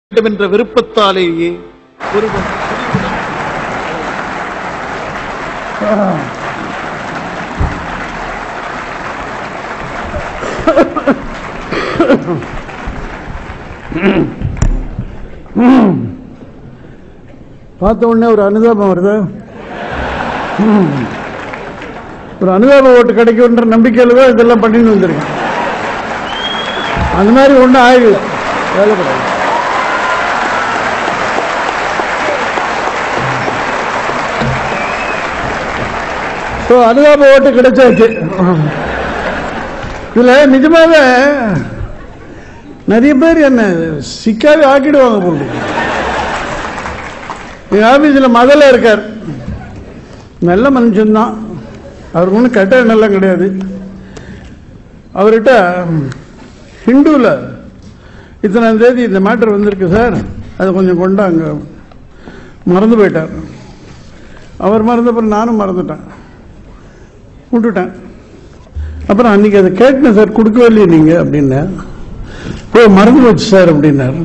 வேண்டும் என்ற விருப்பத்தாலேயே ஒருவன் பார்த்த உடனே ஒரு அனுதாபம் வருது ம். ஒரு அனுதாப ஓட்டு கிடைக்கும்ன்ற நம்பிக்கையில் தான் இதெல்லாம் பண்ணிட்டு வந்திருக்கேன் அந்த மாதிரி ஒன்றும் ஆகல வேலை கிடையாது ஸோ அனுதாப ஓட்டு கிடைச்சாச்சு இதுல நிஜமாக நிறைய பேர் என்ன சிக்காவே ஆக்கிடுவாங்க போல எங்க ஆபீஸில் மகள இருக்கார் நல்ல மனுஷன்தான் அவருக்கு ஒன்றும் கெட்ட எண்ணெல்லாம் கிடையாது அவர்கிட்ட ஹிந்துவில் இத்தனாம் தேதி இந்த மேட்டர் வந்திருக்கு சார் அது கொஞ்சம் கொண்டாங்க மறந்து போயிட்டார் அவர் மறந்தப்பறம் நானும் மறந்துட்டேன் விட்டுட்டேன் அப்புறம் அன்னைக்கு அதை கேட்டேன் சார் கொடுக்கவே இல்லையே நீங்கள் அப்படின்னேன் ஓ மறந்து போச்சு சார் அப்படின்னாரு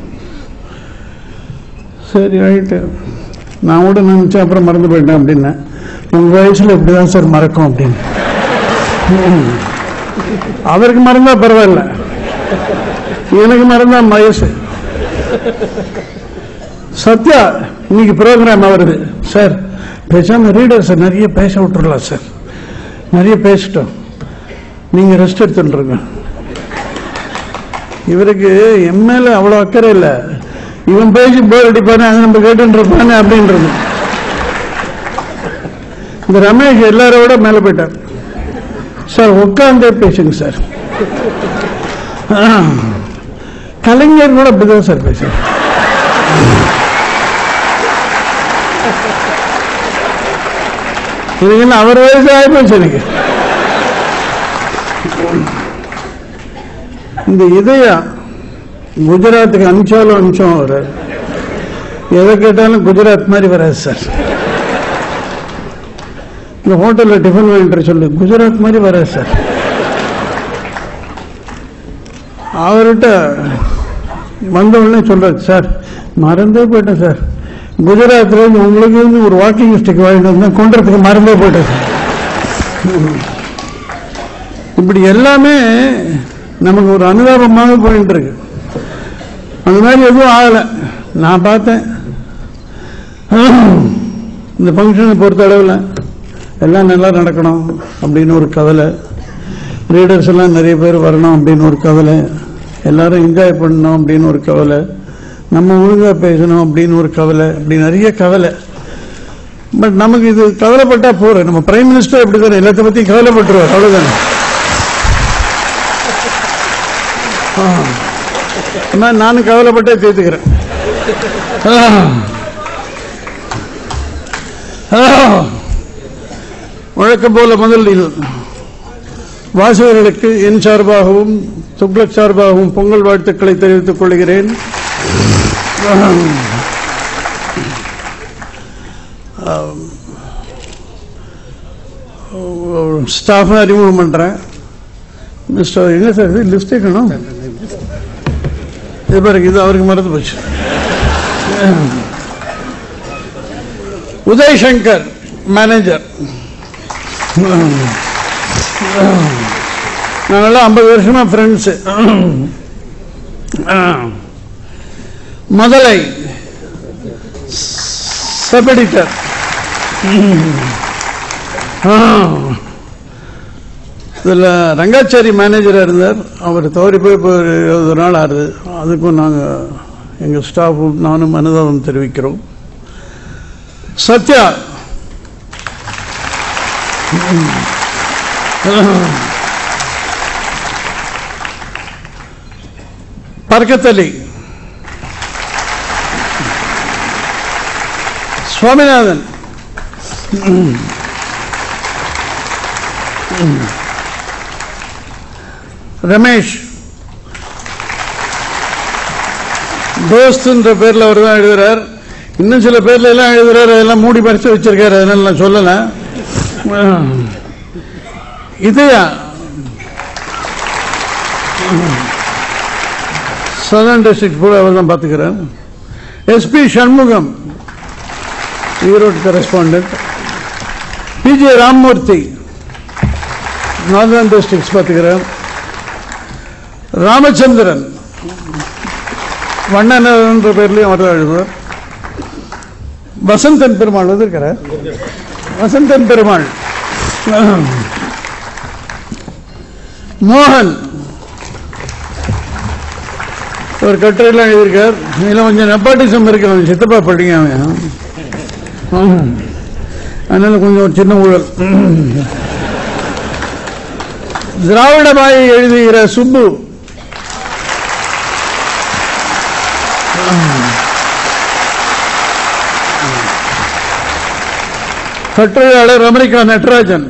சரி ரைட்டு நான் கூட நினச்சேன் அப்புறம் மறந்து போயிட்டேன் அப்படின்னேன் உங்கள் வயசில் இப்படி தான் சார் மறக்கும் அப்படின்னு ம். அவருக்கு மறந்தா பரவாயில்ல எனக்கு மறந்தா வயசு சத்யா இன்னைக்கு ப்ரோக்ராம் வருது சார் பேசாம ரீடர்ஸ் நிறைய பேச விட்டுறலாம் சார் நிறைய பேசிட்டோம் நீங்க ரெஸ்ட் எடுத்துட்டுருங்க இவருக்கு என் மேல அவ்வளவு அக்கறை இல்லை இவன் பேசி போர் அடிப்பானே அது நம்ம கேட்டு இருப்பானே அப்படின்றது இந்த ரமேஷ் எல்லாரோட மேல போயிட்டார் சார் உட்காந்தே பேசுங்க சார் ஆ. கலைஞர் கூட அப்படிதான் சார் பேசுறார் இதுக்கு என்ன அவர் வயசு ஆயிப்போச்சு எனக்கு இந்த இதயம் குஜராத்துக்கு அனுப்பிச்சாலும் அனுப்பிச்சோம் அவர் எதை கேட்டாலும் குஜராத் மாதிரி வராது சார் இந்த ஹோட்டலில் டிஃபன் வாங்கிட்டு சொல்லு குஜராத் மாதிரி வராது சார் அவர்கிட்ட வந்த உடனே சொல்றாரு சார் மறந்தே போயிட்டேன் சார் குஜராத்ல இருந்து உங்களுக்கு இருந்து ஒரு வாக்கிங் ஸ்டிக் வாங்கிட்டு வந்தேன் கொண்டதுக்கு மறந்தே போயிட்டேன் சார் இப்படி எல்லாமே நமக்கு ஒரு அனுதாபமாக போயிட்டு இருக்கு அந்த மாதிரி எதுவும் ஆகலை நான் பார்த்தேன் இந்த ஃபங்க்ஷனை பொறுத்த அளவில் எல்லாம் நல்லா நடக்கணும் அப்படின்னு ஒரு கவலை ரீடர்ஸ் எல்லாம் நிறைய பேர் வரணும் அப்படின்னு ஒரு கவலை எல்லாரும் என்ஜாய் பண்ணணும் அப்படின்னு ஒரு கவலை நம்ம ஒழுங்காக பேசணும் அப்படின்னு ஒரு கவலை அப்படி நிறைய கவலை பட் நமக்கு இது கவலைப்பட்டா போறோம் நம்ம பிரைம் மினிஸ்டர் எப்படி தானே எல்லாத்த பற்றியும் கவலைப்பட்டுருவார் அவ்வளோதானே ஆ. இந்த மாதிரி நானும் கவலைப்பட்டே தீர்த்துக்கிறேன் ஆ. ஆ. வழக்கம் போல முதலில் வாசகர்களுக்கு என் சார்பாகவும் துக்ளக் சார்பாகவும் பொங்கல் வாழ்த்துக்களை தெரிவித்துக் கொள்கிறேன் ஸ்டாஃப் அறிமுகம் பண்றேன் மிஸ்டர் எங்க சார் இது லிஸ்ட் இருக்கணும் இது பாருங்க இது அவருக்கு மறந்து போச்சு உதய் சங்கர் மேனேஜர் நாங்கெல்லாம் ஐம்பது வருஷமா ஃப்ரெண்ட்ஸ் முதலை சப் எடிட்டர் இதில் ரங்காச்சாரி மேனேஜராக இருந்தார் அவர் தவறி போய் இப்போ ஒரு இருபது நாள் ஆகுது அதுக்கும் நாங்கள் எங்கள் ஸ்டாஃபும் நானும் அனுதாபம் தெரிவிக்கிறோம் சத்யா பர்கத்தலி சுவாமிநாதன் ரமேஷ் தோஸ்துன்ற பேர்ல அவர் தான் எழுதுறார் இன்னும் சில பேர்ல எல்லாம் எழுதுறாரு அதெல்லாம் மூடி பறிச்சு வச்சிருக்காரு அதனால நான் சொல்லல இதயா சதர்ன் டிஸ்ட்ரிக்ட் பூரா அவர் தான் பார்த்துக்கிறேன் S P Shanmugam Erode correspondent PJ Rammurthy northern districts பார்த்துக்கிறேன் ராமச்சந்திரன் வண்ணனர் என்ற பேர்லையும் அவர் தான் எழுதுவார் வசந்தன் பெருமாள் வந்திருக்கிறார் வசந்தன் பெருமாள் மோகன் ஒரு கட்டுரையில் எழுதியிருக்கார் இதில் கொஞ்சம் நெப்பாட்டிசம் இருக்கு அவன் சித்தப்பா படிங்க அவன் ஆம். அதனால கொஞ்சம் ஒரு சின்ன ஊழல் திராவிட பாயை எழுதுகிற சுப்பு கட்டுரையாளர் அமெரிக்கா நட்ராஜன்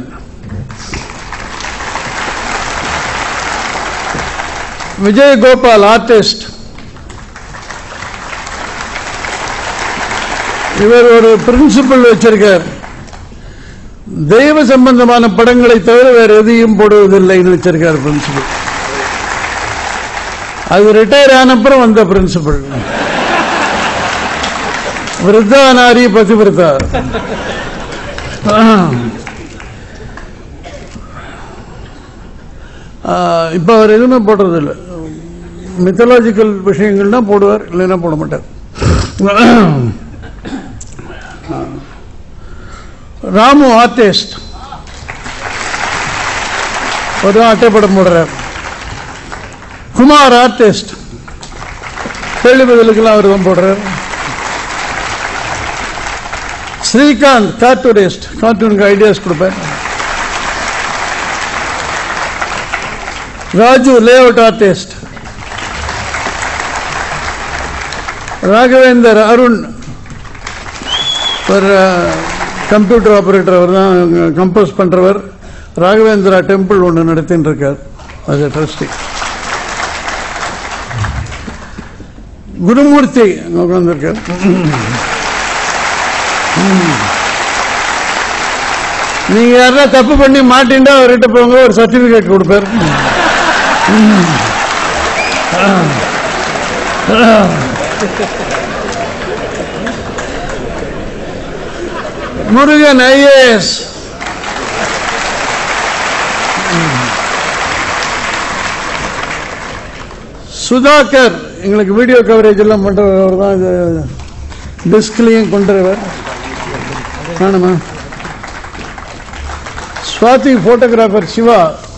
விஜய் கோபால் ஆர்டிஸ்ட் இவர் ஒரு பிரின்சிபல் வச்சிருக்கார் தெய்வ சம்பந்தமான படங்களை தவிர வேற எதையும் போடுவதில்லைன்னு வச்சிருக்கார் பிரின்சிபல் அது ரிட்டையர் ஆனப்புறம் வந்த பிரின்சிபல் விருத்தா நாரி பதிவிரதா இப்போ அவர் எதுவுமே போடுறது இல்லை மித்தலாஜிக்கல் விஷயங்கள்னா போடுவார் இல்லைன்னா போட மாட்டார் ராமு ஆர்டிஸ்ட் ஒரு அட்டைப்படம் போடுறார் குமார் ஆர்டிஸ்ட் கேள்வி பதிலுக்கெல்லாம் அவர் தான் போடுறார் ஸ்ரீகாந்த் கார்ட்டூனிஸ்ட் கார்ட்டூனுக்கு ஐடியாஸ் கொடுப்பார் ராஜு லேஅவுட் ஆர்டிஸ்ட் ராகவேந்தர் அருண் ஒரு கம்ப்யூட்டர் ஆபரேட்டர் அவர் தான் கம்போஸ் பண்றவர் ராகவேந்திரா டெம்பிள் ஒன்று நடத்தின்னு இருக்கார் அது ட்ரஸ்டி குருமூர்த்தி அங்க உட்கார்ந்திருக்கார் நீங்க யாரா தப்பு பண்ணி மாட்டின்டா அவர்கிட்ட போங்க ஒரு சர்டிபிகேட் கொடுப்பார் முருகன் ஐஏஎஸ் சுதாகர் எங்களுக்கு வீடியோ கவரேஜ் எல்லாம் பண்றவர் தான் இது டிஸ்க்லையும் கொண்டுறவர் காணுமா சுவாதி போட்டோகிராஃபர் சிவா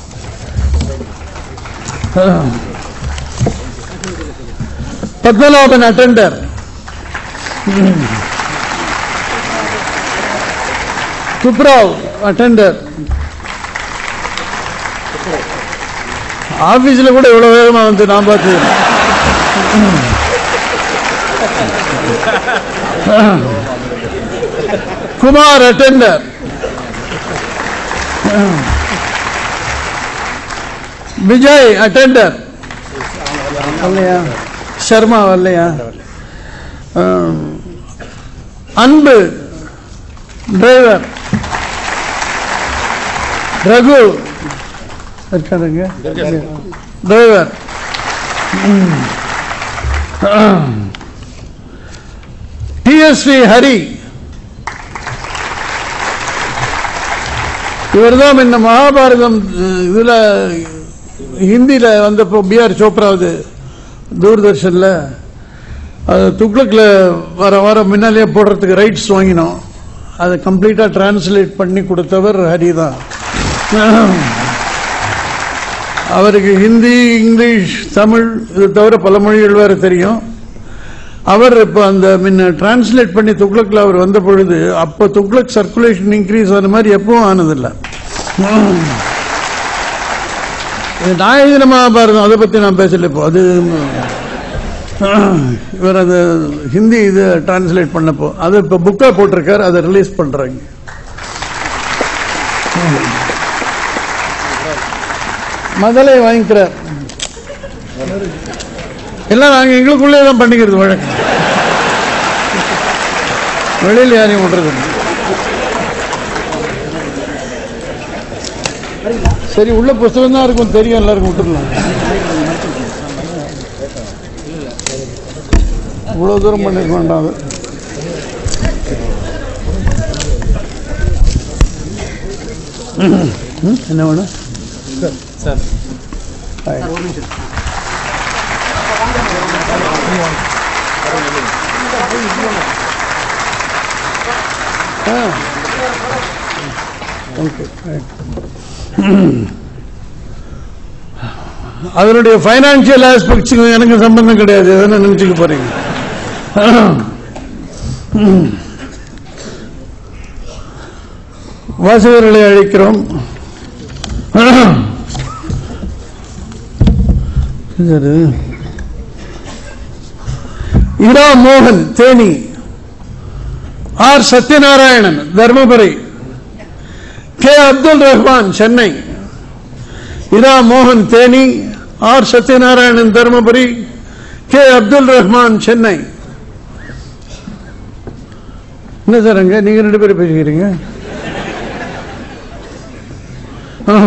பத்மநாபன் அட்டெண்டர் துப்ராவ் அட்டெண்டர் ஆபீஸ்ல கூட இவ்வளவு வேகமா வந்து நான் பார்த்து குமார் அட்டெண்டர் விஜய் அட்டெண்டர் வரலையா சர்மா வரலையா ஆம். அன்பு டிரைவர் ரகு இருக்காருங்க டிரைவர் டிஎஸ்வி ஹரி இவர்தான் இந்த மகாபாரதம் அஹ், இதுல ஹிந்தியில வந்தப்போ பிஆர் சோப்ராவது தூர்தர்ஷன்ல அது துக்ளக்ல வர வர முன்னாலேயே போடுறதுக்கு ரைட்ஸ் வாங்கினோம் அதை கம்ப்ளீட்டா டிரான்ஸ்லேட் பண்ணி கொடுத்தவர் ஹரி தான் அவருக்கு ஹிந்தி இங்கிலீஷ் தமிழ் இது தவிர பல மொழிகள் வேற தெரியும் அவர் இப்ப அந்த முன்ன டிரான்ஸ்லேட் பண்ணி துக்ளக்ல அவர் வந்த பொழுது அப்ப துக்ளக் சர்க்குலேஷன் இன்க்ரீஸ் ஆன மாதிரி எப்பவும் ஆனதில்லை இது நாயகன மகாபாரதம் அதை பத்தி நான் பேசல இப்போ அது இவர் அது ஹிந்தி இது டிரான்ஸ்லேட் பண்ணப்போ அது இப்போ புக்கா போட்டிருக்காரு அதை ரிலீஸ் பண்றாங்க முதலே வாங்கிக்கிறார் எல்லாம் நாங்க எங்களுக்குள்ளே தான் பண்ணிக்கிறது வழக்கம் வெளியில் யாரையும் விடுறது இல்ல. சரி உள்ள புஸ்தகம் தான் இருக்கும் தெரியும் எல்லாருக்கும் விட்டுடலாம் இவ்வளோ தூரம் பண்ணிருக்க வேண்டாம் அது ம், என்ன வேணும் சார் ஓகே அதனுடைய ஃபைனான்சியல் ஆஸ்பெக்ட்ஸுக்கு எனக்கு சம்பந்தம் கிடையாது எதுன்னு நினைச்சுக்க போறீங்க வாசகர்களை அழைக்கிறோம் சரி. இரா மோகன் தேனி ஆர் சத்யநாராயணன் தர்மபுரி கே அப்துல் ரஹ்மான் சென்னை இரா மோகன் தேனி ஆர் சத்யநாராயணன் தருமபுரி கே அப்துல் ரஹ்மான் சென்னை என்ன சார் அங்க நீங்க ரெண்டு பேரும் பேசிக்கிறீங்க ஆ.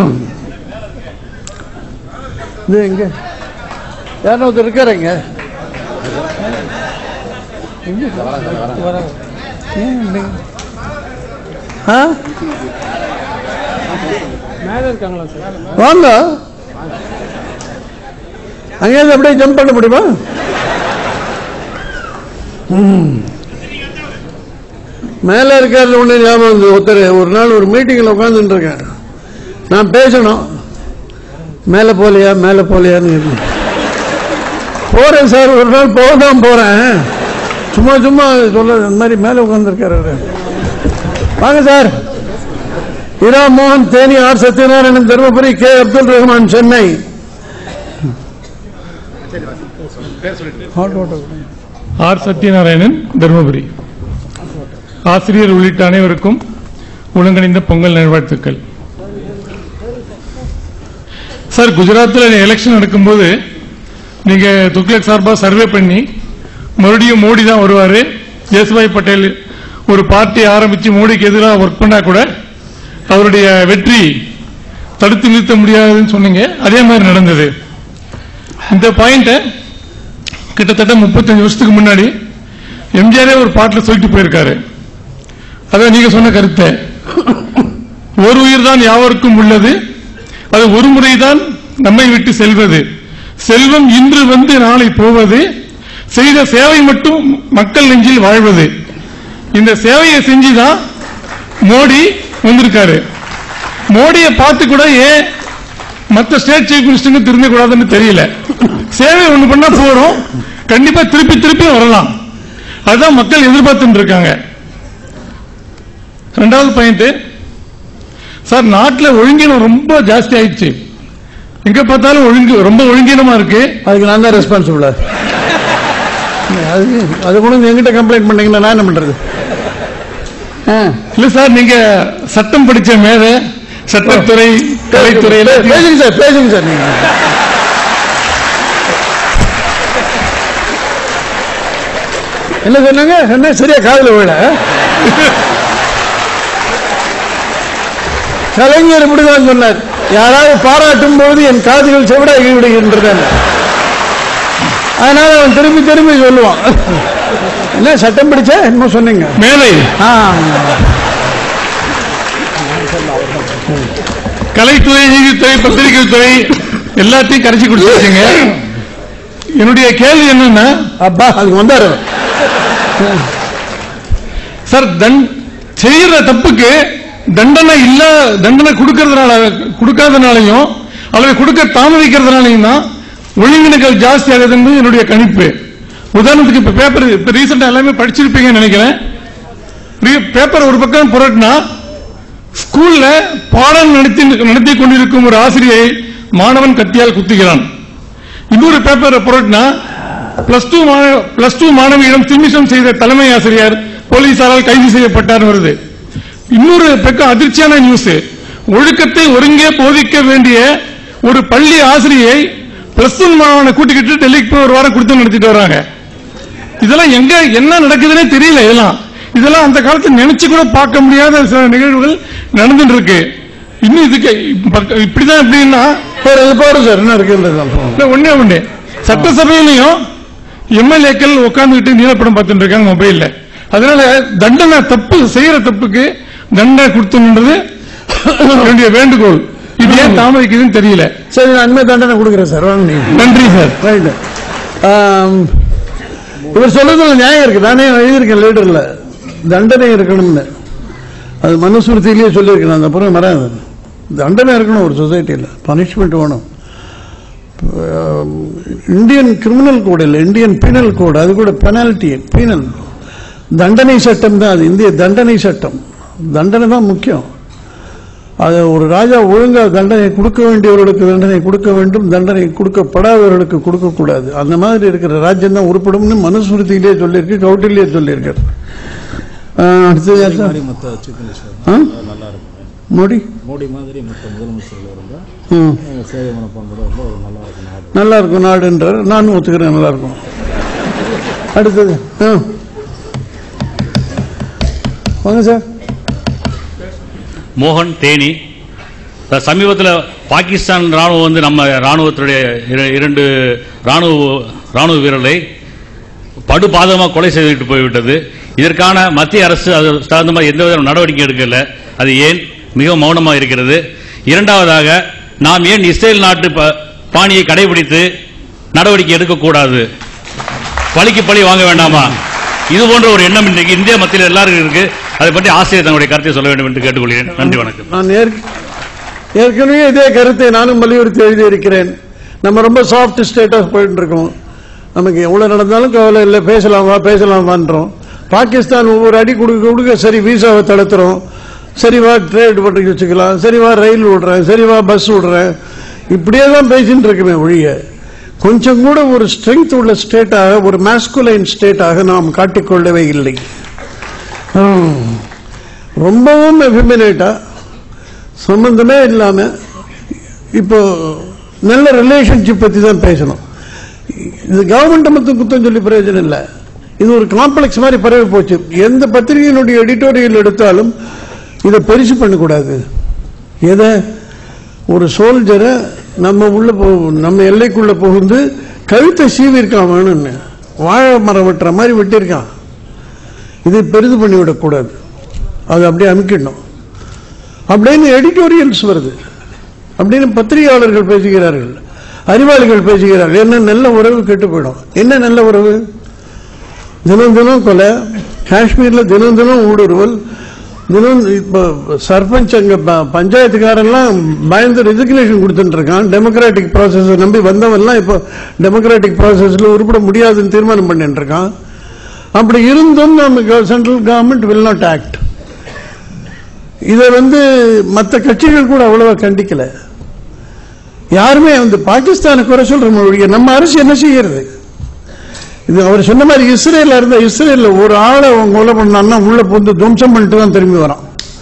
இது எங்க யாரும் ஒருத்தர் இருக்காருங்க எங்க ஏன் இப்படி? ஆ மேலே இருக்காங்களா சார் வாங்க அங்கேயிருந்து அப்படியே ஜம்ப் பண்ண முடியுமா ம். மேல இருக்காருல ஒண்ணு ஞாபகம் வந்து ஒருத்தர் ஒரு நாள் ஒரு மீட்டிங்ல உட்கார்ந்துட்டு இருக்கேன் நான் பேசணும் மேல போலையா மேல போலையான்னு கேட்டேன். போறேன் சார் ஒரு நாள் போக தான் போறேன் சும்மா சும்மா சொல்ல இந்த மாதிரி மேல உட்கார்ந்துருக்காரு அவரு. வாங்க சார் இரா மோகன் Theni R Sathyanarayanan Dharmapuri K Abdul Rahman Chennai R Sathyanarayanan Dharmapuri ஆசிரியர் உள்ளிட்ட அனைவருக்கும் ஒழுங்கணிந்த பொங்கல் நல்வாழ்த்துக்கள் சார் குஜராத்தில் எலெக்ஷன் நடக்கும்போது நீங்க துக்ளக் சார்பா சர்வே பண்ணி மறுபடியும் மோடி தான் வருவாரு ஜேசுபாய் பட்டேல் ஒரு பார்ட்டி ஆரம்பிச்சு மோடிக்கு எதிராக ஒர்க் பண்ணா கூட அவருடைய வெற்றி தடுத்து நிறுத்த முடியாதுன்னு சொன்னீங்க அதே மாதிரி நடந்தது இந்த பாயிண்ட கிட்டத்தட்ட முப்பத்தஞ்சு வருஷத்துக்கு முன்னாடி எம்ஜிஆரே ஒரு பாட்டில் சொல்லிட்டு போயிருக்காரு அதான் நீங்க சொன்ன கருத்தை ஒரு உயிர் தான் யாவருக்கும் உள்ளது அது ஒரு முறைதான் நம்மை விட்டு செல்வது செல்வம் இன்று வந்து நாளை போவது செய்த சேவை மட்டும் மக்கள் நெஞ்சில் வாழ்வது இந்த சேவையை செஞ்சுதான் மோடி வந்திருக்காரு மோடியை பார்த்து கூட ஏன் மத்த ஸ்டேட் சீஃப் மினிஸ்டருங்க திருந்த கூடாதுன்னு தெரியல சேவை ஒண்ணு பண்ணா போறோம் கண்டிப்பா திருப்பி திருப்பி வரலாம் அதுதான் மக்கள் எதிர்பார்த்துட்டு இருக்காங்க ரெண்டாவது பாயிண்ட் சார் நாட்டில் ஒழுங்கீனம் ரொம்ப ஜாஸ்தி ஆயிடுச்சு எங்க பார்த்தாலும் ஒழுங்கு ரொம்ப ஒழுங்கீனமா இருக்கு அதுக்கு நான் தான் ரெஸ்பான்சிபிள் அது அது கூட என்கிட்ட கம்ப்ளைண்ட் பண்ணீங்கன்னா நான் என்ன பண்றது ஆ, இல்ல சார் நீங்க சட்டம் படிச்ச மேதை சட்டத்துறை கலைத்துறை எல்லாத்தையும் பேசுங்க சார் பேசுங்க சார் நீங்க என்ன சொன்னாங்க என்ன சரியா காதுல விழ கலைஞர் இப்படிதான் சொன்னார் யாராவது பாராட்டும் போது என் காதுகள் செவிடாகி விடுகின்றன அதனால அவன் திரும்பி திரும்பி சொல்லுவான் என்ன சட்டம் படிச்ச என்னமோ சொன்னீங்க மேலை ஆ கலைத்துறை நீதித்துறை பத்திரிகை துறை எல்லாத்தையும் கரைச்சி கொடுத்துருக்கீங்க என்னுடைய கேள்வி என்னன்னா அப்பா அதுக்கு வந்தாரு சார் தண் செய்யற தப்புக்கு தண்டனை இல்ல தண்டனை கொடுக்கறதுனால கொடுக்காதனாலையும் அல்லது கொடுக்க தாமதிக்கிறதுனாலையும் தான் ஒழுங்கினங்கள் ஜாஸ்தி ஆகுதுன்னு என்னுடைய கணிப்பு உதாரணத்துக்கு இப்ப பேப்பர் இப்ப ரீசெண்டா எல்லாமே படிச்சிருப்பீங்கன்னு நினைக்கிறேன் பேப்பர் ஒரு பக்கம் புரட்டினா ஸ்கூல்ல பாடம் நடத்தி நடத்தி கொண்டிருக்கும் ஒரு ஆசிரியை மாணவன் கத்தியால் குத்துகிறான் இன்னொரு பேப்பரை புரட்டினா பிளஸ் டூ பிளஸ் டூ மாணவியிடம் திமிஷம் செய்த தலைமை ஆசிரியர் போலீசாரால் கைது செய்யப்பட்டார் வருது இன்னொரு பக்கம் அதிர்ச்சியான நியூஸ் ஒழுக்கத்தை ஒருங்கே போதிக்க வேண்டிய ஒரு பள்ளி ஆசிரியை பிளஸ் ஒன் மாணவனை கூட்டிக்கிட்டு டெல்லிக்கு போய் ஒரு வாரம் கொடுத்து நடத்திட்டு வராங்க இதெல்லாம் எங்க என்ன நடக்குதுன்னே தெரியல இதெல்லாம் இதெல்லாம் அந்த காலத்துல நினைச்சு கூட பார்க்க முடியாத சில நிகழ்வுகள் நடந்துட்டு இருக்கு இன்னும் இதுக்கு இப்ப- இப்படிதான் எப்படின்னா சரி இது போறோம் சார் என்ன இருக்குன்றது இல்ல, ஒண்ணே ஒண்ணு சட்டசபையிலையும் எம்எல்ஏக்கள் உட்கார்ந்துகிட்டு நீலப்படம் பார்த்துட்டு இருக்காங்க மொபைல்ல அதனால தண்டனை தப்பு செய்யற தப்புக்கு தண்டனை கொடுத்துன்றது என்னுடைய வேண்டுகோள் இது ஏன் தாமதிக்குதுன்னு தெரியல சரி நான் இனிமே தண்டனை கொடுக்குறேன் சார் வாங்க நீங்க நன்றி சார் ரைட்டு இவர் சொல்றதுல நியாயம் இருக்கு நானே எழுதியிருக்கேன் லீடர்ல தண்டனை இருக்கணும்னு அது மனுஸ்மிருதியிலேயே சொல்லியிருக்கேன் அந்த அப்புறம் வராது தண்டனை இருக்கணும் ஒரு சொசைட்டியில் பனிஷ்மெண்ட் வேணும் ஆம், இந்தியன் கிரிமினல் கோடு இல்லை இந்தியன் பீனல் கோடு அது கூட பெனால்டி பீனல் தண்டனை சட்டம் தான் அது இந்திய தண்டனை சட்டம் தண்டனை தான் முக்கியம் அது ஒரு ராஜா ஒழுங்கா தண்டனை கொடுக்க வேண்டியவர்களுக்கு தண்டனை கொடுக்க வேண்டும் தண்டனை கொடுக்கப்படாதவர்களுக்கு கொடுக்கக்கூடாது அந்த மாதிரி இருக்கிற ராஜ்யம் தான் உருப்படும்னு மனுஸ்மிருதியிலே சொல்லியிருக்கு கௌட்டிலே சொல்லியிருக்காரு ஆ, அடுத்தது யார் சார்? மாதிரி மற்ற சீஃப் மினிஸ்டர் ஆ? நல்லா இருக்கும் மோடி மோடி மாதிரி மற்ற முதலமைச்சர்கள் இருந்தால் ம். சேவை மனப்பான்போட வந்து அது நல்லா இருக்கும் நாடு நல்லா இருக்கும் நாடுன்றார் நானும் ஒத்துக்கிறேன் நல்லா இருக்கும் அடுத்தது ஆ. வாங்க சார் மோகன் தேனி இப்ப சமீபத்தில் பாகிஸ்தான் ராணுவம் வந்து நம்ம ராணுவத்துடைய இர- இரண்டு ராணுவ ராணுவ வீரர்களை படுபாதகமாக கொலை செய்துவிட்டு போய்விட்டது இதற்கான மத்திய அரசு அது சார்ந்த மாதிரி எந்த வித நடவடிக்கை எடுக்கல அது ஏன் மிக மௌனமாக இருக்கிறது இரண்டாவதாக நாம் ஏன் இஸ்ரேல் நாட்டு ப- பாணியை கடைபிடித்து நடவடிக்கை எடுக்கக்கூடாது பழிக்கு பழி வாங்க வேண்டாமா இது போன்ற ஒரு எண்ணம் இன்றைக்கு இந்திய மத்தியில் எல்லாருக்கும் இருக்கு அதை பற்றி ஆசிரியர் தங்களுடைய கருத்தை சொல்ல வேண்டும் என்று கேட்டுக்கொள்கிறேன் நன்றி வணக்கம் நான் ஏற்க- ஏற்கனவே இதே கருத்தை நானும் வலியுறுத்தி எழுதியிருக்கிறேன் நம்ம ரொம்ப சாஃப்ட் ஸ்டேட்டஸ் போயிட்டு இருக்கோம் நமக்கு எவ்வளவு நடந்தாலும் கவலை இல்லை பேசலாமா பேசலாமான்றோம் பாகிஸ்தான் ஒவ்வொரு அடி கொடுக்க கொடுக்க சரி வீசாவை தடுத்துறோம் சரி வா ட்ரேட் பண்ணி வச்சுக்கலாம் சரி வா ரயில் விடுறேன் சரி வா பஸ் விடுறேன் இப்படியே தான் பேசிட்டு இருக்குமே ஒழிய கொஞ்சம் கூட ஒரு ஸ்ட்ரென்த் உள்ள ஸ்டேட்டாக ஒரு மாஸ்குலைன் ஸ்டேட்டாக நாம் காட்டிக்கொள்ளவே இல்லை ஹம். ரொம்பவும் எஃபிமினேட்டா சம்பந்தமே இல்லாம இப்போ நல்ல ரிலேஷன்ஷிப் பத்தி தான் பேசணும் இது கவர்மெண்ட் மட்டும் குத்தம் சொல்லி பிரயோஜனம் இல்லை இது ஒரு காம்ப்ளெக்ஸ் மாதிரி பரவி போச்சு எந்த பத்திரிகையினுடைய எடிட்டோரியல் எடுத்தாலும் இதை பெருசு பண்ணக்கூடாது எதை ஒரு சோல்ஜரை நம்ம உள்ள போ நம்ம எல்லைக்குள்ள புகுந்து கழுத்தை சீவிருக்கான் வேணும்னு வாழை மரம் வெட்டுற மாதிரி வெட்டியிருக்கான் இதை பெரிது பண்ணிவிடக்கூடாது அது அப்படியே அமுக்கிடணும் அப்படின்னு எடிட்டோரியல்ஸ் வருது அப்படின்னு பத்திரிகையாளர்கள் பேசுகிறார்கள் அறிவாளிகள் பேசுகிறார்கள் என்ன நல்ல உறவு கெட்டு போயிடும் என்ன நல்ல உறவு தினம் தினம் கொலை காஷ்மீர்ல தினம் தினம் ஊடுருவல் தினம் இப்போ சர்பஞ்ச் அங்க ப- பஞ்சாயத்துக்காரெல்லாம் பயந்து ரெசிக்னேஷன் கொடுத்துட்டு இருக்கான் டெமோக்ராட்டிக் ப்ராசஸ் நம்பி வந்தவன்லாம் இப்போ டெமோக்ராட்டிக் ப்ராசஸ்ல உருப்பட முடியாதுன்னு தீர்மானம் பண்ணிட்டு இருக்கான் அப்படி இருந்தும் நம்ம central government will not act இதை வந்து மற்ற கட்சிகள் கூட அவ்வளவா கண்டிக்கல யாருமே வந்து பாகிஸ்தானை குறை சொல்ற மொழிய நம்ம அரசு என்ன செய்யறது இது அவர் சொன்ன மாதிரி இஸ்ரேல இருந்த இஸ்ரேல்ல ஒரு ஆளை அவன் கொலை பண்ணான்னா உள்ள புந்து துவம்சம் பண்ணிட்டு தான் திரும்பி வரான்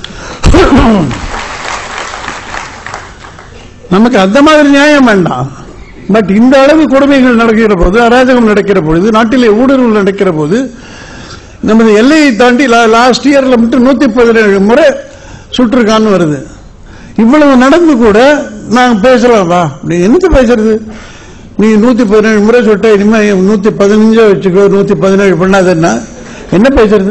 நமக்கு அந்த மாதிரி நியாயம் வேண்டாம் பட் இந்த அளவு கொடுமைகள் நடக்கிற போது அராஜகம் நடக்கிற பொழுது நாட்டிலே ஊடுருவல் நடக்கிற போது நமது எல்லையை தாண்டி லாஸ்ட் இயர்ல மட்டும் நூத்தி பதினேழு முறை சுற்றுக்கான்னு வருது இவ்வளவு நடந்து கூட நாங்க பேசலாம் வா நீ என்னத்த பேசுறது நீ நூத்தி பதினேழு முறை சொல்லிட்ட இனிமே நூத்தி பதினஞ்சா வச்சுக்கோ நூத்தி பதினேழு பண்ணாதன்னா என்ன பேசுறது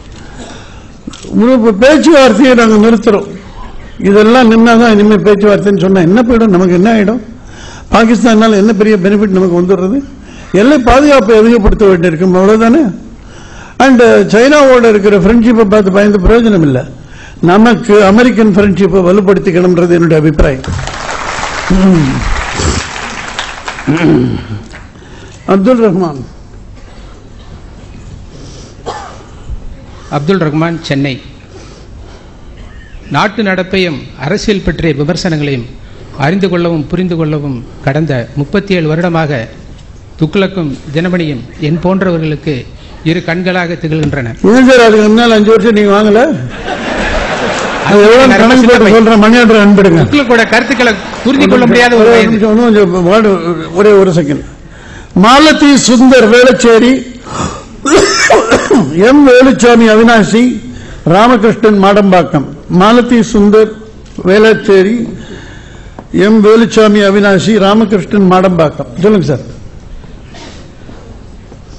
இப்ப பேச்சுவார்த்தையை நாங்க நிறுத்துறோம் இதெல்லாம் நின்னாதான் இனிமே பேச்சுவார்த்தைன்னு சொன்னா என்ன போயிடும் நமக்கு என்ன ஆயிடும் பாகிஸ்தானால என்ன பெரிய பெனிஃபிட் நமக்கு வந்துடுறது எல்லை பாதுகாப்பை அதிகப்படுத்த வேண்டியிருக்கும் அவ்வளவுதானே அண்ட் சைனாவோட இருக்கிற ஃப்ரெண்ட்ஷிப்பை பார்த்து பயந்து பிரயோஜனம் இல்லை நமக்கு அமெரிக்கன் ஃப்ரெண்ட்ஷிப்பை வலுப்படுத்திக்கணும்ன்றது என்னுடைய அபிப்பிராயம் ம். அப்துல் ரஹ்மான் அப்துல் ரஹ்மான் சென்னை நாட்டு நடப்பையும் அரசியல் பற்றிய விமர்சனங்களையும் அறிந்து கொள்ளவும் புரிந்து கொள்ளவும் கடந்த முப்பத்தி ஏழு வருடமாக துக்ளக்கும் தினமணியும் என் போன்றவர்களுக்கு இரு கண்களாக திகழ்கின்றன ஏன் சார் அதுக்கு முன்னால் அஞ்சு வருஷம் நீங்க வாங்கல அது எவ்வளவு கணக்கு போட்டு சொல்ற மணியாற்ற அனுப்பிடுங்க துக்ளக்கோட கருத்துக்களை புரிந்து கொள்ள முடியாத ஒரு ஒரே வயது நிமிஷம், இன்னும் கொஞ்சம் word, ஒரே ஒரு second Malathi Sundar Velachery M Veluchamy Avinashi Ramakrishnan Madambakkam Malathi Sundar Velachery M Veluchamy Avinashi Ramakrishnan Madambakkam சொல்லுங்க சார்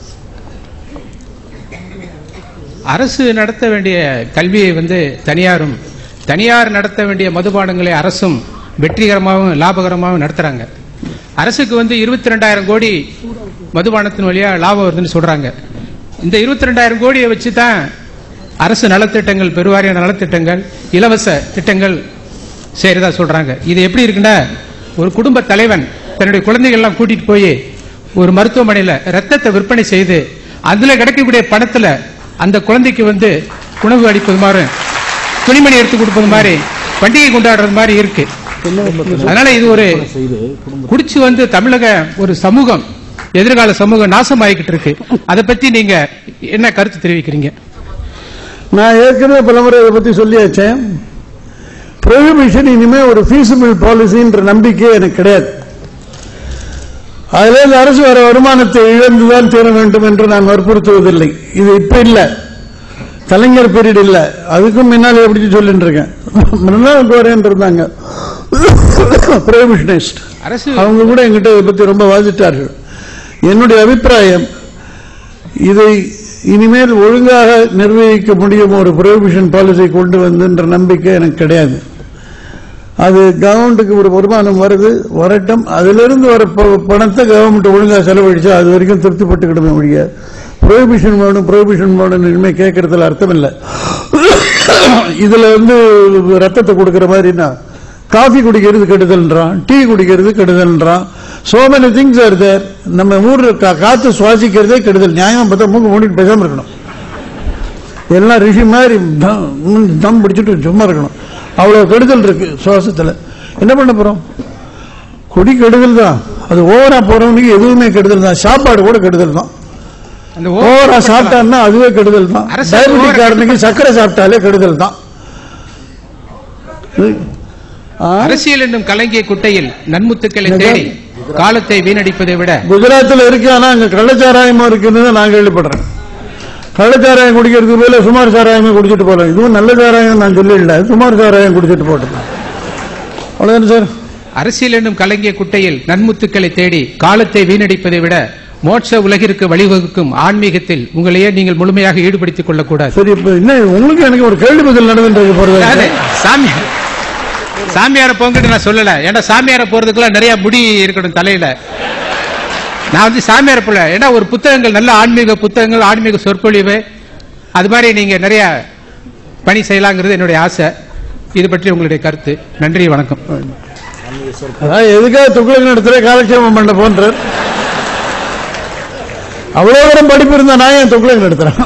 அரசு நடத்த வேண்டிய கல்வியை வந்து தனியாரும் தனியார் நடத்த வேண்டிய மதுபானங்களை அரசும் வெற்றிகரமாகவும் லாபகரமாகவும் நடத்துறாங்க அரசுக்கு வந்து இருபத்தி ரெண்டாயிரம் கோடி மதுபானத்தின் வழியா லாபம் வருதுன்னு சொல்றாங்க இந்த இருபத்தி ரெண்டாயிரம் கோடியை வச்சு தான் அரசு நலத்திட்டங்கள் பெருவாரியான நலத்திட்டங்கள் இலவச திட்டங்கள் செய்யறதா சொல்றாங்க இது எப்படி இருக்குன்னா ஒரு குடும்ப தலைவன் தன்னுடைய குழந்தைகள் எல்லாம் கூட்டிட்டு போய் ஒரு மருத்துவமனையில ரத்தத்தை விற்பனை செய்து அதுல கிடைக்கக்கூடிய பணத்துல அந்த குழந்தைக்கு வந்து உணவு அளிப்பது மாதிரி துணிமணி எடுத்து கொடுப்பது மாதிரி பண்டிகை கொண்டாடுறது மாதிரி இருக்கு அதனால இது ஒரு செய்து குடும்ப குடிச்சு வந்து தமிழக ஒரு சமூகம் எதிர்கால சமூகம் நாசமாயிக்கிட்டு இருக்கு அதை பத்தி நீங்க என்ன கருத்து தெரிவிக்கிறீங்க நான் ஏற்கனவே பலமுறை இதை பத்தி சொல்லியாச்சேன் ப்ரொஹிபிஷன் இனிமே ஒரு ஃபீஸிபிள் பாலிசின்ற நம்பிக்கை எனக்கு கிடையாது அதுல இருந்து அரசு வர வருமானத்தை இழந்துதான் தீர வேண்டும் என்று நான் வற்புறுத்துவதில்லை இது இப்ப இல்ல கலைஞர் பீரியட் இல்ல அதுக்கும் முன்னால் எப்படி சொல்லிட்டு இருக்கேன் மிருணால் கோரேன் இருந்தாங்க ப்ரொஹிபிஷனிஸ்ட் அரசு அவங்க கூட எங்கிட்ட இதை பத்தி ரொம்ப வாதிட்டார்கள் என்னுடைய அபிப்பிராயம் இதை இனிமேல் ஒழுங்காக நிர்வகிக்க முடியும் ஒரு ப்ரொஹிபிஷன் பாலிசி கொண்டு வந்துன்ற நம்பிக்கை எனக்கு கிடையாது அது கவர்மெண்ட்டுக்கு ஒரு வருமானம் வருது வரட்டும் அதிலிருந்து வர ப- பணத்தை கவர்மெண்ட் ஒழுங்கா செலவழிச்சா அது வரைக்கும் திருப்திப்பட்டுக்கிடுமே ஒழிய ப்ரொஹிபிஷன் வேணும் ப்ரொஹிபிஷன் வேணும் இனிமே கேட்கறதுல அர்த்தம் இல்லை இதுல வந்து ரத்தத்தை கொடுக்கிற மாதிரினா காஃபி குடிக்கிறது கெடுதல்ன்றான் டீ குடிக்கிறது கெடுதல்ன்றான் so many things are there நம்ம ஊர்ல கா- காத்து சுவாசிக்கிறதே கெடுதல் நியாயம் பார்த்தா மூக்கு மூடிட்டு பேசாம இருக்கணும் எல்லாம் ரிஷி மாதிரி தம் ம், தம் பிடிச்சிட்டு சும்மா இருக்கணும் அவ்வளவு கெடுதல் இருக்கு சுவாசத்துல என்ன பண்ண போறோம் குடி கெடுதல் தான் அது ஓவரா போறவனுக்கு எதுவுமே கெடுதல் தான் சாப்பாடு கூட கெடுதல் தான் அந்த ஓவரா சாப்பிட்டான்னா அதுவே கெடுதல் தான் அரசு டயபெட்டிக் ஓவரா காரனுக்கு சர்க்கரை சாப்பிட்டாலே கெடுதல் தான் ஆ, அரசியல் என்னும் கலங்கிய குட்டையில் நன்முத்துக்களை தேடி காலத்தை வீணடிப்பதை விட குஜராத்ல இருக்கு ஆனா அங்க கள்ளச்சாராயமா இருக்குன்னு தான் நான் கேள்விப்படுறேன் கள்ளச்சாராயம் குடிக்கிறதுக்கு போல சுமார் சாராயமே குடிச்சிட்டு போகலாம் இதுவும் நல்ல சாராயம் நான் சொல்லல சுமார் சாராயம் குடிச்சிட்டு போட்டோம் அவ்வளவுதானே சார் அரசியல் என்னும் கலங்கிய குட்டையில் நன்முத்துக்களை தேடி காலத்தை வீணடிப்பதை விட மோட்ச உலகிற்கு வழிவகுக்கும் ஆன்மீகத்தில் உங்களையே நீங்கள் முழுமையாக ஈடுபடுத்திக் கொள்ளக்கூடாது சரி இப்ப என்ன உங்களுக்கு எனக்கு ஒரு கேள்வி பதில் நடந்துட்டு போறது அதாவது சாமியார் சாமியார போங்கிட்டு நான் சொல்லல ஏன்னா சாமியார போறதுக்குலாம் நிறைய முடி இருக்கணும் தலையில நான் வந்து சாமியார போல ஏன்னா ஒரு புத்தகங்கள் நல்ல ஆன்மீக புத்தகங்கள் ஆன்மீக சொற்பொழிவு அது மாதிரி நீங்க நிறைய பணி செய்யலாங்கிறது என்னுடைய ஆசை இது பற்றி உங்களுடைய கருத்து நன்றி வணக்கம் அதான் எதுக்காக துக்ளக் நடத்துற காலக்ஷேபம் பண்ண போன்றார் அவ்வளவு தூரம் படிப்பு இருந்தா நான் ஏன் துக்ளக் நடத்துறேன்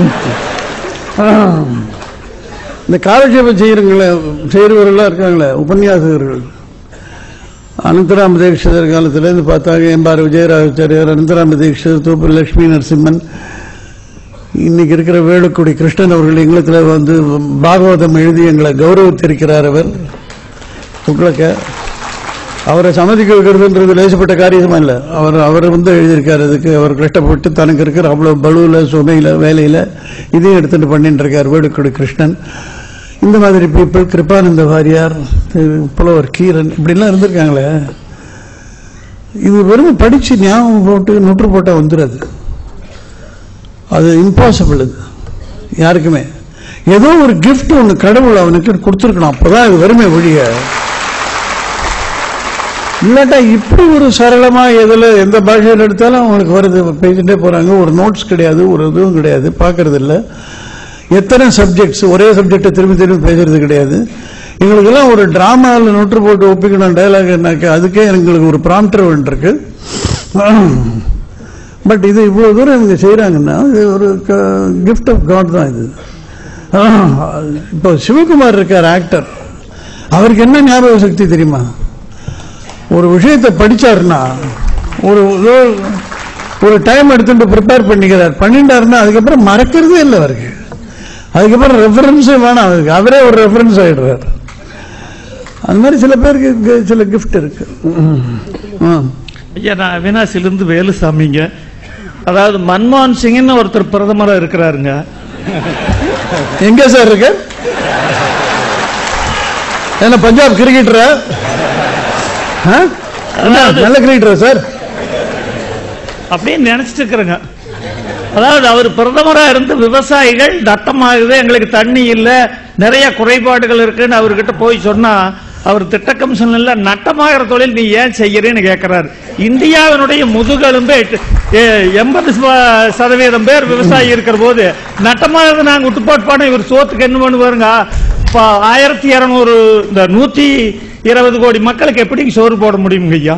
இந்த காலக்ஷேபம் செய்யறவங்கள செய்யறவர்களா இருக்காங்களே உபன்யாசகர்கள் அனந்தராம தீட்சிதர் காலத்திலேருந்து பார்த்தாங்க எம்பார் விஜயராஜாரியார் அனந்தராம தீட்சிதர் தூப்பர் லட்சுமி நரசிம்மன் இன்னைக்கு இருக்கிற வேலுக்குடி கிருஷ்ணன் அவர்கள் எங்களுக்கு வந்து பாகவதம் எழுதி எங்களை கௌரவித்திருக்கிறார் அவர் துக்ளக்க அவரை சம்மதிக்க வைக்கிறதுன்றது லேசப்பட்ட காரியமா இல்லை அவர் அவர் வந்து எழுதியிருக்காரு அதுக்கு அவர் கஷ்டப்பட்டு தனக்கு இருக்கிற அவ்வளவு பலுவில் சுமையில வேலையில இதையும் எடுத்துட்டு பண்ணிட்டு இருக்கார் வேடுக்குடி கிருஷ்ணன் இந்த மாதிரி பீப்புள் கிருபானந்த வாரியார் திரு புலவர் கீரன் இப்படிலாம் இருந்திருக்காங்களே இது வெறும் படிச்சு ஞாபகம் போட்டு நுற்று போட்டா வந்துடாது அது இம்பாசிபிள் இது யாருக்குமே ஏதோ ஒரு gift ஒன்று கடவுள் அவனுக்கு கொடுத்துருக்கணும் அப்பதான் இது வறுமை ஒழிய இல்லாட்டா இப்படி ஒரு சரளமா எதுல எந்த பாஷையில் எடுத்தாலும் அவங்களுக்கு வருது பேசிட்டே போறாங்க ஒரு நோட்ஸ் கிடையாது ஒரு இதுவும் கிடையாது பார்க்கறது இல்ல எத்தனை சப்ஜெக்ட்ஸ் ஒரே சப்ஜெக்டை திரும்பி திரும்பி பேசுறது கிடையாது எங்களுக்கெல்லாம் ஒரு டிராமாவில் நோட்டு போட்டு ஒப்பிக்கணும் டைலாக் என்னாக்க அதுக்கே எங்களுக்கு ஒரு ப்ராம்ப்டர் இருக்கு பட் இது இவ்வளவு தூரம் இவங்க செய்யறாங்கன்னா இது ஒரு கிஃப்ட் ஆஃப் காட் தான் இது ஆஹ், இப்போ சிவகுமார் இருக்கார் ஆக்டர் அவருக்கு என்ன ஞாபக சக்தி தெரியுமா ஒரு விஷயத்தை படிச்சாருன்னா ஒரு ஏதோ ஒரு டைம் எடுத்துட்டு ப்ரிப்பேர் பண்ணிக்கிறார் பண்ணிட்டாருன்னா அதுக்கப்புறம் மறக்கிறதே இல்லை அவருக்கு அதுக்கப்புறம் ரெஃபரன்ஸே வேணாம் அவருக்கு அவரே ஒரு ரெஃபரன்ஸ் ஆயிடுறாரு அந்த மாதிரி சில பேருக்கு கு- சில கிஃப்ட் இருக்கு ம். ஐயா நான் அவினாசிலிருந்து வேலுசாமிங்க அதாவது மன்மோகன் சிங்னு ஒருத்தர் பிரதமரா இருக்கிறாருங்க எங்க சார் இருக்கு என்ன பஞ்சாப் கிரிக்கெட்டரா ஆ? என்ன, நல்ல கிரிக்கெட்டரா சார் அப்படின்னு நினைச்சிட்டு இருக்கிறேங்க அதாவது அவர் பிரதமரா இருந்து விவசாயிகள் தட்டமாகுது எங்களுக்கு தண்ணி இல்ல நிறைய குறைபாடுகள் இருக்குன்னு அவர்கிட்ட போய் சொன்னா அவர் திட்ட கமிஷன்ல நட்டமாகிற தொழில் நீ ஏன் செய்யறேன்னு கேட்கிறாரு இந்தியாவினுடைய முதுகெலும்பே எண்பது சதவீதம் பேர் விவசாயி இருக்கிற போது நட்டமாகிறது நாங்க விட்டுப்பாட்டு பாடம் இவர் சோத்துக்கு என்ன பண்ணுவாருங்க இப்ப ஆயிரத்தி இருநூறு இந்த நூத்தி இருபது கோடி மக்களுக்கு எப்படி சோறு போட முடியுங்க ஐயா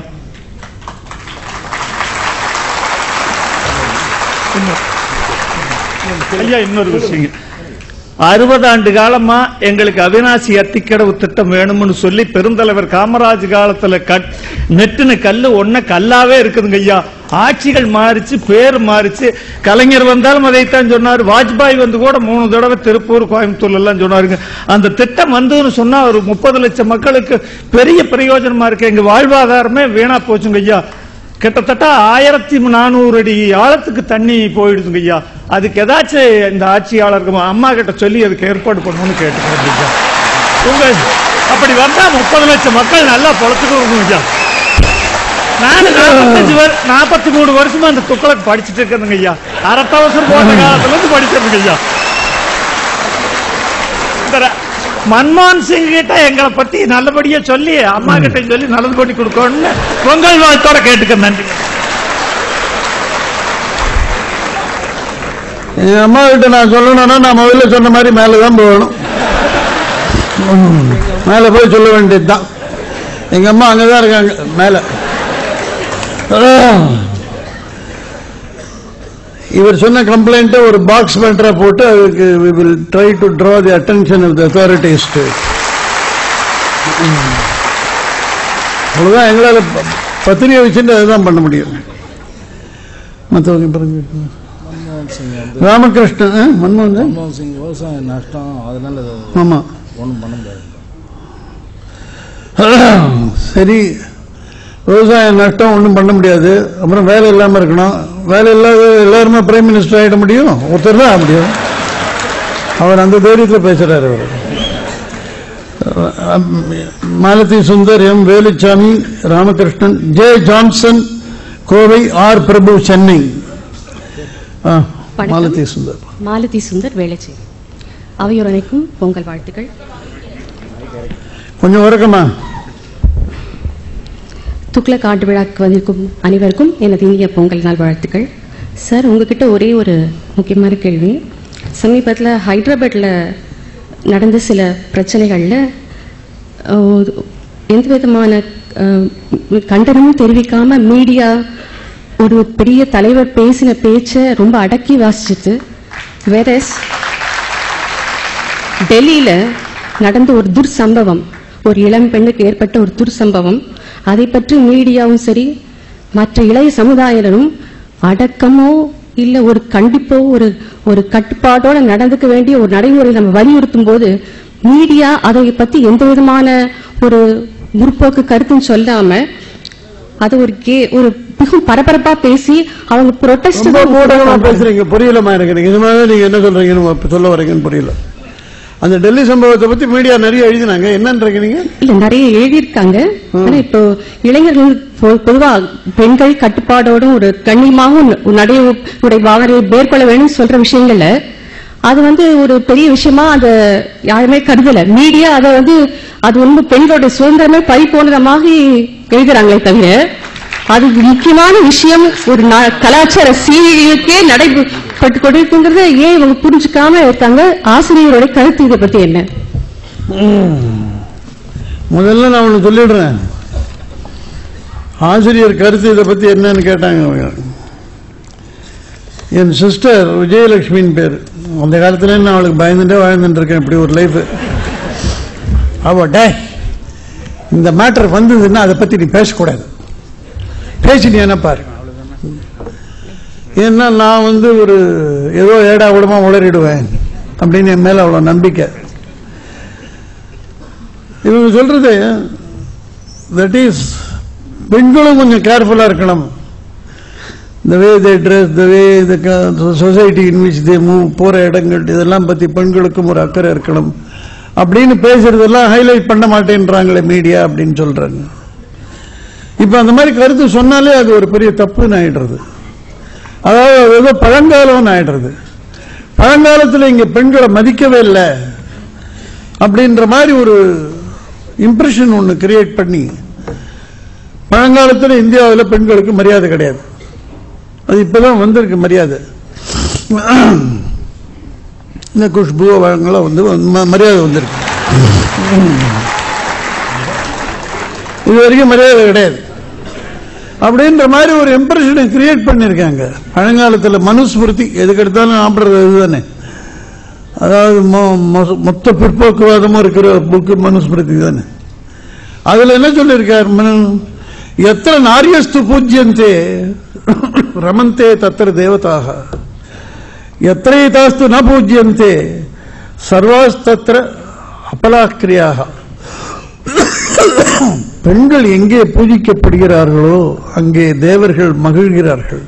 ஐயா இன்னொரு விஷயங்க அறுபது ஆண்டு காலமா எங்களுக்கு அவினாசி அத்திக்கடவு திட்டம் வேணும்னு சொல்லி பெருந்தலைவர் காமராஜ் காலத்துல கட் நெட்டுன கல்லு ஒன்ன கல்லாவே இருக்குதுங்க ஐயா ஆட்சிகள் மாறிச்சு பேர் மாறிச்சு கலைஞர் வந்தாலும் அதைத்தான் சொன்னார் வாஜ்பாய் வந்து கூட மூணு தடவை திருப்பூர் கோயம்புத்தூர்ல எல்லாம் சொன்னாருங்க அந்த திட்டம் வந்ததுன்னு சொன்னா ஒரு முப்பது லட்சம் மக்களுக்கு பெரிய பிரயோஜனமா இருக்கு எங்க வாழ்வாதாரமே வீணா போச்சுங்க ஐயா கிட்டத்தட்ட ஆயிரத்தி நானூறு அடி ஆழத்துக்கு தண்ணி போயிடுதுங்க ஐயா அதுக்கு ஏதாச்சும் இந்த ஆட்சியாளருக்கு அம்மா கிட்ட சொல்லி அதுக்கு ஏற்பாடு பண்ணணும்னு கேட்டுக்கிறேன் ஐயா உங்க அப்படி வந்தா முப்பது லட்சம் மக்கள் நல்லா பொழச்சுக்கணும் ஐயா நான் நாற்பத்தஞ்சு நாற்பத்தி மூணு வருஷமா அந்த துக்ளக் படிச்சுட்டு இருக்கிறதுங்க ஐயா அரத்தவசரம் போட்ட காலத்துல இருந்து படிச்சிருங்க ஐயா இந்த ர- மன்மோகன் சிங் கிட்ட எங்களை பத்தி நல்லபடியா சொல்லி அம்மா கிட்ட சொல்லி நல்லது பண்ணி கொடுக்கணும்னு பொங்கல் வாழ்த்தோட கேட்டுக்க நன்றி எங்க அம்மா கிட்ட நான் சொல்லணும்னா நான் முதல்ல சொன்ன மாதிரி மேலே தான் போகணும் ம். மேலே போய் சொல்ல வேண்டியதுதான் எங்க அம்மா அங்கே தான் இருக்காங்க மேலே இவர் சொன்ன கம்ப்ளைண்ட்டை ஒரு பாக்ஸ் மேட்டரா போட்டு அதுக்கு we will try to draw the attention of the authorities to it. ம். அவ்வளவுதான் எங்களால் ப- பத்திரிகை வச்சுட்டு அதுதான் பண்ண முடியும் மற்றவங்க பிறகு மன்மோகன் சிங் வந்து ராமகிருஷ்ணன் ஆ, மன்மோகன் சிங்? மன்மோகன் சிங் விவசாயம் நஷ்டம் அதனால ஆமா ஒன்றும் பண்ண முடியாது சரி விவசாய நஷ்டம் ஒன்றும் பண்ண முடியாது அப்புறம் வேலை இல்லாமல் இருக்கணும் வேலை இல்லாத எல்லாருமே பிரைம் மினிஸ்டர் ஆகிட முடியும் ஒருத்தர் தான் ஆக முடியும் அவர் அந்த தைரியத்தில் பேசுறாரு அவர் அஹ், Malathi Sundar M Veluchamy Ramakrishnan J Johnson Kovai R Prabhu Chennai ஆ, வணக்கம். மாலதி சுந்தர் மாலதி சுந்தர் வேளச்சேரி அவையோர் அனைக்கும் பொங்கல் வாழ்த்துக்கள் கொஞ்சம் உறக்கமா துக்ளக் ஆண்டு விழாக்கு வந்திருக்கும் அனைவருக்கும் எனது இனிய பொங்கல் நாள் வாழ்த்துக்கள் சார் உங்ககிட்ட ஒரே ஒரு முக்கியமான கேள்வி சமீபத்தில் ஹைதராபாத்தில் நடந்த சில பிரச்சனைகளில் அஹ், எந்த விதமான அஹ், கண்டனமும் தெரிவிக்காம மீடியா ஒரு பெரிய தலைவர் பேசின பேச்சை ரொம்ப அடக்கி வாசிச்சுட்டு வேற டெல்லியில நடந்த ஒரு துர்சம்பவம் ஒரு இளம் பெண்ணுக்கு ஏற்பட்ட ஒரு துர்சம்பவம் அதை பற்றி மீடியாவும் சரி மற்ற இளைய சமுதாயினரும் அடக்கமோ இல்ல ஒரு கண்டிப்போ ஒரு ஒரு கட்டுப்பாட்டோட நடந்துக்க வேண்டிய ஒரு நடைமுறை நம்ம வலியுறுத்தும் போது மீடியா அதை பத்தி எந்த விதமான ஒரு முற்போக்கு கருத்தும் சொல்லாம அது ஒரு கே ஒரு மிகவும் பரபரப்பா பேசி அவங்க ரொம்ப மூடகமா ப்ரொட்டஸ்ட் பேசுறீங்க புரியலமா எனக்கு நீங்க நிஜமாவே நீங்க என்ன சொல்றீங்கன்னு இப்ப சொல்ல வரீங்கன்னு புரியல அந்த டெல்லி சம்பவத்தை பத்தி மீடியா நிறைய எழுதினாங்க என்னன்றீங்க நீங்க இல்ல நிறைய எழுதியிருக்காங்க ஆனா இப்போ இளைஞர்கள் பொ- பொதுவா பெண்கள் கட்டுப்பாடோடும் ஒரு கண்ணியமாகவும் ஒரு நடை உடை வாகனை மேற்கொள்ள வேணும்னு சொல்ற விஷயங்கள்ல அது வந்து ஒரு பெரிய விஷயமா அத யாருமே கருதல மீடியா அதை வந்து அது வந்து பெண்களுடைய சுதந்திரமே பறி போனத மாதிரி எழுதுறாங்களே தவிர அது முக்கியமான விஷயம் ஒரு நா- கலாச்சார சீரழிவுக்கே நடைபெற்று கொண்டிருக்குங்கிறத ஏன் இவங்க புரிஞ்சுக்காம இருக்காங்க ஆசிரியரோட கருத்து இதை பத்தி என்ன முதல்ல நான் ஒண்ணு சொல்லிடுறேன் ஆசிரியர் கருத்து இதை பத்தி என்னன்னு கேட்டாங்க அவங்க. என் சிஸ்டர் விஜயலட்சுமின்னு பேர் அந்த காலத்துல நான் அவளுக்கு பயந்துட்டே வாழ்ந்துட்டு இருக்கேன் இப்படி ஒரு லைஃப் அவ டே இந்த மேட்டர் வந்ததுன்னா அதை பத்தி நீ பேசக்கூடாது பேசினீன்னா பாரு ஏன்னா நான் வந்து ஒரு ஏதோ ஏடா கூடமா உளறிடுவேன் அப்படின்னு என் மேல அவ்வளவு நம்பிக்கை இவங்க சொல்றது தட் இஸ் பெண்களும் கொஞ்சம் கேர்ஃபுல்லா இருக்கணும் the way they dress the way the ca- society in which they move போற இடங்கள் இதெல்லாம் பத்தி பெண்களுக்கும் ஒரு அக்கறை இருக்கணும் அப்படின்னு பேசுறதெல்லாம் ஹைலைட் பண்ண மாட்டேன்றாங்களே மீடியா அப்படின்னு சொல்றாங்க இப்ப அந்த மாதிரி கருத்து சொன்னாலே அது ஒரு பெரிய தப்புன்னு ஆயிடுறது அதாவது அது ஏதோ பழங்காலம்னு ஆயிடுறது பழங்காலத்தில் இங்க பெண்களை மதிக்கவே இல்லை அப்படின்ற மாதிரி ஒரு இம்ப்ரெஷன் ஒன்று கிரியேட் பண்ணி பழங்காலத்தில் இந்தியாவில் பெண்களுக்கு மரியாதை கிடையாது அது இப்பதான் வந்திருக்கு மரியாதை இந்த குஷ்பு அவங்களாம் வந்து ம- மரியாதை வந்திருக்கு இது வரைக்கும் மரியாதை கிடையாது அப்படின்ற மாதிரி ஒரு இம்ப்ரெஷனை கிரியேட் பண்ணியிருக்காங்க பழங்காலத்தில் மனுஸ்மிருதி எதுக்கு எடுத்தாலும் சாப்பிட்றது இதுதானே அதாவது மொ- மொ- மொத்த பிற்போக்குவாதமும் இருக்கிற புக்கு மனுஸ்மிருதி தானே அதுல என்ன சொல்லியிருக்கார் மனு எத்தனை நாரியஸ்து பூஜ்யந்தே ரமந்தே தத்திர தேவதாக எத்திரைதாஸ்து ந பூஜ்யந்தே சர்வாஸ்தத்திர அபலாக்கிரியாக பெண்கள் எங்கே பூஜிக்கப்படுகிறார்களோ அங்கே தேவர்கள் மகிழ்கிறார்கள்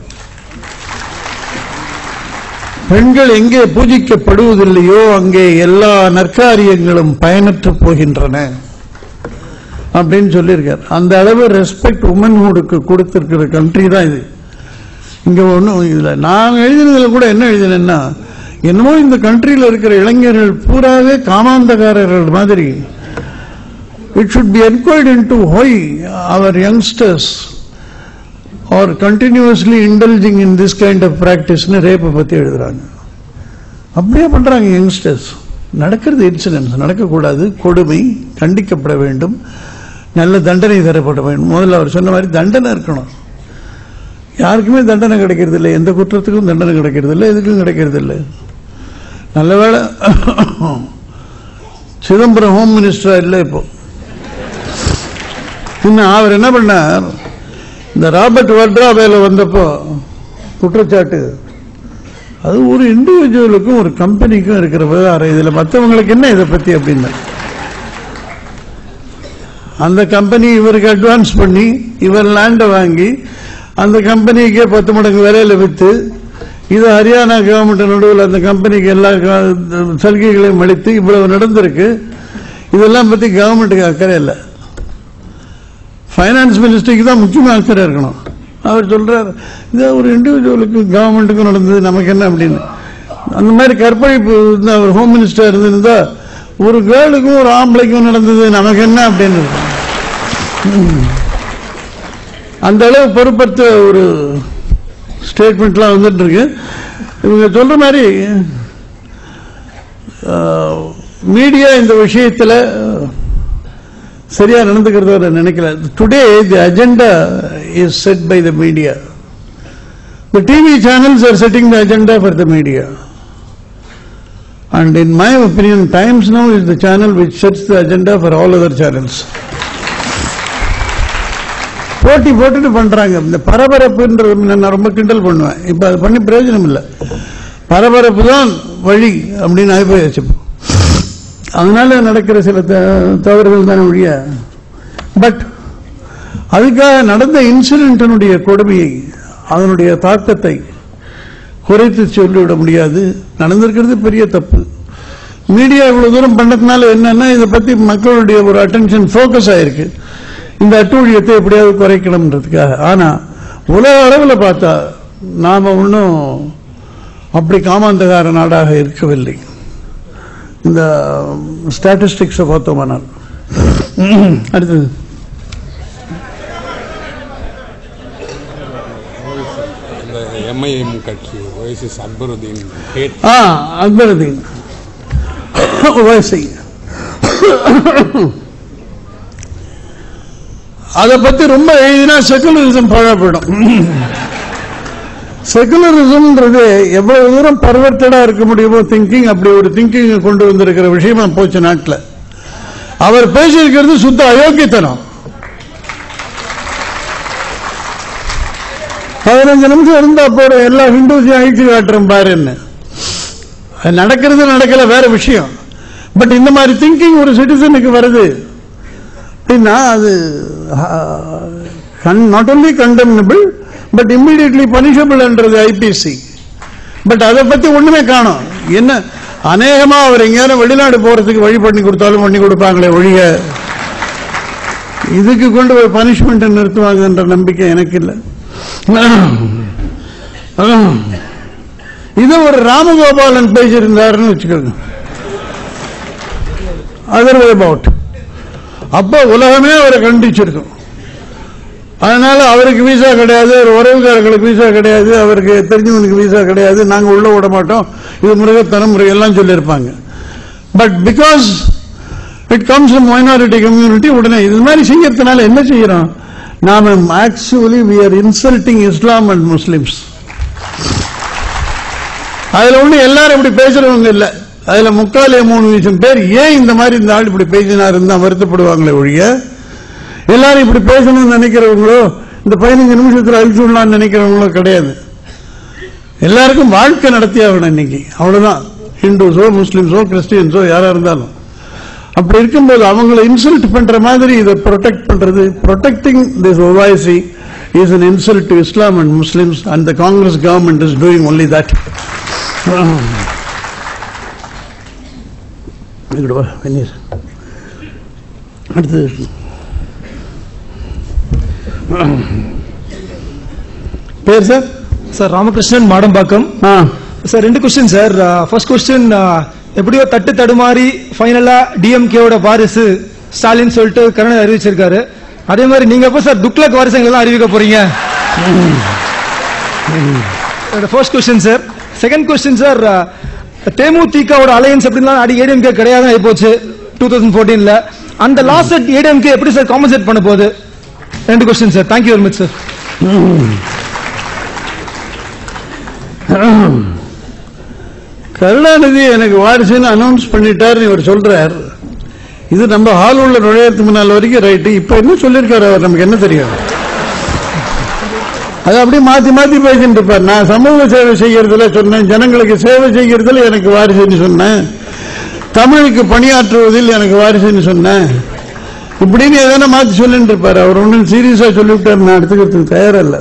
பெண்கள் எங்கே பூஜிக்கப்படுவதில்லையோ அங்கே எல்லா நற்காரியங்களும் பயனற்று போகின்றன அப்படின்னு சொல்லியிருக்கார் அந்த அளவு ரெஸ்பெக்ட் உமன்ஹுடுக்கு கொடுத்திருக்கிற கண்ட்ரி தான் இது இங்க ஒன்றும் இதுல நான் எழுதினதுல கூட என்ன எழுதினேன்னா என்னமோ இந்த கண்ட்ரியில் இருக்கிற இளைஞர்கள் பூராவே காமாந்தகாரர்கள் மாதிரி it should be enquired into why our youngsters are continuously indulging in this kind of practice னு ரேப்பை பத்தி எழுதுறாங்க அப்படியே பண்றாங்க யங்ஸ்டர்ஸ் நடக்கிறது இன்சிடென்ட்ஸ் நடக்கக்கூடாது கொடுமை கண்டிக்கப்பட வேண்டும் நல்ல தண்டனை தரப்பட வேண்டும் முதல்ல அவர் சொன்ன மாதிரி தண்டனை இருக்கணும் யாருக்குமே தண்டனை கிடைக்கிறது இல்லை எந்த குற்றத்துக்கும் தண்டனை கிடைக்கிறது இல்லை எதுக்கும் கிடைக்கிறது இல்லை நல்ல வேளை சிதம்பரம் ஹோம் மினிஸ்டரா இல்லை இப்போ இன்னும் அவர் என்ன பண்ணார் இந்த ராபர்ட் வட்ரா வேலை வந்தப்போ குற்றச்சாட்டு அது ஒரு இண்டிவிஜுவலுக்கும் ஒரு கம்பெனிக்கும் இருக்கிற விவகாரம் இதுல மற்றவங்களுக்கு என்ன இதை பத்தி அப்படின்னா அந்த கம்பெனி இவருக்கு அட்வான்ஸ் பண்ணி இவர் லேண்டை வாங்கி அந்த கம்பெனிக்கே பத்து மடங்கு விலையில வித்து இது ஹரியானா கவர்மெண்ட் நடுவில் அந்த கம்பெனிக்கு எல்லா க- சலுகைகளையும் அளித்து இவ்வளவு நடந்திருக்கு இதெல்லாம் பத்தி கவர்மெண்ட்டுக்கு அக்கறை இல்லை ஃபைனான்ஸ் மினிஸ்டருக்கு தான் முக்கியமாக அக்கறை இருக்கணும் அவர் சொல்றார் இது ஒரு இண்டிவிஜுவலுக்கு கவர்மெண்ட்டுக்கும் நடந்தது நமக்கு என்ன அப்படின்னு அந்த மாதிரி கற்பழிப்பு வந்து அவர் ஹோம் மினிஸ்டர் இருந்திருந்தா ஒரு கேர்ளுக்கும் ஒரு ஆம்பளைக்கும் நடந்தது நமக்கு என்ன அப்படின்னு இருக்கும். ம். அந்த அளவு பொறுப்பற்ற ஒரு ஸ்டேட்மெண்ட்லாம் வந்துட்டு இருக்கு இவங்க சொல்ற மாதிரி மீடியா இந்த விஷயத்தில் சரியா நடந்துக்கிறத நான் நினைக்கல today the agenda is set by the media the TV channels are setting the agenda for the media and in my opinion Times Now is the channel which sets the agenda for all other channels போட்டி போட்டுட்டு பண்றாங்க இந்த பரபரப்புன்றது நான் ரொம்ப கிண்டல் பண்ணுவேன் இப்ப அது பண்ணி பிரயோஜனம் இல்லை பரபரப்பு தான் வழி அப்படின்னு ஆகிப்போயாச்சு இப்போ. அதனால நடக்கிற சில த- தவறுகள் தானே ஒழிய பட் அதுக்காக நடந்த இன்சிடென்டினுடைய கொடுமையை அதனுடைய தாக்கத்தை குறைத்து சொல்லிவிட முடியாது நடந்திருக்கிறது பெரிய தப்பு மீடியா இவ்வளவு தூரம் பண்ணதுனால என்னன்னா இதை பத்தி மக்களுடைய ஒரு அட்டென்ஷன் ஃபோக்கஸ் ஆயிருக்கு இந்த அட்டூழியத்தை எப்படியாவது குறைக்கணும்ன்றதுக்காக ஆனா உலக அளவில் பார்த்தா நாம ஒன்றும் அப்படி காமாந்தகார நாடாக இருக்கவில்லை இந்த ஸ்டாட்டிஸ்டிக்ஸை பார்த்தோமானால் அடுத்தது இந்த எம்ஐஎம் கட்சி ஓஎஸ்எஸ் அக்பருதீன் ஹேட் ஆ அக்பருதீன் ஓஎஸ்ஐ அதை பத்தி ரொம்ப எழுதினா செகுலரிசம் பழப்படும் செகுலரிசம்ன்றது எவ்வளவு தூரம் பர்வர்டடா இருக்க முடியுமோ திங்கிங் அப்படி ஒரு திங்கிங் கொண்டு வந்திருக்கிற விஷயமா போச்சு நாட்டில் அவர் பேசியிருக்கிறது சுத்த அயோக்கியத்தனம் பதினஞ்சு நிமிஷம் இருந்தா போதும் எல்லா ஹிந்துஸையும் அழிச்சு காட்டுறோம் பாருன்னு அது நடக்கிறது நடக்கல வேற விஷயம் பட் இந்த மாதிரி திங்கிங் ஒரு சிட்டிசனுக்கு வருது அப்படின்னா அது not only condemnable but immediately பனிஷபிள்ன்றது ஐபிசி பட் அதை பத்தி ஒண்ணுமே காணும் என்ன அநேகமா அவர் எங்கேயாரும் வெளிநாடு போறதுக்கு வழி பண்ணி கொடுத்தாலும் பண்ணி கொடுப்பாங்களே ஒழிய இதுக்கு கொண்டு போய் பனிஷ்மெண்ட் நிறுத்துவாங்கன்ற நம்பிக்கை எனக்கு இல்லை ஆம். இது ஒரு ராமகோபாலன் பேசியிருந்தாருன்னு வச்சுக்கோங்க அதர் வே அபவுட் அப்ப உலகமே அவரை கண்டிச்சிருக்கும் அதனால அவருக்கு விசா கிடையாது அவர் உறவுக்காரர்களுக்கு விசா கிடையாது அவருக்கு தெரிஞ்சவனுக்கு விசா கிடையாது நாங்க உள்ள விட மாட்டோம் இது முருகத்தனம் முறை எல்லாம் சொல்லியிருப்பாங்க but because it comes minority community உடனே இது மாதிரி செய்யறதுனால என்ன செய்யறோம் நாம actually we are insulting Islam and Muslims அதுல ஒண்ணு எல்லாரும் இப்படி பேசுறவங்க இல்ல அதுல முக்காலே மூணு லட்சம் பேர் ஏன் இந்த மாதிரி இந்த ஆள் இப்படி பேசினாருன்னு தான் வருத்தப்படுவாங்களே ஒழிய எல்லாரும் இப்படி பேசணும்னு நினைக்கிறவங்களோ இந்த பதினஞ்சு நிமிஷத்துல அழிச்சு விடலாம்னு நினைக்கிறவங்களோ கிடையாது எல்லாருக்கும் வாழ்க்கை நடத்தி ஆகணும் இன்னைக்கு அவ்வளவுதான் ஹிந்துஸோ முஸ்லிம்ஸோ கிறிஸ்டியன்ஸோ யாரா இருந்தாலும் அப்படி இருக்கும்போது அவங்களை இன்சல்ட் பண்ற மாதிரி இதை ப்ரொடெக்ட் பண்றது protecting this Owaisi is an insult to Islam and Muslims and the Congress government is doing only that. இங்கிட்டு வா, வெந்நீர். அடுத்து பேர் சார் சார் ராமகிருஷ்ணன் மாடம்பாக்கம் ஆ சார் ரெண்டு கொஸ்டின் சார் ஃபர்ஸ்ட் கொஸ்டின் எப்படியோ தட்டு தடுமாறி ஃபைனலா டிஎம்கேவோட வாரிசு ஸ்டாலின் சொல்லிட்டு கருணை அறிவிச்சிருக்காரு அதே மாதிரி நீங்க எப்ப சார் துக்ளக் வாரிசுகள் எல்லாம் அறிவிக்க போறீங்க first question sir second question sir தேமுதிகவோட அலையன்ஸ் எப்படின்னா அடி ஏடிஎம்கே கிடையாது ஆகி போச்சு டூ தௌசண்ட் ஃபோர்டீன்ல அந்த லாஸ் ஏடிஎம்கே எப்படி சார் காம்பன்சேட் பண்ண போகுது ரெண்டு question sir thank you very much sir Karunanidhi எனக்கு வாரிசுன்னு அனௌன்ஸ் பண்ணிட்டாருன்னு இவர் சொல்றார் இது நம்ம ஹால் உள்ள நுழையறதுக்கு முன்னால் வரைக்கும் ரைட்டு இப்ப என்ன சொல்லியிருக்காரு அவர் நமக்கு என்ன தெரியும் அது அப்படியே மாத்தி மாத்தி பேசிட்டு இருப்பார் நான் சமூக சேவை செய்யறதுல சொன்னேன் ஜனங்களுக்கு சேவை செய்யறதுல எனக்கு வாரிசுன்னு சொன்னேன் தமிழுக்கு பணியாற்றுவதில் எனக்கு வாரிசுன்னு சொன்னேன் இப்படின்னு எதனா மாத்தி சொல்லிட்டு இருப்பாரு அவர் ஒன்றும் சீரியஸா சொல்லிவிட்டார் நான் எடுத்துக்கிறதுக்கு தயாரா இல்லை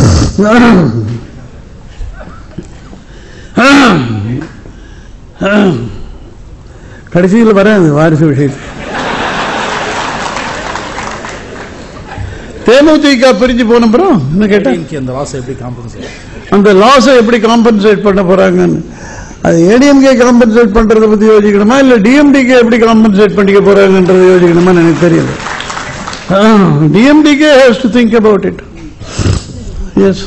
கடைசியில் வரேன் அது வாரிசு விஷயத்துக்கு தேமுதிக பிரிஞ்சு போன அப்புறம் என்ன கேட்டேன் டிஎம்கே அந்த லாஸ் எப்படி காம்பன்சேட் அந்த லாஸை எப்படி காம்பன்சேட் பண்ண போறாங்கன்னு அது ஏடிஎம்கே காம்பன்சேட் பண்றதை பத்தி யோசிக்கணுமா இல்ல டிஎம்டிகே எப்படி காம்பன்சேட் பண்ணிக்க போறாங்கன்றதை யோசிக்கணுமா எனக்கு தெரியல D M D K has to think about it S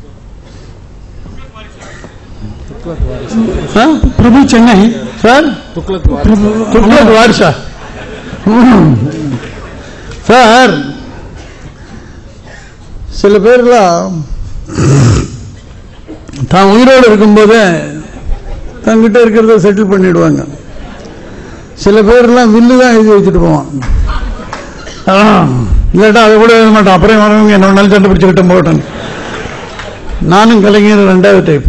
Prabhu Chennai sir Thuglak Thuglak வாரிசா சார் சில பேர்லாம் தான் உயிரோடு இருக்கும்போதே தங்கிட்ட இருக்கிறத செட்டில் பண்ணிடுவாங்க சில பேர்லாம் வில்லு தான் எழுதி வச்சுட்டு போவான் ஆ, இல்லாட்டா அதை கூட எழுத மாட்டான் அப்புறம் வரவங்க என்ன வேணாலும் சண்டை பிடிச்சுக்கிட்ட போட்டேன் நானும் கலைஞர் ரெண்டாவது டைப்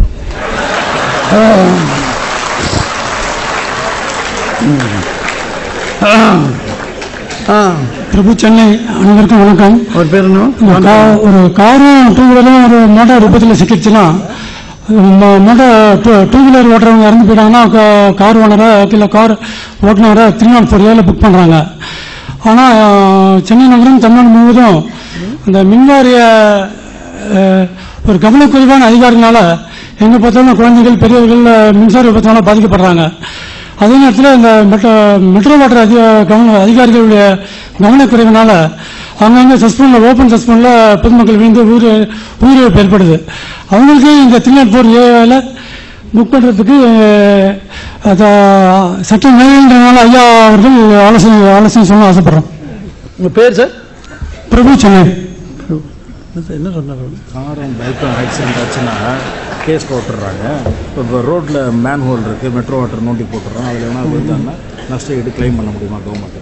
பிரபு சென்னை அனைவருக்கும் வணக்கம் அவர் பேர் என்ன ஒரு கா- ஒரு காரும் டூ வீலரும் ஒரு மோட்டார் விபத்தில் சிக்கிச்சுன்னா மோ- மோட்டார் டூ டூ வீலர் ஓட்டுறவங்க இறந்து போயிட்டாங்கன்னா கா- கார் ஓனரை இல்லை கார் ஓட்டுநரை த்ரீ நாட் ஃபோர் ஏல புக் பண்ணுறாங்க ஆனால் சென்னை நகரம் தமிழ்நாடு முழுவதும் இந்த மின்வாரிய அஹ், ஒரு கவனக்குறைவான அதிகாரினால எங்கே பார்த்தாலும் குழந்தைகள் பெரியவர்கள் அஹ், மின்சார விபத்தினால பாதிக்கப்படுறாங்க அதே நேரத்தில் இந்த மெட்ரோ மெட்ரோ வாட்டர் அதிக கவன அதிகாரிகளுடைய கவனக்குறைவினால அங்கங்கே சஸ்பெண்டில் ஓப்பன் சஸ்பெண்டில் பொதுமக்கள் விழுந்து உயிர் உயிரிழப்பு ஏற்படுது அவங்களுக்கு இந்த த்ரீ நாட் ஃபோர் ஏல புக் பண்ணுறதுக்கு அதை சட்டம் மேலன்றனால ஐயா அவர்கள் ஆலோசனை ஆலோசனை சொல்ல ஆசைப்படுறோம் உங்க பேர் சார் பிரபு சென்னை என்ன சொன்னார் காரும் பைக்கும் ஆக்சிடென்ட் ஆச்சுன்னா கேஸ் போட்டுடுறாங்க இப்போ ரோட்டில் மேன் ஹோல் இருக்குது மெட்ரோ வாட்டர் நோண்டி போட்டுறோம் அதில் எவனா விழுந்தாங்கன்னா நஷ்ட ஈடு கிளைம் பண்ண முடியுமா கவர்மெண்ட்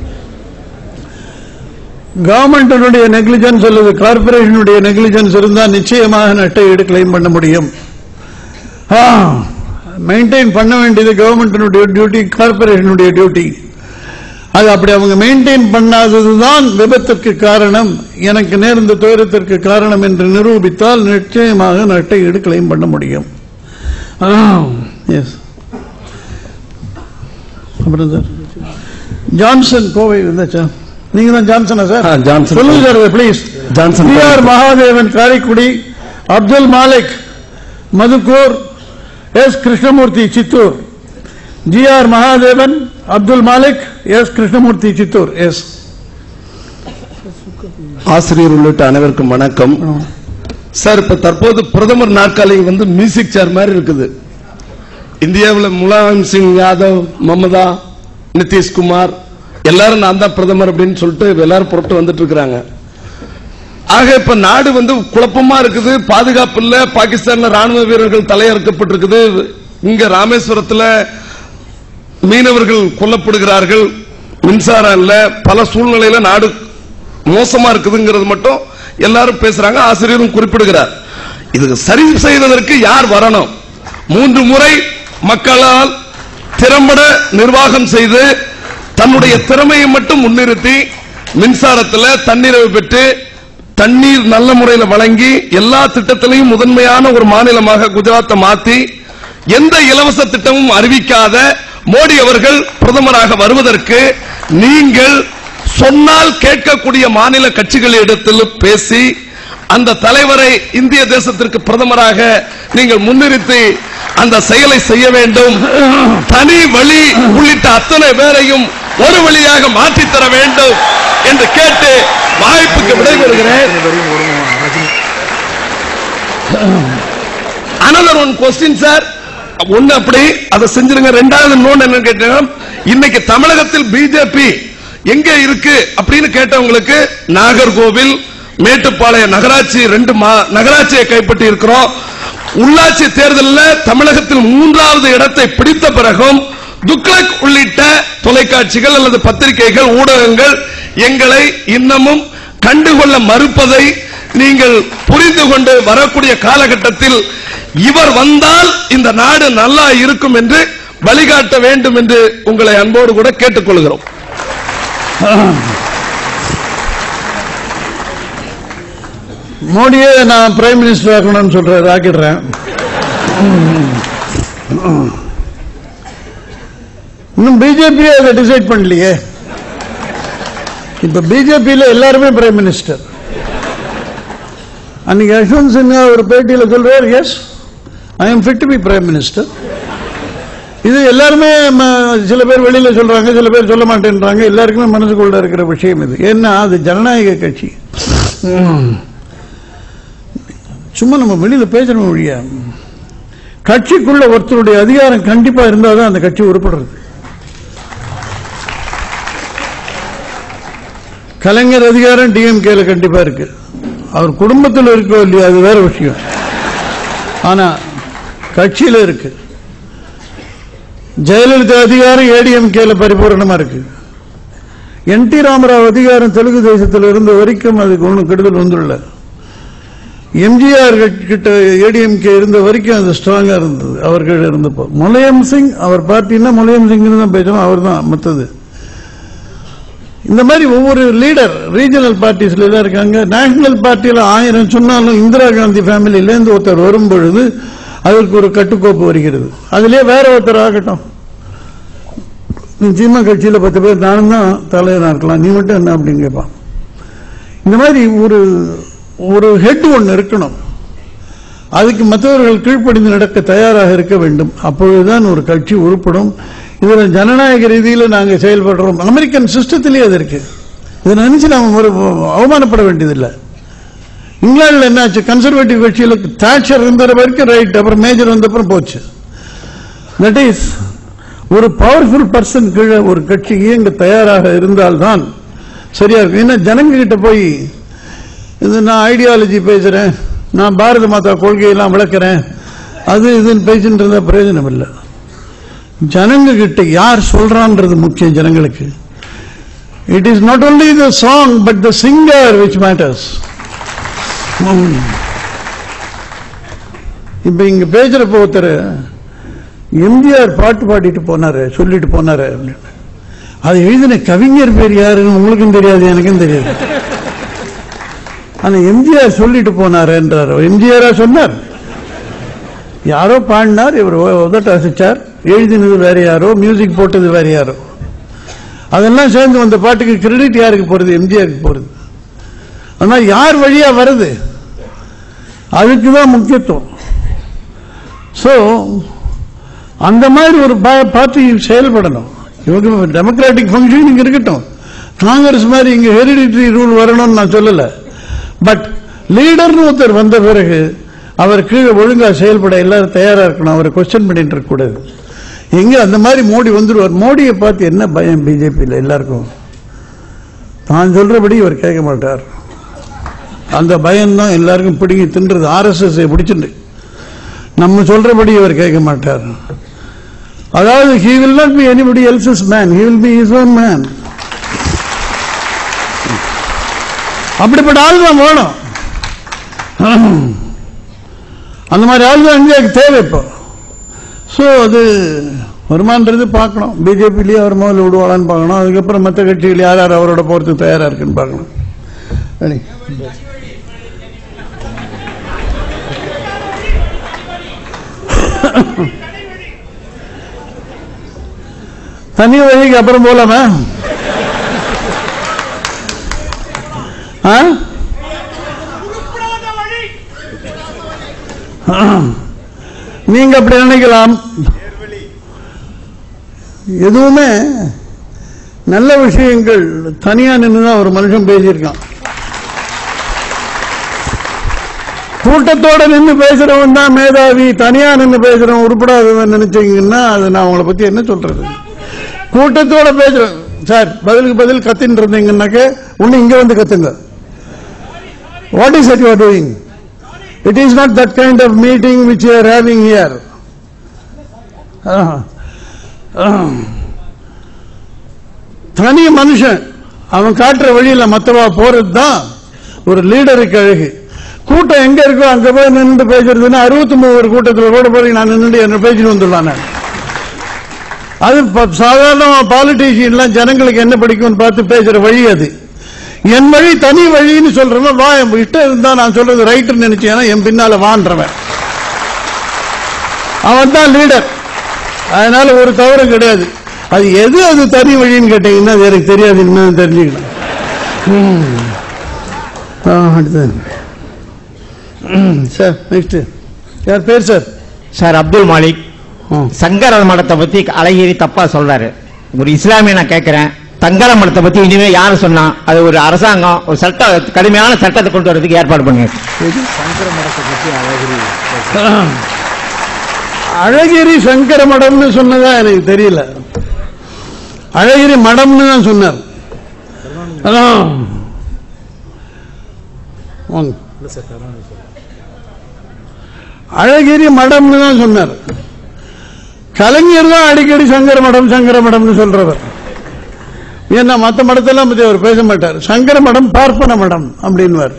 கவர்மெண்டினுடைய நெக்லிஜென்ஸ் அல்லது கார்பரேஷனுடைய நெக்லிஜென்ஸ் இருந்தால் நிச்சயமாக நட்டை ஈடு கிளைம் பண்ண முடியும் மெயின்டைன் பண்ண வேண்டியது கவர்மெண்டினுடைய டியூட்டி கார்பரேஷனுடைய டியூட்டி அது அப்படி அவங்க மெயின்டைன் பண்ணாததுதான் விபத்திற்கு காரணம் எனக்கு நேர்ந்த துயரத்திற்கு காரணம் என்று நிரூபித்தால் நிச்சயமாக நட்டை ஈடு கிளைம் பண்ண முடியும் எஸ் அப்புறம் சார் ஜான்சன் கோவை வந்தாச்சா நீங்க தான் ஜான்சனா சார் ஜான்சன். சொல்லுங்க sir please Johnson P R Mahadevan Karaikudi Abdul Malik Madhukkur S Krishnamoorthy Chittoor G R Mahadevan Abdul Malik S Krishnamoorthy Chittoor S ஆசிரியர் உள்ளிட்ட அனைவருக்கும் வணக்கம் சார் இப்ப தற்போது பிரதமர் நாற்காலி வந்து மியூசிக் சேர் மாதிரி இருக்குது இந்தியாவில் முலாயம் சிங் யாதவ் மமதா நிதிஷ்குமார் எல்லாரும் நான் தான் பிரதமர் அப்படின்னு சொல்லிட்டு எல்லாரும் புறப்பட்டு வந்துட்டு இருக்கிறாங்க ஆக இப்ப நாடு வந்து குழப்பமா இருக்குது பாதுகாப்பு இல்ல பாகிஸ்தான்ல ராணுவ வீரர்கள் தலையறுக்கப்பட்டிருக்குது இங்க ராமேஸ்வரத்துல மீனவர்கள் கொல்லப்படுகிறார்கள் மின்சாரம் இல்ல பல சூழ்நிலையில நாடு மோசமா இருக்குதுங்கிறது மட்டும் எல்லாரும் பேசுறாங்க ஆசிரியரும் குறிப்பிடுகிறார் இதுக்கு சரி செய்வதற்கு யார் வரணும் மூன்று முறை மக்களால் திறம்பட நிர்வாகம் செய்து தன்னுடைய திறமையை மட்டும் முன்னிறுத்தி மின்சாரத்தில் தண்ணீரை பெற்று தண்ணீர் நல்ல முறையில் வழங்கி எல்லா திட்டத்திலையும் முதன்மையான ஒரு மாநிலமாக குஜராத்தை மாத்தி எந்த இலவச திட்டமும் அறிவிக்காத மோடி அவர்கள் பிரதமராக வருவதற்கு நீங்கள் சொன்னால் கேட்கக்கூடிய மாநில கட்சிகளிடத்தில் பேசி அந்த தலைவரை இந்திய தேசத்திற்கு பிரதமராக நீங்கள் முன்னிறுத்தி அந்த செயலை செய்ய வேண்டும் தனி வழி உள்ளிட்ட அத்தனை பேரையும் ஒரு வழியாக மாற்றித் தர வேண்டும் என்று கேட்டு வாய்ப்புக்கு விடைபெறுகிறேன் அனதர் ஒன் கொஸ்டின் சார் ஒன்னு அப்படி அதை செஞ்சிருங்க ரெண்டாவது இன்னொன்னு என்ன கேட்டீங்கன்னா இன்னைக்கு தமிழகத்தில் பிஜேபி எங்க இருக்கு அப்படின்னு கேட்டவங்களுக்கு நாகர்கோவில் மேட்டுப்பாளையம் நகராட்சி ரெண்டு மா- நகராட்சியை கைப்பற்றி இருக்கிறோம் உள்ளாட்சி தேர்தலில் தமிழகத்தில் மூன்றாவது இடத்தை பிடித்த பிறகும் துக்ளக் உள்ளிட்ட தொலைக்காட்சிகள் அல்லது பத்திரிகைகள் ஊடகங்கள் எங்களை இன்னமும் கண்டுகொள்ள மறுப்பதை நீங்கள் புரிந்து கொண்டு வரக்கூடிய காலகட்டத்தில் இவர் வந்தால் இந்த நாடு நல்லா இருக்கும் என்று வழிகாட்ட வேண்டும் என்று உங்களை அன்போடு கூட கேட்டுக்கொள்கிறோம் மோடியே நான் பிரைம் மினிஸ்டர் ஆக்கணும்னு சொல்றாரு ஆக்கிடுறேன் இன்னும் பிஜேபியே அதை டிசைட் பண்ணலையே இப்ப பிஜேபியில எல்லாருமே பிரைம் மினிஸ்டர் அன்னைக்கு யஷ்வந்த் சின்ஹா ஒரு பேட்டியில் சொல்றார் yes I am fit to be prime minister இது எல்லாருமே ம, சில பேர் வெளியில சொல்றாங்க சில பேர் சொல்ல மாட்டேன்றாங்க எல்லாருக்குமே மனசுக்குள்ள இருக்கிற விஷயம் இது ஏன்னா அது ஜனநாயக கட்சி சும்மா நம்ம வெளியில பேசணும் வழியா கட்சிக்குள்ள ஒருத்தருடைய அதிகாரம் கண்டிப்பா இருந்தாதான் அந்த கட்சி உருப்படுறது கலைஞர் அதிகாரம் டிஎம்கேல கண்டிப்பா இருக்கு அவர் குடும்பத்தில் இருக்கோ இல்லையா அது வேற விஷயம் ஆனா கட்சியில இருக்கு ஜெயலலிதா அதிகாரம் ஏடிஎம்கேல பரிபூரணமா இருக்கு என் டி ராமராவ் அதிகாரம் தெலுங்கு தேசத்தில் இருந்த வரைக்கும் அதுக்கு ஒன்றும் கெடுதல் வந்துள்ள எம்ஜிஆர் கிட்ட ஏடிஎம்கே இருந்த வரைக்கும் அது ஸ்ட்ராங்கா இருந்தது அவர்கள் இருந்தப்போ முலையம் சிங் அவர் பார்ட்டினா முலையம் சிங் தான் பேசணும் அவர் தான் மற்றது இந்த மாதிரி ஒவ்வொரு லீடர் ரீஜனல் பார்ட்டிஸ்ல எல்லாம் இருக்காங்க நேஷனல் பார்ட்டியில ஆயிரம் சொன்னாலும் இந்திரா காந்தி ஃபேமிலியில இருந்து ஒருத்தர் வரும் பொழுது அதற்கு ஒரு கட்டுக்கோப்பு வருகிறது அதுலயே வேற ஒருத்தர் ஆகட்டும் நிச்சயமா கட்சியில பத்து பேர் நானும் தான் தலைவராக இருக்கலாம் நீ மட்டும் என்ன அப்படின்னு கேட்பான் இந்த மாதிரி ஒரு ஒரு ஹெட் ஒன்று இருக்கணும் அதுக்கு மற்றவர்கள் கீழ்ப்படிந்து நடக்க தயாராக இருக்க வேண்டும் அப்பொழுதுதான் ஒரு கட்சி உருப்படும் இதில் ஜனநாயக ரீதியில் நாங்கள் செயல்படுறோம் அமெரிக்கன் சிஸ்டத்திலேயே அது இருக்கு இதை நினைச்சு நாம ஒரு அவமானப்பட வேண்டியதில்லை இங்கிலாந்துல என்னாச்சு கன்சர்வேட்டிவ் கட்சியில் தாட்சர் இருந்த வரைக்கும் ரைட் அப்புறம் மேஜர் வந்த அப்புறம் போச்சு தட் இஸ் ஒரு பவர்ஃபுல் பர்சன் கீழே ஒரு கட்சி இயங்க தயாராக இருந்தால்தான் சரியா இருக்கும் ஏன்னா ஜனங்க கிட்ட போய் இது நான் ஐடியாலஜி பேசுறேன் நான் பாரத மாதா கொள்கையெல்லாம் விளக்குறேன் அது இதுன்னு பேசிட்டு இருந்தா பிரயோஜனம் இல்லை ஜனங்க கிட்ட யார் சொல்றான்றது முக்கியம் ஜனங்களுக்கு it is not only the song but the singer which matters இப்ப இங்க பேசுறப்ப ஒருத்தர் எம்ஜிஆர் பாட்டு பாடிட்டு போனாரு சொல்லிட்டு போனாரு அப்படின்னு அது எழுதின கவிஞர் பேர் யாருன்னு உங்களுக்கும் தெரியாது எனக்கும் தெரியாது ஆனா எம்ஜிஆர் சொல்லிட்டு போனார் என்றார் எம்ஜிஆரா சொன்னார் யாரோ பாடினார் இவர் உதட்ட அசைச்சார் எழுதினது வேற யாரோ மியூசிக் போட்டது வேற யாரோ அதெல்லாம் சேர்ந்து வந்த பாட்டுக்கு கிரெடிட் யாருக்கு போறது எம்ஜிஆருக்கு போறது ஆனா யார் வழியா வருது அதுக்கு தான் முக்கியத்துவம் ஸோ அந்த மாதிரி ஒரு பார்ட்டி செயல்படணும் இவங்க டெமோக்ராட்டிக் ஃபங்க்ஷன் இங்க இருக்கட்டும் காங்கிரஸ் மாதிரி இங்க ஹெரிடிட்டரி ரூல் வரணும்னு நான் சொல்லல பட் லீடர்னு ஒருத்தர் வந்த பிறகு அவர் கீழே ஒழுங்கா செயல்பட எல்லாரும் தயாரா இருக்கணும் அவரை கொஸ்டின் பண்ணிட்டு இருக்க கூடாது எங்க அந்த மாதிரி மோடி வந்துருவார் மோடியை பார்த்து என்ன பயம் பிஜேபியில் எல்லாருக்கும் தான் சொல்றபடி இவர் கேட்க மாட்டார் அந்த பயம்தான் எல்லாருக்கும் பிடிங்கி தின்றது ஆர்எஸ்எஸ் பிடிச்சிட்டு நம்ம சொல்றபடி இவர் கேட்க மாட்டார் அதாவது he will not be anybody else's man he will be his own man அப்படிப்பட்ட ஆள் தான் வேணும் அந்த மாதிரி ஆள் தான் இந்தியாவுக்கு தேவை இப்போ ஸோ அது வருமானது பார்க்கணும் பிஜேபிலேயே அவர் முதல்ல விடுவாளான்னு பார்க்கணும் அதுக்கப்புறம் மற்ற கட்சிகள் யார் யார் அவரோட போறதுக்கு தயாரா இருக்குன்னு பார்க்கணும் ரெடி தனி வழிக்கு அப்புறம் போலாமா ஆ? நீங்க அப்படி நினைக்கலாம் எதுவுமே நல்ல விஷயங்கள் தனியா நின்று தான் ஒரு மனுஷன் பேசியிருக்கான் கூட்டத்தோட நின்று பேசுறவன் தான் மேதாவி தனியா நின்று பேசுறவன் உருப்படாதவன் நினைச்சீங்கன்னா அது நான் உங்களை பத்தி என்ன சொல்றது கூட்டத்தோட பேசுறேன் சார் பதிலுக்கு பதில் கத்தின்னு இருந்தீங்கன்னாக்க ஒண்ணு இங்க வந்து கத்துங்க what is it you are doing it is not that kind of meeting which you are having here தனி மனுஷன் அவன் காட்டுற வழியில மத்தவா போறது தான் ஒரு லீடருக்கு அழகு கூட்டம் எங்க இருக்கோ அங்க போய் நின்று பேசுறதுன்னா அறுபத்தி மூணு கூட்டத்தில் கூட போய் நான் நின்று என்ன பேசிட்டு வந்துடலாம் நான் அது ப- சாதாரண பாலிட்டிஷியன்லாம் ஜனங்களுக்கு என்ன பிடிக்கும்னு பார்த்து பேசுற வழி அது என் வழி தனி வழின்னு சொல்றவன் வா என் இஷ்டம் இருந்தா நான் சொல்றது ரைட்டுன்னு நினைச்சேன்னா என் பின்னால வான்றவன் அவன் தான் லீடர் அதனால ஒரு தவறும் கிடையாது அது எது அது தனி வழின்னு கேட்டீங்கன்னா அது எனக்கு தெரியாது இன்னும் தெரிஞ்சுக்கணும் ம். ஆ, அடுத்தது ம், சார் நெக்ஸ்ட் யார் பேர் சார் சார் அப்துல் மாலிக் சங்கர மடத்தை பத்தி அழகிரி தப்பா சொல்றாரு ஒரு இஸ்லாமிய நான் கேட்கிறேன் சங்கர மடத்தை பத்தி இனிமே யாரு சொன்னா அது ஒரு அரசாங்கம் ஒரு சட்ட கடுமையான சட்டத்தை கொண்டு வரதுக்கு ஏற்பாடு பண்ணுங்க சங்கர மடத்தை பற்றி அழகிரி அழகிரி சங்கர மடம்னு சொன்னதா எனக்கு தெரியல அழகிரி மடம்னு தான் சொன்னார் அதான் வாங்க. இல்லை சார் கருணாநிதி சார் அழகிரி மடம்னு தான் சொன்னார் கலைஞர் தான் அடிக்கடி சங்கர மடம் சங்கர மடம்னு சொல்றவர் ஏன்னா மற்ற மடத்தெல்லாம் பத்தி அவர் பேச மாட்டார் சங்கர மடம் பார்ப்பன மடம் அப்படின்வார்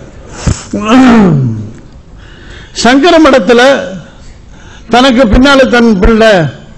சங்கர மடத்துல தனக்கு பின்னால தன் பிள்ளை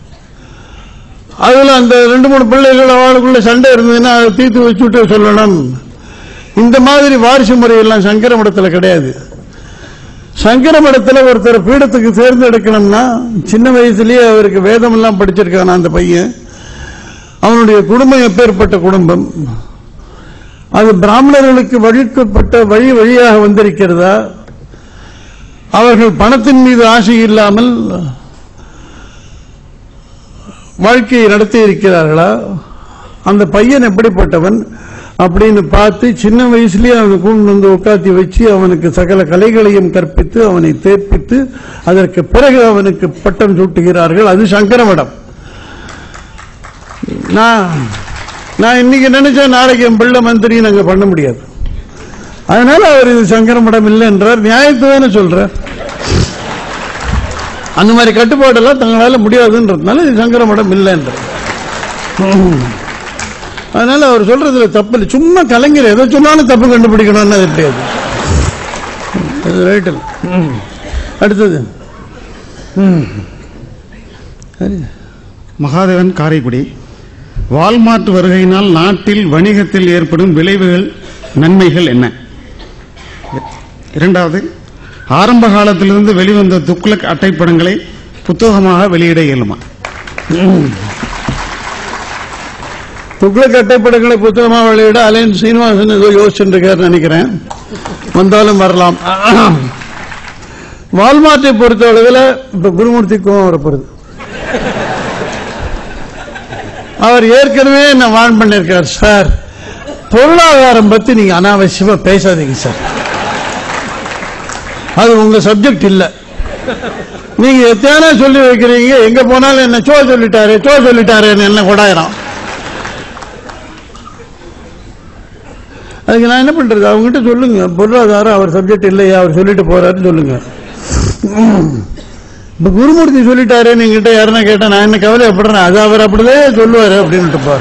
அதுல அந்த ரெண்டு மூணு பிள்ளைகள் அவளுக்குள்ள சண்டை இருந்ததுன்னா அதை தீர்த்து வச்சுட்டு சொல்லணும் இந்த மாதிரி வாரிசு முறையெல்லாம் சங்கர மடத்துல கிடையாது சங்கர மடத்துல ஒருத்தர் பீடத்துக்கு தேர்ந்தெடுக்கணும்னா சின்ன வயசுலயே அவருக்கு வேதம் எல்லாம் படிச்சிருக்கான அந்த பையன் அவனுடைய குடும்பம் எப்பேற்பட்ட குடும்பம் அது பிராமணர்களுக்கு வழிக்கப்பட்ட வழி வழியாக வந்திருக்கிறதா அவர்கள் பணத்தின் மீது ஆசை இல்லாமல் வாழ்க்கையை நடத்தி இருக்கிறார்களா அந்த பையன் எப்படிப்பட்டவன் அப்படின்னு பார்த்து சின்ன வயசுலயே அவனை கொண்டு வந்து உட்காத்தி வச்சு அவனுக்கு சகல கலைகளையும் கற்பித்து அவனை தேர்ப்பித்து அதற்கு பிறகு அவனுக்கு பட்டம் சூட்டுகிறார்கள் அது சங்கர மடம் நான் நான் இன்னைக்கு நினைச்சேன் நாளைக்கு என் பிள்ளை மந்திரி நாங்க பண்ண முடியாது அதனால அவர் இது சங்கர மடம் இல்லை என்றார் நியாயத்துவன்னு சொல்றார் அந்த மாதிரி கட்டுப்பாடெல்லாம் தங்களால முடியாதுன்றதுனால இது சங்கர மடம் இல்லை என்றார் ம். அதனால அவர் சொல்றதுல தப்பு இல்லை சும்மா கலைஞர் எதை சொன்னாலும் தப்பு கண்டுபிடிக்கணும்னு அது கிடையாது அது ரைட் இல்லை ம். அடுத்தது ம். சரி மகாதேவன் காரைக்குடி வால்மார்ட் வருகையினால் நாட்டில் வணிகத்தில் ஏற்படும் விளைவுகள் நன்மைகள் என்ன இரண்டாவது ஆரம்ப காலத்திலிருந்து வெளிவந்த துக்ளக் அட்டைப்படங்களை புத்தகமாக வெளியிட இயலுமா துக்ளக் அட்டைப்படங்களை புத்தகமாக வெளியிட அலைன் சீனிவாசன் ஏதோ யோசிச்சுட்டு இருக்காருன்னு நினைக்கிறேன் வந்தாலும் வரலாம் வால்மார்ட்டை பொறுத்த அளவில் இப்ப குருமூர்த்திக்கும் வரப்போகுது அவர் ஏற்கனவே என்ன வான் பண்ணிருக்கார் சார் பொருளாதாரம் பத்தி நீங்க அனாவசியமா பேசாதீங்க சார் அது உங்க சப்ஜெக்ட் இல்ல நீங்க எத்தனை சொல்லி வைக்கிறீங்க எங்க போனாலும் என்ன சோ சொல்லிட்டாரு சோ சொல்லிட்டாருன்னு என்ன கொடாயிரம் அதுக்கு நான் என்ன பண்றது அவங்ககிட்ட சொல்லுங்க பொருளாதாரம் அவர் சப்ஜெக்ட் இல்லையா அவர் சொல்லிட்டு போறாருன்னு சொல்லுங்க இப்ப குருமூர்த்தி சொல்லிட்டாரு நீங்கிட்ட யாருன்னா கேட்டா நான் என்ன கவலைப்படுறேன் அது அவர் அப்படிதான் சொல்லுவாரு அப்படின்ட்டு பாரு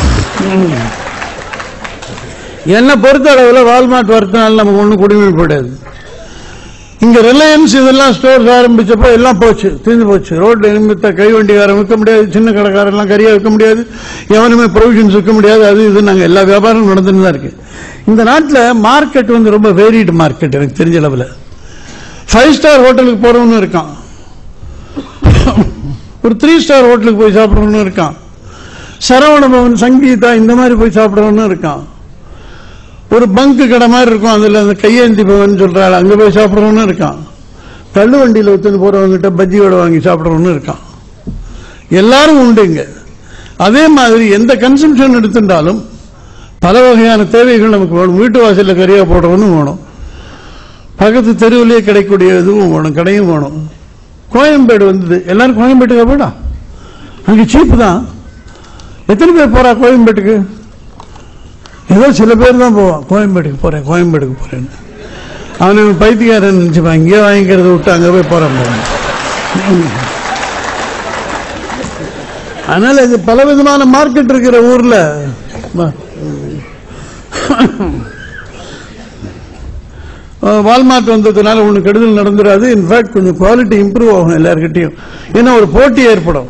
என்ன பொறுத்த அளவுல வால்மார்ட் வரத்தினால நமக்கு ஒண்ணும் குடிமைப்படாது இங்க ரிலையன்ஸ் இதெல்லாம் ஸ்டோர்ஸ் ஆரம்பிச்சப்போ எல்லாம் போச்சு தீர்ந்து போச்சு ரோட்ல நிமித்த கை வண்டிக்காரன் விற்க முடியாது சின்ன கடைக்காரன் எல்லாம் கரியா விற்க முடியாது எவனுமே ப்ரொவிஷன்ஸ் விற்க முடியாது அது இது நாங்க எல்லா வியாபாரமும் நடந்துட்டு தான் இருக்கு இந்த நாட்டுல மார்க்கெட் வந்து ரொம்ப வேரிடு மார்க்கெட் எனக்கு தெரிஞ்ச அளவுல ஃபைவ் ஸ்டார் ஹோட்டலுக்கு போறவனும் இருக்கான் ஒரு த்ரீ ஸ்டார் ஹோட்டலுக்கு போய் சாப்பிடுறவனும் இருக்கான் சரவண பவன் சங்கீதா இந்த மாதிரி போய் சாப்பிடுறவனும் இருக்கான் ஒரு பங்கு கடை மாதிரி இருக்கும் அதுல அந்த கையேந்தி பவன் சொல்றாள் அங்க போய் சாப்பிடுறவனும் இருக்கான் தள்ளு வண்டியில ஒத்துன்னு போறவங்கிட்ட பஜ்ஜி வடை வாங்கி சாப்பிடுறவனும் இருக்கான் எல்லாரும் உண்டு இங்க அதே மாதிரி எந்த கன்சம்ஷன் எடுத்துட்டாலும் பல வகையான தேவைகள் நமக்கு வேணும் வீட்டு வாசல்ல கரியா போடுறவனும் வேணும் பக்கத்து தெருவிலேயே கிடைக்கக்கூடிய இதுவும் வேணும் கடையும் வேணும் கோயம்பேடு வந்தது எல்லாரும் கோயம்பேட்டுக்கு போடா அங்க சீப்பு தான் எத்தனை பேர் போறா கோயம்பேட்டுக்கு ஏதோ சில பேர் தான் போவான் கோயம்பேட்டுக்கு போறேன் கோயம்பேட்டுக்கு போறேன்னு அவனை பைத்தியக்காரன் நினைச்சுப்பான் இங்கே வாங்கிக்கிறத விட்டு அங்க போய் போறான் பாருங்க. அதனால இது பல விதமான மார்க்கெட் இருக்கிற ஊர்ல வா. அஹ் வால்மார்ட் வந்ததுனால ஒண்ணு கெடுதல் நடந்துடாது இன்ஃபேக்ட் கொஞ்சம் குவாலிட்டி இம்ப்ரூவ் ஆகும் எல்லார்கிட்டயும் ஏன்னா ஒரு போட்டி ஏற்படும்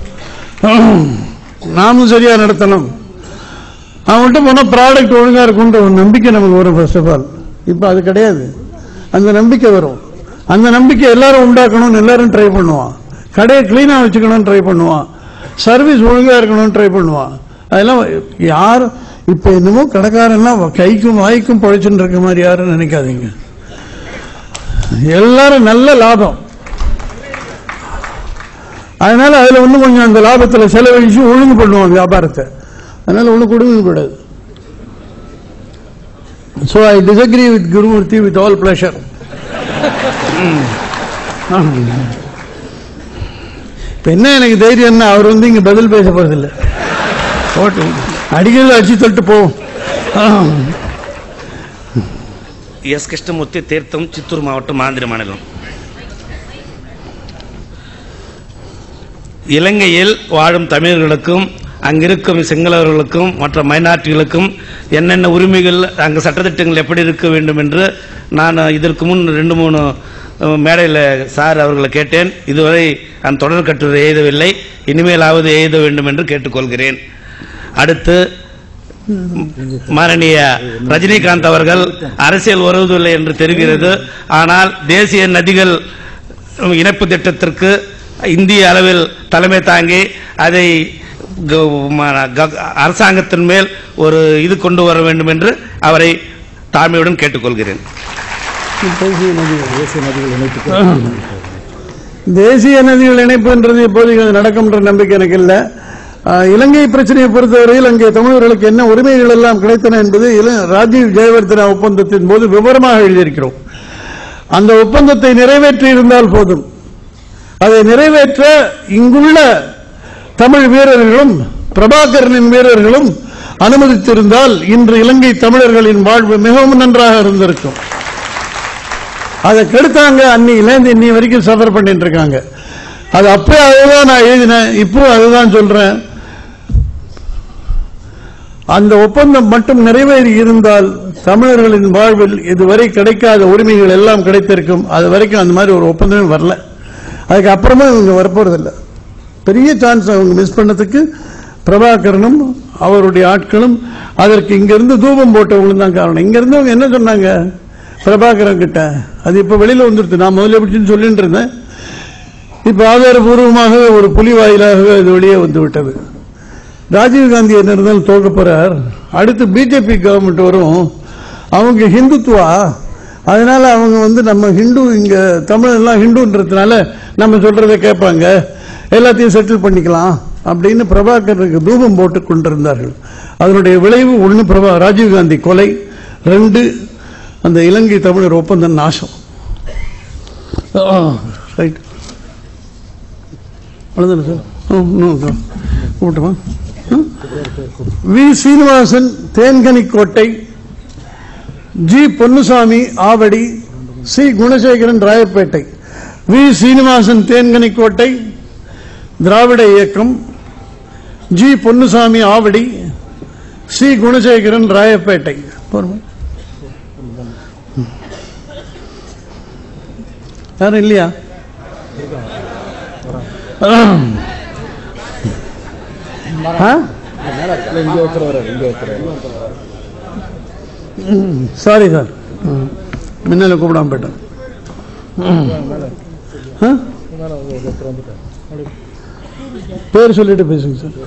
நாமும் சரியா நடத்தணும் அவன்கிட்ட போனா ப்ராடக்ட் ஒழுங்கா இருக்கும்ன்ற ஒரு நம்பிக்கை நமக்கு வரும் ஃபர்ஸ்ட் ஆஃப் ஆல் இப்போ அது கிடையாது அந்த நம்பிக்கை வரும் அந்த நம்பிக்கை எல்லாரும் உண்டாக்கணும்னு எல்லாரும் ட்ரை பண்ணுவான் கடையை கிளீனா வச்சுக்கணும்னு ட்ரை பண்ணுவான் சர்வீஸ் ஒழுங்கா இருக்கணும்னு ட்ரை பண்ணுவான் அதெல்லாம் யார் இப்ப என்னமோ கடைக்காரன்லாம் கைக்கும் வாய்க்கும் பழைச்சுன்னு இருக்க மாதிரி யாரும் நினைக்காதீங்க எல்லாரும் நல்ல லாபம் அதனால அதுல இன்னும் கொஞ்சம் அந்த லாபத்துல செலவழிச்சு ஒழுங்கு பண்ணுவான் வியாபாரத்தை அதனால ஒண்ணு கொடுக்கப்படாது so I disagree with Gurumurthy with all pleasure இப்ப என்ன எனக்கு தைரியம்னா அவர் வந்து இங்க பதில் பேச போறதில்லை போட்டு அடிக்கடி அடிச்சு தொட்டு போவோம் எஸ் கிருஷ்ணமூர்த்தி தீர்த்தம் சித்தூர் மாவட்டம் ஆந்திர மாநிலம் இலங்கையில் வாழும் தமிழர்களுக்கும் அங்கிருக்கும் சிங்களவர்களுக்கும் மற்ற மைனாரிட்டிகளுக்கும் என்னென்ன உரிமைகள் அங்கு சட்டத்திட்டங்கள் எப்படி இருக்க வேண்டும் என்று நான் இதற்கு முன் ரெண்டு மூணு அஹ், மேடையில் சார் அவர்களை கேட்டேன் இதுவரை நான் தொடர் கட்டுரை எழுதவில்லை இனிமேலாவது எழுத வேண்டும் என்று கேட்டுக்கொள்கிறேன் அடுத்து மாரணிய ரஜினிகாந்த் அவர்கள் அரசியல் வருவதில்லை என்று தெரிகிறது ஆனால் தேசிய நதிகள் இணைப்பு திட்டத்திற்கு இந்திய அளவில் தலைமை தாங்கி அதை க- ம- க- அரசாங்கத்தின் மேல் ஒரு இது கொண்டு வர வேண்டும் என்று அவரை தாழ்மையுடன் கேட்டுக்கொள்கிறேன் தேசிய நதிகள் தேசிய நதிகள் இணைப்பு தேசிய நதிகள் இணைப்புன்றது இப்போதைக்கு அது நடக்கும்ன்ற நம்பிக்கை எனக்கு இல்லை ஆஹ், இலங்கை பிரச்சனையை பொறுத்தவரையில் அங்கே தமிழர்களுக்கு என்ன உரிமைகள் எல்லாம் கிடைத்தன என்பது இல- ராஜீவ் ஜெயவர்தனா ஒப்பந்தத்தின் போது விவரமாக எழுதியிருக்கிறோம் அந்த ஒப்பந்தத்தை நிறைவேற்றி இருந்தால் போதும் அதை நிறைவேற்ற இங்குள்ள தமிழ் வீரர்களும் பிரபாகரனின் வீரர்களும் அனுமதித்திருந்தால் இன்று இலங்கை தமிழர்களின் வாழ்வு மிகவும் நன்றாக இருந்திருக்கும் அதை கெடுத்தாங்க அன்னியிலேருந்து இன்னி வரைக்கும் சஃபர் பண்ணிட்டு இருக்காங்க அது அப்பவே அதுதான் நான் எழுதினேன் இப்போ அதுதான் சொல்றேன் அந்த ஒப்பந்தம் மட்டும் நிறைவேறி இருந்தால் தமிழர்களின் வாழ்வில் இதுவரை கிடைக்காத உரிமைகள் எல்லாம் கிடைத்திருக்கும் அது வரைக்கும் அந்த மாதிரி ஒரு ஒப்பந்தமே வரல அதுக்கு அப்புறமா இவங்க வரப்போறதில்லை பெரிய சான்ஸ் அவங்க மிஸ் பண்ணதுக்கு பிரபாகரனும் அவருடைய ஆட்களும் அதற்கு இங்கிருந்து தூபம் போட்டவங்களும் தான் காரணம் இங்க இருந்தவங்க என்ன சொன்னாங்க பிரபாகரன் கிட்ட அது இப்ப வெளியில வந்துருது நான் முதல்ல எப்படின்னு சொல்லிட்டு இருந்தேன் இப்ப ஆதாரபூர்வமாக ஒரு புலி வாயிலாக இது வெளியே வந்து விட்டது ராஜீவ்காந்தி என்ன இருந்தாலும் தோக்க போறார் அடுத்து பிஜேபி கவர்மெண்ட் வரும் அவங்க ஹிந்துத்துவா அதனால அவங்க வந்து நம்ம ஹிந்து இங்க தமிழ் எல்லாம் ஹிந்துன்றதுனால நம்ம சொல்றதை கேட்பாங்க எல்லாத்தையும் செட்டில் பண்ணிக்கலாம் அப்படின்னு பிரபாகருக்கு தூபம் போட்டு கொண்டிருந்தார்கள் அதனுடைய விளைவு ஒன்று பிரபா ராஜீவ்காந்தி கொலை ரெண்டு அந்த இலங்கை தமிழர் ஒப்பந்தம் நாசம் ரைட் அவ்வளோதானே சார் ம், இன்னும் சார் கூப்பிட்டுமா ம்? V Srinivasan Thenkanikottai G Ponnusamy Avadi C Gunasekaran Royapettah V Srinivasan Thenkanikottai திராவிட இயக்கம் ஜி பொன்னுசாமி ஆவடி சி குணசேகரன் ராயப்பேட்டை போருமா யாரும் இல்லையா ஆ சாரி சார் முன்னால கூப்பிடாம போயிட்டேன் ம். ஆ? பேர் சொல்லிட்டு பேசுங்க சார்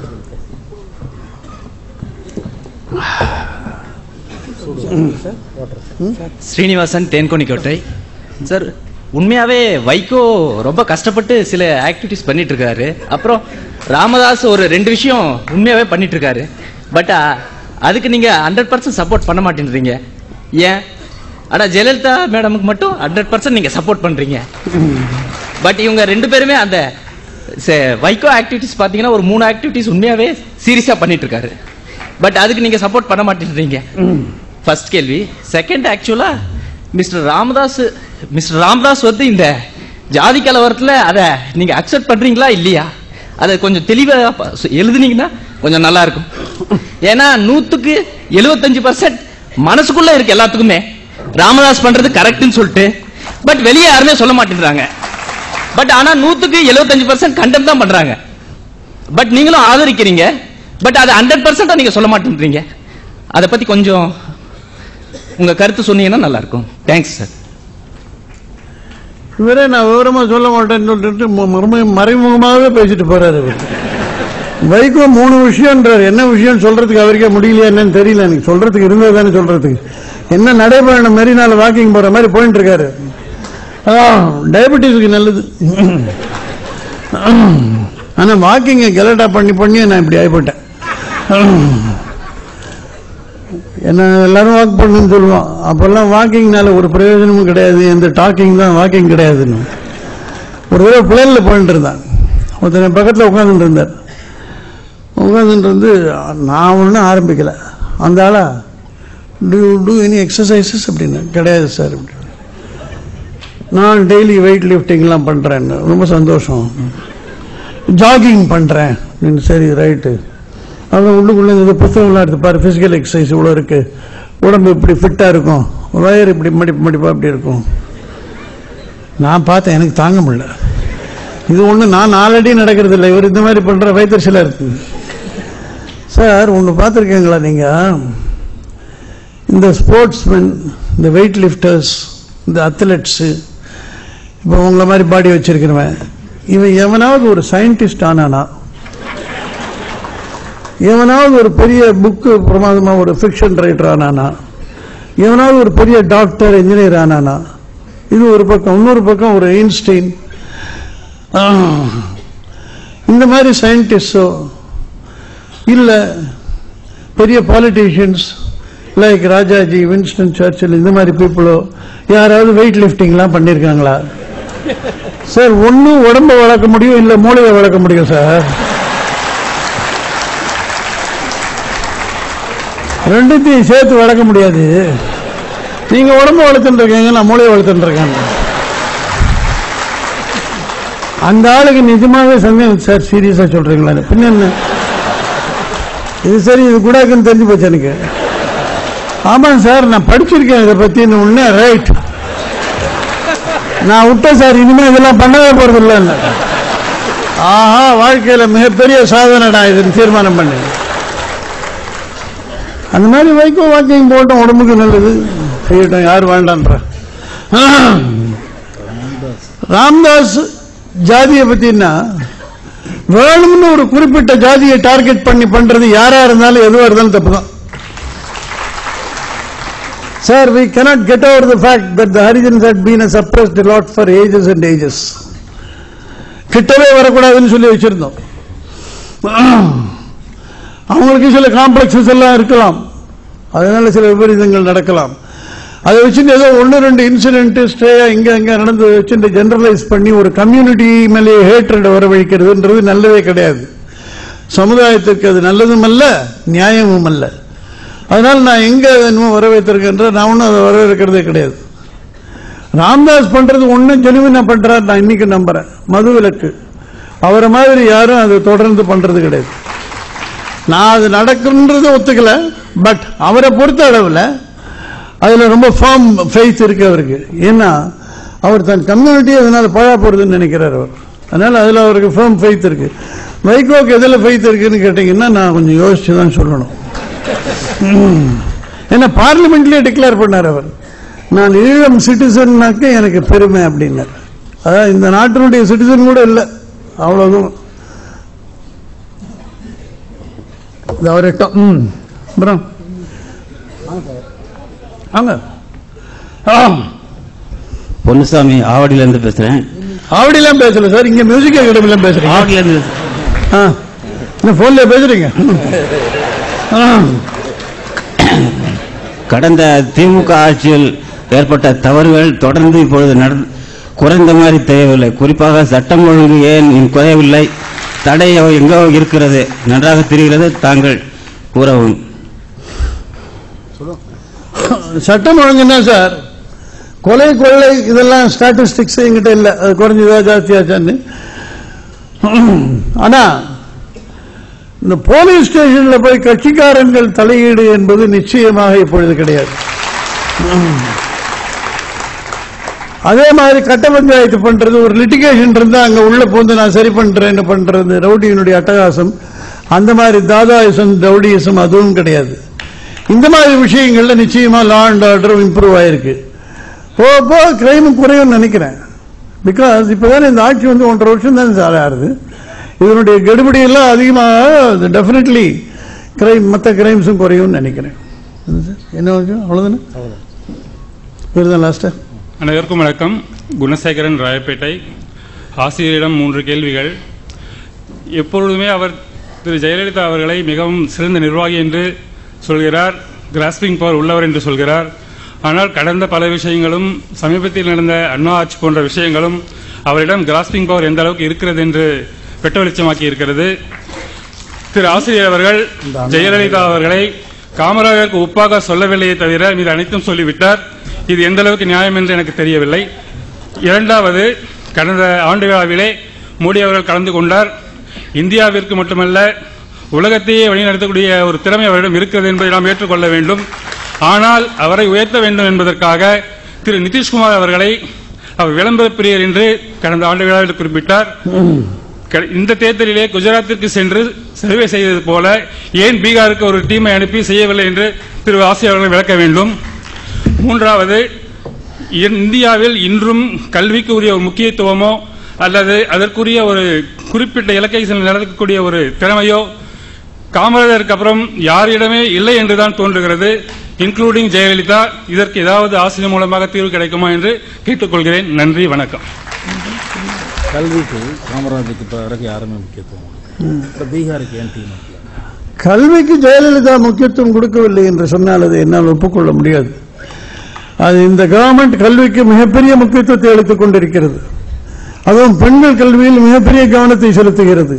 ஸ்ரீனிவாசன் தேன்கோணிக்கோட்டை சார் உண்மையாவே வைகோ ரொம்ப கஷ்டப்பட்டு சில ஆக்டிவிட்டிஸ் பண்ணிட்டு இருக்காரு அப்புறம் ராமதாஸ் ஒரு ரெண்டு விஷயம் உண்மையாவே பண்ணிட்டு இருக்காரு பட் அதுக்கு நீங்க ஹண்ட்ரட் பர்சன்ட் சப்போர்ட் பண்ண மாட்டேன்றீங்க ஏன் ஆனா ஜெயலலிதா மேடமுக்கு மட்டும் ஹண்ட்ரட் பர்சன்ட் நீங்க சப்போர்ட் பண்றீங்க பட் இவங்க ரெண்டு பேருமே அந்த ச- வைகோ ஆக்டிவிட்டிஸ் பாத்தீங்கன்னா ஒரு மூணு ஆக்டிவிட்டிஸ் உண்மையாவே சீரியஸா பண்ணிட்டு இருக்காரு பட் அதுக்கு நீங்க சப்போர்ட் பண்ண மாட்டேன்றீங்க ஃபர்ஸ்ட் கேள்வி செகண்ட் ஆக்சுவலா மிஸ்டர் ராமதாஸ் மிஸ்டர் ராமதாஸ் வந்து இந்த ஜாதி கலவரத்துல அதை நீங்க அக்செப்ட் பண்றீங்களா இல்லையா அதை கொஞ்சம் தெளிவா ப- சொ- எழுதுனீங்கன்னா கொஞ்சம் நல்லா இருக்கும் ஏன்னா நூத்துக்கு எழுபத்தஞ்சு பர்சன்ட் மனசுக்குள்ள இருக்கு எல்லாத்துக்குமே ராமதாஸ் பண்றது கரெக்ட்னு சொல்லிட்டு பட் வெளியே யாருமே சொல்ல மாட்டேங்கிறாங்க பட் ஆனா நூத்துக்கு எழுபத்தஞ்சு பர்சன்ட் கண்டம் தான் பண்றாங்க பட் நீங்களும் ஆதரிக்கிறீங்க பட் அது ஹண்ட்ரட் பர்சன்டா நீங்க சொல்ல மாட்டேன்றீங்க அதை பத்தி கொஞ்சம் உங்க கருத்து சொன்னீங்கன்னா நல்லா இருக்கும் தேங்க்ஸ் சார் இவரே நான் விவரமா சொல்ல மாட்டேன்னு சொல்லிட்டு ம- மறுமை- மறைமுகமாகவே பேசிட்டு போறாரு இவர் வைகோ மூணு விஷயம்ன்றார் என்ன விஷயம் சொல்றதுக்கு அவருக்கே முடியலையா என்னன்னு தெரியல எனக்கு சொல்றதுக்கு இருந்தது தானே சொல்றதுக்கு என்ன நடைபயணம் மெரினால வாக்கிங் போற மாதிரி போயிட்டு இருக்காரு டயபெட்டிஸ்க்கு நல்லது ஆனா வாக்கிங் கெலட்டா பண்ணி பண்ணி நான் இப்படி ஆயிப்பட்டேன் என்ன எல்லாரும் வாக் பண்ணுன்னு சொல்லுவோம் அப்பெல்லாம் வாக்கிங்னால ஒரு பிரயோஜனமும் கிடையாது எந்த டாக்கிங் தான் வாக்கிங் கிடையாதுன்னு ஒரு தடவை பிளேனில் போயிட்டு இருந்தான் ஒருத்தர் என் பக்கத்தில் உட்காந்துட்டு இருந்தார் உட்காந்துட்டு இருந்து நான் ஒன்றும் ஆரம்பிக்கல அந்த ஆளா டூ டூ எனி எக்ஸசைசஸ் அப்படின்னு கிடையாது சார் அப்படின்னு நான் டெய்லி வெயிட் லிஃப்டிங்லாம் பண்ணுறேன்னு ரொம்ப சந்தோஷம் ஜாகிங் பண்ணுறேன் அப்படின்னு சரி ரைட்டு அதான் உள்ளுக்குள்ளே இந்த புத்தகம்லாம் எடுத்து பாரு ஃபிசிக்கல் எக்ஸசைஸ் இவ்வளோ இருக்கு உடம்பு இப்படி ஃபிட்டாக இருக்கும் வயிறு இப்படி மடிப்பு மடிப்பாக இப்படி இருக்கும் நான் பார்த்தேன் எனக்கு தாங்க முடியல இது ஒன்று நான் ஆல்ரெடி நடக்கிறது இல்லை இவர் இந்த மாதிரி பண்ணுற வயிற்றுச்சலாக இருக்கு சார் ஒன்று பார்த்துருக்கீங்களா நீங்கள் இந்த ஸ்போர்ட்ஸ்மென் இந்த வெயிட் லிஃப்டர்ஸ் இந்த அத்லெட்ஸு இப்போ உங்களை மாதிரி பாடி வச்சிருக்கிறவன் இவன் எவனாவது ஒரு சயின்டிஸ்ட் ஆனானா எவனாவது ஒரு பெரிய புக்கு பிரமாதமா ஒரு ஃபிக்ஷன் ரைட்டர் ஆனானா எவனாவது ஒரு பெரிய டாக்டர் இன்ஜினியர் ஆனானா இது ஒரு பக்கம் இன்னொரு பக்கம் ஒரு ஐன்ஸ்டைன் ஆ, இந்த மாதிரி சயின்டிஸ்டோ இல்ல பெரிய politicians like Rajaji Winston Churchill இந்த மாதிரி பீப்புளோ யாராவது வெயிட் லிஃப்டிங்லாம் பண்ணியிருக்காங்களா சார் ஒன்றும் உடம்ப வளர்க்க முடியும் இல்லை மூளையை வளர்க்க முடியும் சார் ரெண்டுத்தையும் சேர்த்து வளர்க்க முடியாது நீங்க உடம்ப வளர்த்துட்டு இருக்கீங்க நான் மூளையை வளர்த்துட்டு இருக்கேன் அந்த ஆளுக்கு நிஜமாவே சந்தேகம் சார் சீரியஸா சொல்றீங்களா பின்ன என்ன இது சரி இது கூடாக்குன்னு தெரிஞ்சு போச்சு எனக்கு ஆமாம் சார் நான் படிச்சிருக்கேன் இதை பத்தி உடனே ரைட் நான் விட்டேன் சார் இனிமே இதெல்லாம் பண்ணவே போறது இல்லை ஆஹா வாழ்க்கையில மிகப்பெரிய சாதனைடா இதுன்னு தீர்மானம் பண்ணி அந்த மாதிரி வைக்கோ வாக்கிங் போட்டோம் உடம்புக்கு நல்லது செய்யட்டும் யார் வேண்டான்ற ராம்தாஸ் ஜாதியை பத்தின்னா வேணும்னு ஒரு குறிப்பிட்ட ஜாதியை டார்கெட் பண்ணி பண்றது யாரா இருந்தாலும் எதுவா இருந்தாலும் தப்பு தான் Sir, we cannot get over the fact that the Harijans had been a suppressed lot for ages and ages. கிட்டவே வரக்கூடாதுன்னு சொல்லி வச்சிருந்தோம் அவங்களுக்கு சில காம்ப்ளெக்ஸஸ் எல்லாம் இருக்கலாம் அதனால சில விபரீதங்கள் நடக்கலாம் அதை வச்சுட்டு ஏதோ ஒன்று ரெண்டு இன்சிடென்ட் ஸ்டேயா இங்க அங்க நடந்து வச்சுட்டு ஜெனரலைஸ் பண்ணி ஒரு கம்யூனிட்டி மேலே ஹேட்ரட் வரவழைக்கிறதுன்றது நல்லதே கிடையாது சமுதாயத்திற்கு அது நல்லதும் அல்ல நியாயமும் அல்ல அதனால நான் எங்க இன்னும் வரவேற்றிருக்கின்ற நான் ஒன்றும் அதை வரவேற்கிறதே கிடையாது ராம்தாஸ் பண்றது ஒன்னும் ஜெனுவினா பண்றாரு நான் இன்னைக்கு நம்புறேன் மதுவிலக்கு அவரை மாதிரி யாரும் அதை தொடர்ந்து பண்றது கிடையாது நான் அது நடக்குன்றது ஒத்துக்கல பட் அவரை பொறுத்த அளவில் அதுல ரொம்ப ஃபார்ம் ஃபெய்த் இருக்கு அவருக்கு ஏன்னா அவர் தன் கம்யூனிட்டி அதனால பழா போறதுன்னு நினைக்கிறார் அவர் அதனால அதுல அவருக்கு ஃபேம் ஃபெய்த் இருக்கு வைகோக்கு எதுல ஃபெய்த் இருக்குன்னு கேட்டீங்கன்னா நான் கொஞ்சம் யோசிச்சு தான் சொல்லணும் ம். ஏன்னா பார்லிமெண்ட்லயே டிக்ளேர் பண்ணார் அவர் நான் ஈழம் சிட்டிசன்னாக்க எனக்கு பெருமை அப்படின்னார் அதான் இந்த நாட்டினுடைய சிட்டிசன் கூட இல்லை அவ்வளவுதான் இது அவர்கிட்ட ம் அப்புறம் வாங்க ஆ பொன்னுசாமி ஆவடியில இருந்து பேசுறேன் ஆவடிலாம் பேசல சார் இங்க மியூசிக் அகாடமிலாம் பேசுறீங்க ஆவடியில இருந்து ஆ இந்த போன்ல பேசுறீங்க ஆ கடந்த திமுக ஆட்சியில் ஏற்பட்ட தவறுகள் தொடர்ந்து இப்பொழுது நடந்து குறைந்த மாதிரி தெரியவில்லை குறிப்பாக சட்டம் ஒழுங்கு ஏன் இன்னும் குறையவில்லை தடை எங்கோ இருக்கிறது நன்றாக தெரிகிறது தாங்கள் கூறவும் சட்டம் ஒழுங்குன்னா சார் கொலை கொள்ளை இதெல்லாம் ஸ்டாட்டிஸ்டிக்ஸ் எங்கிட்ட இல்ல அது குறைஞ்சதா ஜாஸ்தியாச்சான்னு ஆனா இந்த போலீஸ் ஸ்டேஷன்ல போய் கட்சிக்காரங்கள் தலையீடு என்பது நிச்சயமாக இப்பொழுது கிடையாது அதே மாதிரி கட்ட பஞ்சாயத்து பண்றது ஒரு லிட்டிகேஷன் இருந்தா அங்க உள்ள போந்து நான் சரி பண்றேன்னு பண்றது ரவுடியினுடைய அட்டகாசம் அந்த மாதிரி தாதாயிசம் ரவுடியிசம் அதுவும் கிடையாது இந்த மாதிரி விஷயங்கள்ல நிச்சயமா லா அண்ட் ஆர்டர் இம்ப்ரூவ் ஆயிருக்கு போ போ கிரைம் குறையும் நினைக்கிறேன் பிகாஸ் இப்பதானே இந்த ஆட்சி வந்து ஒன்றரை வருஷம் தான் சார் ஆறுது இதனுடைய கெடுபிடி எல்லாம் அதிகமாக டெஃபினெட்லி கிரைம் மற்ற கிரைம்ஸும் குறையும்னு நினைக்கிறேன் என்ன விஷயம் அவ்வளவுதானே இதுதான் லாஸ்டா அனைவருக்கும் வணக்கம் குணசேகரன் ராயப்பேட்டை ஆசிரியரிடம் மூன்று கேள்விகள் எப்பொழுதுமே அவர் திரு ஜெயலலிதா அவர்களை மிகவும் சிறந்த நிர்வாகி என்று சொல்கிறார் கிராஸ்பிங் பவர் உள்ளவர் என்று சொல்கிறார் ஆனால் கடந்த பல விஷயங்களும் சமீபத்தில் நடந்த அண்ணா ஆட்சி போன்ற விஷயங்களும் அவரிடம் கிராஸ்பிங் பவர் எந்த அளவுக்கு இருக்கிறது என்று வெட்ட வெளிச்சமாக்கி இருக்கிறது திரு ஆசிரியர் அவர்கள் ஜெயலலிதா அவர்களை காமராஜருக்கு ஒப்பாக சொல்லவில்லையே தவிர மீது அனைத்தும் சொல்லிவிட்டார் இது எந்த அளவுக்கு நியாயம் என்று எனக்கு தெரியவில்லை இரண்டாவது கடந்த ஆண்டு விழாவிலே மோடி அவர்கள் கலந்து கொண்டார் இந்தியாவிற்கு மட்டுமல்ல உலகத்தையே வழிநடத்தக்கூடிய ஒரு திறமை அவரிடம் இருக்கிறது என்பதை நாம் ஏற்றுக்கொள்ள வேண்டும் ஆனால் அவரை உயர்த்த வேண்டும் என்பதற்காக திரு நிதிஷ்குமார் அவர்களை அவர் விளம்பர பிரியர் என்று கடந்த ஆண்டு விழாவில் குறிப்பிட்டார் க- இந்த தேர்தலிலே குஜராத்திற்கு சென்று சர்வே செய்தது போல ஏன் பீகாருக்கு ஒரு டீமை அனுப்பி செய்யவில்லை என்று திரு ஆசிரியர் அவர்கள் விளக்க வேண்டும் மூன்றாவது இந்தியாவில் இன்றும் கல்விக்கு உரிய ஒரு முக்கியத்துவமோ அல்லது அதற்குரிய ஒரு குறிப்பிட்ட இலக்கை சென்று நடக்கக்கூடிய ஒரு திறமையோ காமராஜருக்கு அப்புறம் யாரிடமே இல்லை என்றுதான் தோன்றுகிறது இன்க்ளூடிங் ஜெயலலிதா இதற்கு ஏதாவது ஆசிரியர் மூலமாக தீர்வு கிடைக்குமா என்று கேட்டுக்கொள்கிறேன் நன்றி வணக்கம் கல்விக்கு காமராஜுக்கு பிறகு யாருமே முக்கியத்துவம் ம். இப்ப பீகாருக்கு ஏன் டீம் கல்விக்கு ஜெயலலிதா முக்கியத்துவம் கொடுக்கவில்லை என்று சொன்னால் அதை என்னால் ஒப்புக்கொள்ள முடியாது அது இந்த கவர்மெண்ட் கல்விக்கு மிகப்பெரிய முக்கியத்துவத்தை அளித்துக் கொண்டிருக்கிறது அதுவும் பெண்கள் கல்வியில் மிகப்பெரிய கவனத்தை செலுத்துகிறது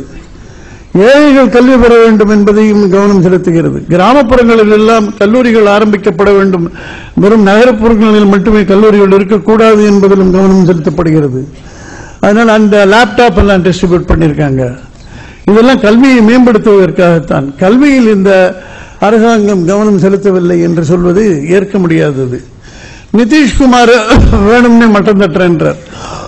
ஏழைகள் கல்வி பெற வேண்டும் என்பதையும் கவனம் செலுத்துகிறது கிராமப்புறங்களில் எல்லாம் கல்லூரிகள் ஆரம்பிக்கப்பட வேண்டும் வெறும் நகரப்புறங்களில் மட்டுமே கல்லூரிகள் இருக்கக்கூடாது என்பதிலும் கவனம் செலுத்தப்படுகிறது அதனால் அந்த லேப்டாப் எல்லாம் டிஸ்ட்ரிபியூட் பண்ணியிருக்காங்க இதெல்லாம் கல்வியை மேம்படுத்துவதற்காகத்தான் கல்வியில் இந்த அரசாங்கம் கவனம் செலுத்தவில்லை என்று சொல்வது ஏற்க முடியாதது நிதிஷ்குமார் வேணும்னே மட்டம் தட்டுறேன்றார்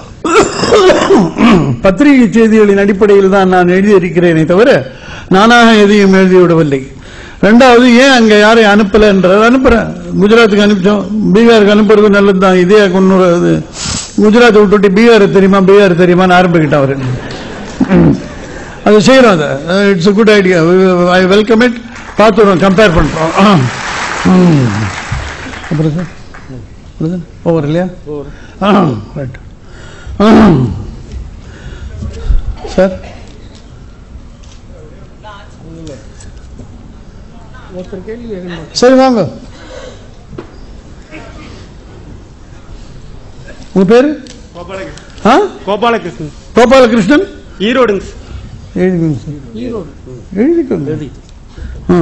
பத்திரிகை செய்திகளின் அடிப்படையில் தான் நான் எழுதியிருக்கிறேனே தவிர நானாக எதையும் எழுதிவிடவில்லை ரெண்டாவது ஏன் அங்க யாரையும் அனுப்பல என்றார் அனுப்புறேன் குஜராத்துக்கு அனுப்பிச்சோம் பீகாருக்கு அனுப்புறது நல்லதுதான் இதே கொண்டு வர்றது குஜராத் விட்டுட்டு பீகார் தெரியுமா பீகார் தெரியுமான்னு ஆரம்பிக்கிட்டான் அவரு அது செய்யறோம் அதை it's good idea I welcome it பார்த்துருவோம் கம்பேர் பண்றோம் ம். அப்புறம் சார் ஓவர் இல்லையா ரைட் சார் சரி வாங்க உங்க பேரு ஆ கோபாலகிருஷ்ணன் கோபாலகிருஷ்ணன் ஈரோடுங்க எழுதிக்கோங்க சார் எழுதிக்கோங்க ஆ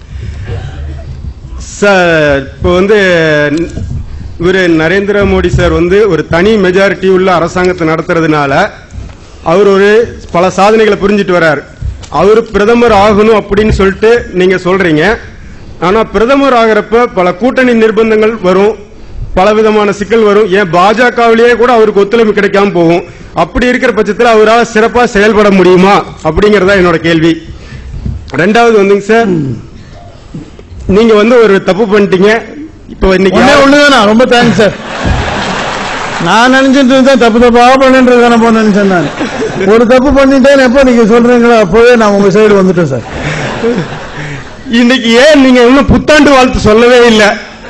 சார் இப்போ வந்து இவர் நரேந்திர மோடி சார் வந்து ஒரு தனி மெஜாரிட்டி உள்ள அரசாங்கத்தை நடத்துறதுனால அவர் ஒரு பல சாதனைகளை புரிஞ்சிட்டு வர்றார் அவர் பிரதமர் ஆகணும் அப்படின்னு சொல்லிட்டு நீங்க சொல்றீங்க ஆனா பிரதமர் ஆகிறப்ப பல கூட்டணி நிர்பந்தங்கள் வரும் பல விதமான சிக்கல் வரும் ஏன் பாஜகவிலேயே கூட அவருக்கு ஒத்துழைப்பு கிடைக்காம போகும் அப்படி இருக்கிற பட்சத்தில் அவரால் சிறப்பா செயல்பட முடியுமா அப்படிங்கறதா என்னோட கேள்வி ரெண்டாவது வந்துங்க சார் நீங்க வந்து ஒரு தப்பு பண்ணிட்டீங்க இப்போ இன்னைக்கு ஒண்ணே ஒண்ணுதானா ரொம்ப தேங்க்ஸ் சார் நான் நினைச்சிட்டு இருந்தேன் தப்பு தப்பா பண்ணுன்றது தானே போன நினைச்சேன் நான் ஒரு தப்பு பண்ணிட்டேன் எப்போ நீங்க சொல்றீங்களோ அப்போவே நான் உங்க சைடு வந்துட்டேன் சார் இன்னைக்கு ஏன் நீங்க இன்னும் புத்தாண்டு வாழ்த்து சொல்லவே இல்லை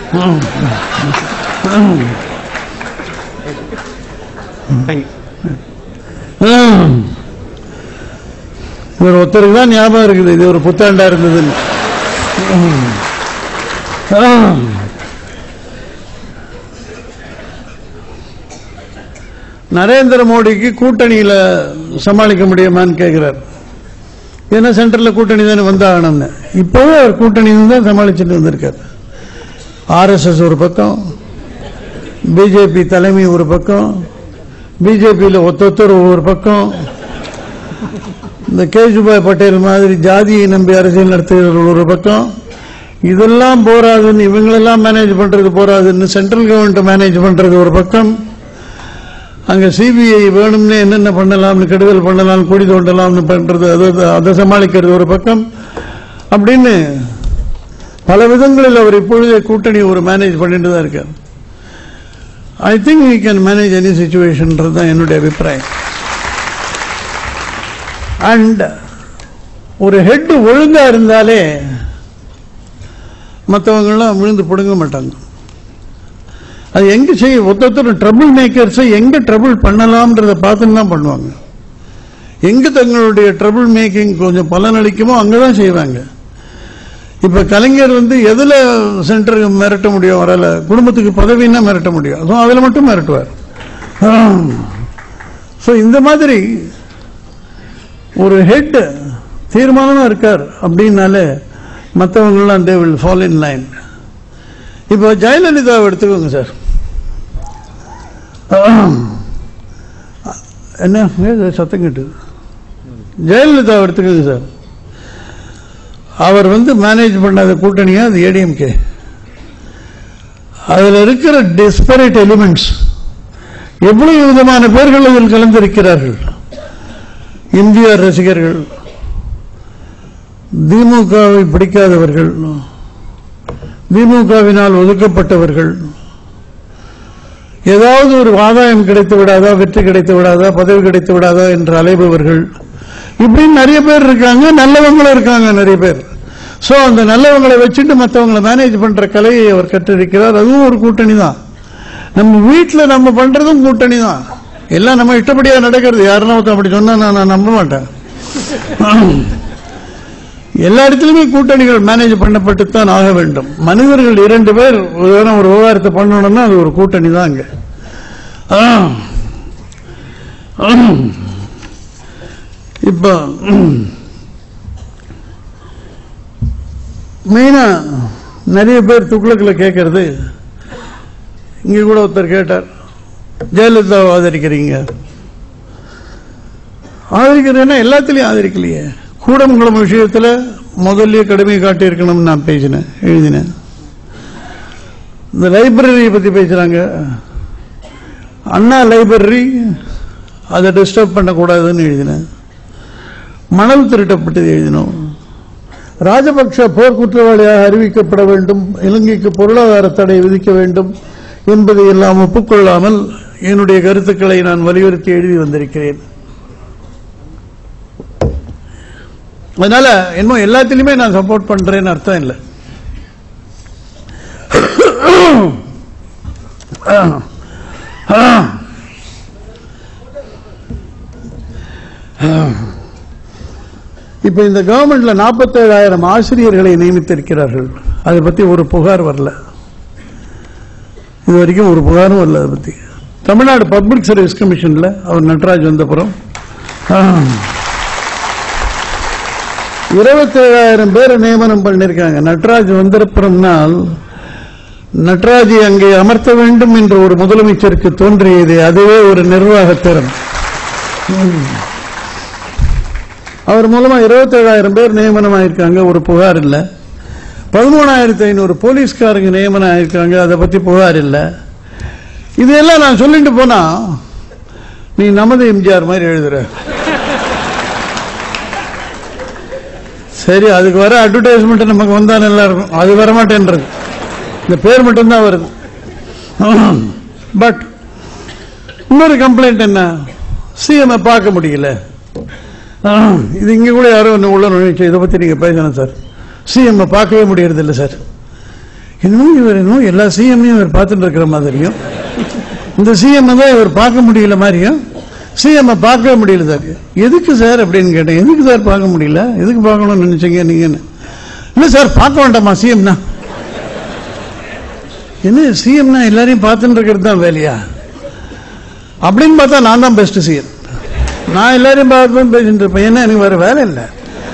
இவர் ஒருத்தருக்கு தான் ஞாபகம் இருக்குது இது ஒரு புத்தாண்டா இருந்ததுன்னு ஆ. நரேந்திர மோடிக்கு கூட்டணியில சமாளிக்க முடியுமான்னு கேட்கிறார் ஏன்னா சென்டர்ல கூட்டணி தானே வந்தாகணும்னு இப்பவே அவர் கூட்டணி தான் சமாளிச்சுட்டு வந்திருக்கார் ஆர்எஸ்எஸ் ஒரு பக்கம் பிஜேபி தலைமை ஒரு பக்கம் பிஜேபியில் ஒத்தொத்தர் ஒரு பக்கம் இந்த கேஜுபாய் பட்டேல் மாதிரி ஜாதியை நம்பி அரசியல் நடத்துகிறவர்கள் ஒரு பக்கம் இதெல்லாம் போராதுன்னு இவங்களெல்லாம் மேனேஜ் பண்றது போராதுன்னு சென்ட்ரல் கவர்மெண்ட் மேனேஜ் பண்றது ஒரு பக்கம் அங்க சிபிஐ வேணும்னே என்னென்ன பண்ணலாம்னு கெடுதல் பண்ணலாம் குடி தோண்டலாம்னு பண்றது அதை அதை சமாளிக்கிறது ஒரு பக்கம் அப்படின்னு பல விதங்களில் அவர் இப்பொழுதே கூட்டணி ஒரு மேனேஜ் பண்ணிட்டு தான் இருக்கார் I think we can manage any சுச்சுவேஷன்ன்றது தான் என்னுடைய அபிப்பிராயம் அண்ட் ஒரு ஹெட் ஒழுங்கா இருந்தாலே மற்றவங்கெல்லாம் விழுந்து பிடுங்க மாட்டாங்க அது எங்க செய்ய ஒருத்தர் ட்ரபிள் மேக்கர்ஸை எங்க ட்ரபிள் பண்ணலாம்ன்றத பார்த்துன்னு தான் பண்ணுவாங்க எங்க தங்களுடைய ட்ரபிள் மேக்கிங் கொஞ்சம் பலனளிக்குமோ அங்கதான் செய்வாங்க இப்ப கலைஞர் வந்து எதுல சென்டருக்கு மிரட்ட முடியும் வரல குடும்பத்துக்கு பதவின்னா மிரட்ட முடியும் So, அதுல மட்டும் மிரட்டுவார் ஸோ இந்த மாதிரி ஒரு ஹெட் தீர்மானமா இருக்கார் அப்படின்னாலே மற்றவங்களாம் they will follow in line இப்போ ஜெயலலிதாவை எடுத்துக்கோங்க சார் என்ன ஏது சத்தம் கேட்டுது ஜெயலலிதாவை எடுத்துக்கோங்க சார் அவர் வந்து மேனேஜ் பண்ணாத கூட்டணியா அது ஏடிஎம்கே அதுல இருக்கிற டிஸ்பரேட் எலிமெண்ட்ஸ் எவ்வளவு விதமான பேர்கள் அதில் கலந்திருக்கிறார்கள் இந்திய ரசிகர்கள் திமுகவை பிடிக்காதவர்கள் திமுகவினால் ஒதுக்கப்பட்டவர்கள் ஏதாவது ஒரு ஆதாயம் கிடைத்து விடாதா வெற்றி கிடைத்து விடாதா பதவி கிடைத்து விடாதா என்று அலைபவர்கள் இப்படின்னு நிறைய பேர் இருக்காங்க நல்லவங்களும் இருக்காங்க நிறைய பேர் சோ அந்த நல்லவங்களை வச்சுட்டு மற்றவங்களை மேனேஜ் பண்ற கலையை அவர் கற்றிருக்கிறார் அதுவும் ஒரு கூட்டணி தான் நம்ம வீட்டில் நம்ம பண்றதும் கூட்டணி தான் எல்லாம் நம்ம இஷ்டப்படியா நடக்கிறது யாருன்னா ஒருத்தன் அப்படி சொன்னா நான் நான் நம்ப மாட்டேன் எல்லா இடத்துலயுமே கூட்டணிகள் மேனேஜ் பண்ணப்பட்டு தான் ஆக வேண்டும் மனிதர்கள் இரண்டு பேர் ஒரு தடவை ஒரு விவகாரத்தை பண்ணணும்னா அது ஒரு கூட்டணி தான் அங்க ஆ. இப்போ மெயினா நிறைய பேர் துக்ளக்கில் கேட்கறது இங்க கூட ஒருத்தர் கேட்டார் ஜெயலலிதாவை ஆதரிக்கிறீங்க ஆதரிக்கிறேன்னா எல்லாத்துலயும் ஆதரிக்கலையே கூடமங்கலம் விஷயத்துல முதல்லயே கடுமை காட்டியிருக்கணும்னு நான் பேசினேன் எழுதினேன் இந்த லைப்ரரியை பத்தி பேசுறாங்க அண்ணா லைப்ரரி அதை டிஸ்டர்ப் பண்ணக்கூடாதுன்னு எழுதினேன் மணல் திருட்டப்பட்டது எழுதினோம் ராஜபக்ஷ போர்க்குற்றவாளியாக அறிவிக்கப்பட வேண்டும் இலங்கைக்கு பொருளாதார தடை விதிக்க வேண்டும் என்பதை எல்லாம் ஒப்புக்கொள்ளாமல் என்னுடைய கருத்துக்களை நான் வலியுறுத்தி எழுதி வந்திருக்கிறேன் அதனால இன்னும் எல்லாத்திலுமே நான் சப்போர்ட் பண்றேன்னு அர்த்தம் இல்லை இப்ப இந்த கவர்மெண்ட்ல நாற்பத்தேழாயிரம் ஆசிரியர்களை நியமித்திருக்கிறார்கள் அதை பத்தி ஒரு புகார் வரல இது வரைக்கும் ஒரு புகாரும் வரல அதை பத்தி தமிழ்நாடு பப்ளிக் சர்வீஸ் கமிஷன்ல அவர் நட்ராஜ் வந்தப்புறம் இருபத்தேழாயிரம் பேரை நியமனம் பண்ணிருக்காங்க நட்ராஜ் வந்திருப்புறம்னால் நட்ராஜை அங்கே அமர்த்த வேண்டும் என்று ஒரு முதலமைச்சருக்கு தோன்றியது அதுவே ஒரு நிர்வாக திறன் ம். அவர் மூலமா இருபத்தேழாயிரம் பேர் நியமனம் ஆயிருக்காங்க ஒரு புகார் இல்ல பதிமூணாயிரத்தி ஐநூறு போலீஸ்காரங்க நியமனம் ஆயிருக்காங்க அதை பத்தி புகார் இல்ல இதெல்லாம் நான் சொல்லிட்டு போனா நீ நமது எம்ஜிஆர் மாதிரி எழுதுற சரி அதுக்கு வர அட்வர்டைஸ்மெண்ட் நமக்கு வந்தா நல்லா இருக்கும் அது வர மாட்டேன்றது இந்த பேர் மட்டும்தான் வருது பட் இன்னொரு கம்ப்ளைண்ட் என்ன சிஎம் பார்க்க முடியல ஆ, இது இங்க கூட யாரோ ஒன்று உள்ள நுழைச்சு இதை பத்தி நீங்க பேசணும் சார் சிஎம் பார்க்கவே முடியறது இல்லை சார் இன்னும் இவர் இன்னும் எல்லா சிஎம்மையும் இவர் பார்த்துட்டு இருக்கிற மாதிரியும் இந்த சிஎம் தான் இவர் பார்க்க முடியல மாதிரியும் சிஎம் பார்க்கவே முடியல சார் எதுக்கு சார் அப்படின்னு கேட்டேன் எதுக்கு சார் பார்க்க முடியல எதுக்கு பார்க்கணும்னு நினைச்சீங்க நீங்கன்னு இல்ல சார் பார்க்க வேண்டாமா சிஎம்னா என்ன சிஎம்னா எல்லாரையும் பார்த்துட்டு இருக்கிறது தான் வேலையா அப்படின்னு பார்த்தா நான் தான் பெஸ்ட் சிஎம் நான் எல்லாரையும் பார்த்து பேசிட்டு இருப்பேன் என்ன எனக்கு வேற வேலை இல்லை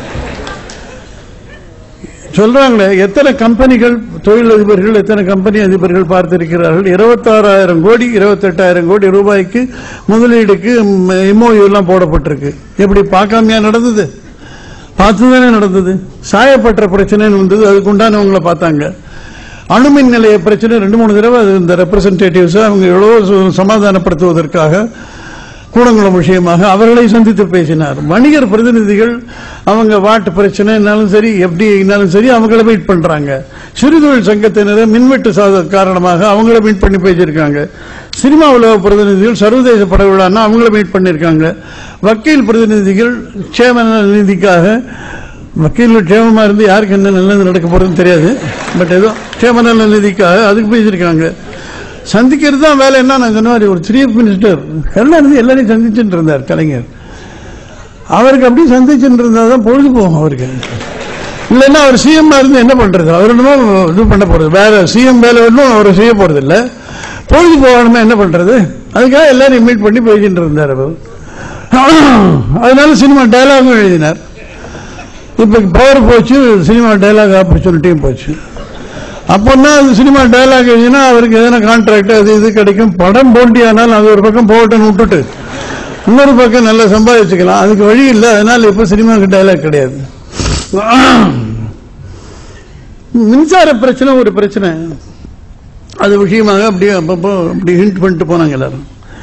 சொல்றாங்களே எத்தனை கம்பெனிகள் தொழிலதிபர்கள் எத்தனை கம்பெனி அதிபர்கள் பார்த்திருக்கிறார்கள் இருபத்தாறாயிரம் கோடி இருபத்தெட்டாயிரம் கோடி ரூபாய்க்கு முதலீடுக்கு எம்ஓயு எல்லாம் போடப்பட்டிருக்கு எப்படி பார்க்காமையா நடந்தது பார்த்துதானே நடந்தது சாயப்பட்ட பிரச்சனைன்னு வந்தது அதுக்கு உண்டானவங்களை பார்த்தாங்க அணுமின் நிலைய பிரச்சனை ரெண்டு மூணு தடவை அது இந்த ரெப்ரசன்டேட்டிவ்ஸ் அவங்க எவ்வளோ சமாதானப்படுத்துவதற்காக கூடங்குளம் விஷயமாக அவர்களை சந்தித்து பேசினார் வணிகர் பிரதிநிதிகள் அவங்க வாட்டு பிரச்சனைனாலும் சரி எஃப்டிஐனாலும் சரி அவங்கள மீட் பண்றாங்க சிறுதொழில் சங்கத்தினரை மின்வெட்டு சாத காரணமாக அவங்கள மீட் பண்ணி பேசியிருக்காங்க சினிமா உலக பிரதிநிதிகள் சர்வதேச பட விழான்னா அவங்கள மீட் பண்ணியிருக்காங்க வக்கீல் பிரதிநிதிகள் சேம நீதிக்காக வக்கீல் க்ஷேமமா இருந்து யாருக்கு என்ன நல்லது நடக்க போறதுன்னு தெரியாது பட் ஏதோ க்ஷேம நல நிதிக்காக அதுக்கு பேசியிருக்காங்க சந்திக்கிறது தான் வேலை என்ன நான் சொன்ன மாதிரி ஒரு சீஃப் மினிஸ்டர் எல்லாம் இருந்து எல்லாரையும் சந்திச்சுட்டு இருந்தார் கலைஞர் அவருக்கு அப்படி சந்திச்சுட்டு இருந்தா தான் பொழுது போகும் அவருக்கு இல்லைன்னா அவர் சிஎம் இருந்து என்ன பண்றது அவர் என்னமோ இது பண்ண போறது வேற சிஎம் வேலை ஒன்றும் அவர் செய்ய போறது இல்ல பொழுது போகணுமே என்ன பண்றது அதுக்காக எல்லாரையும் மீட் பண்ணி பேசிட்டு இருந்தார் அவர் அதனால சினிமா டயலாகும் எழுதினார் இப்ப பவர் போச்சு சினிமா டயலாக் ஆப்பர்ச்சுனிட்டியும் போச்சு அப்போன்னா அது சினிமா டயலாக் எழுதினா அவருக்கு எதனா கான்ட்ராக்ட் அது இது கிடைக்கும் படம் போண்டியானால் அது ஒரு பக்கம் போகட்டும்னு விட்டுட்டு இன்னொரு பக்கம் நல்லா சம்பாதிச்சுக்கலாம் அதுக்கு வழி இல்லை அதனால இப்ப சினிமாவுக்கு டயலாக் கிடையாது மின்சார பிரச்சனை ஒரு பிரச்சனை அது விஷயமாக அப்படியே அப்பப்போ அப்படி ஹிண்ட் பண்ணிட்டு போனாங்க எல்லாரும்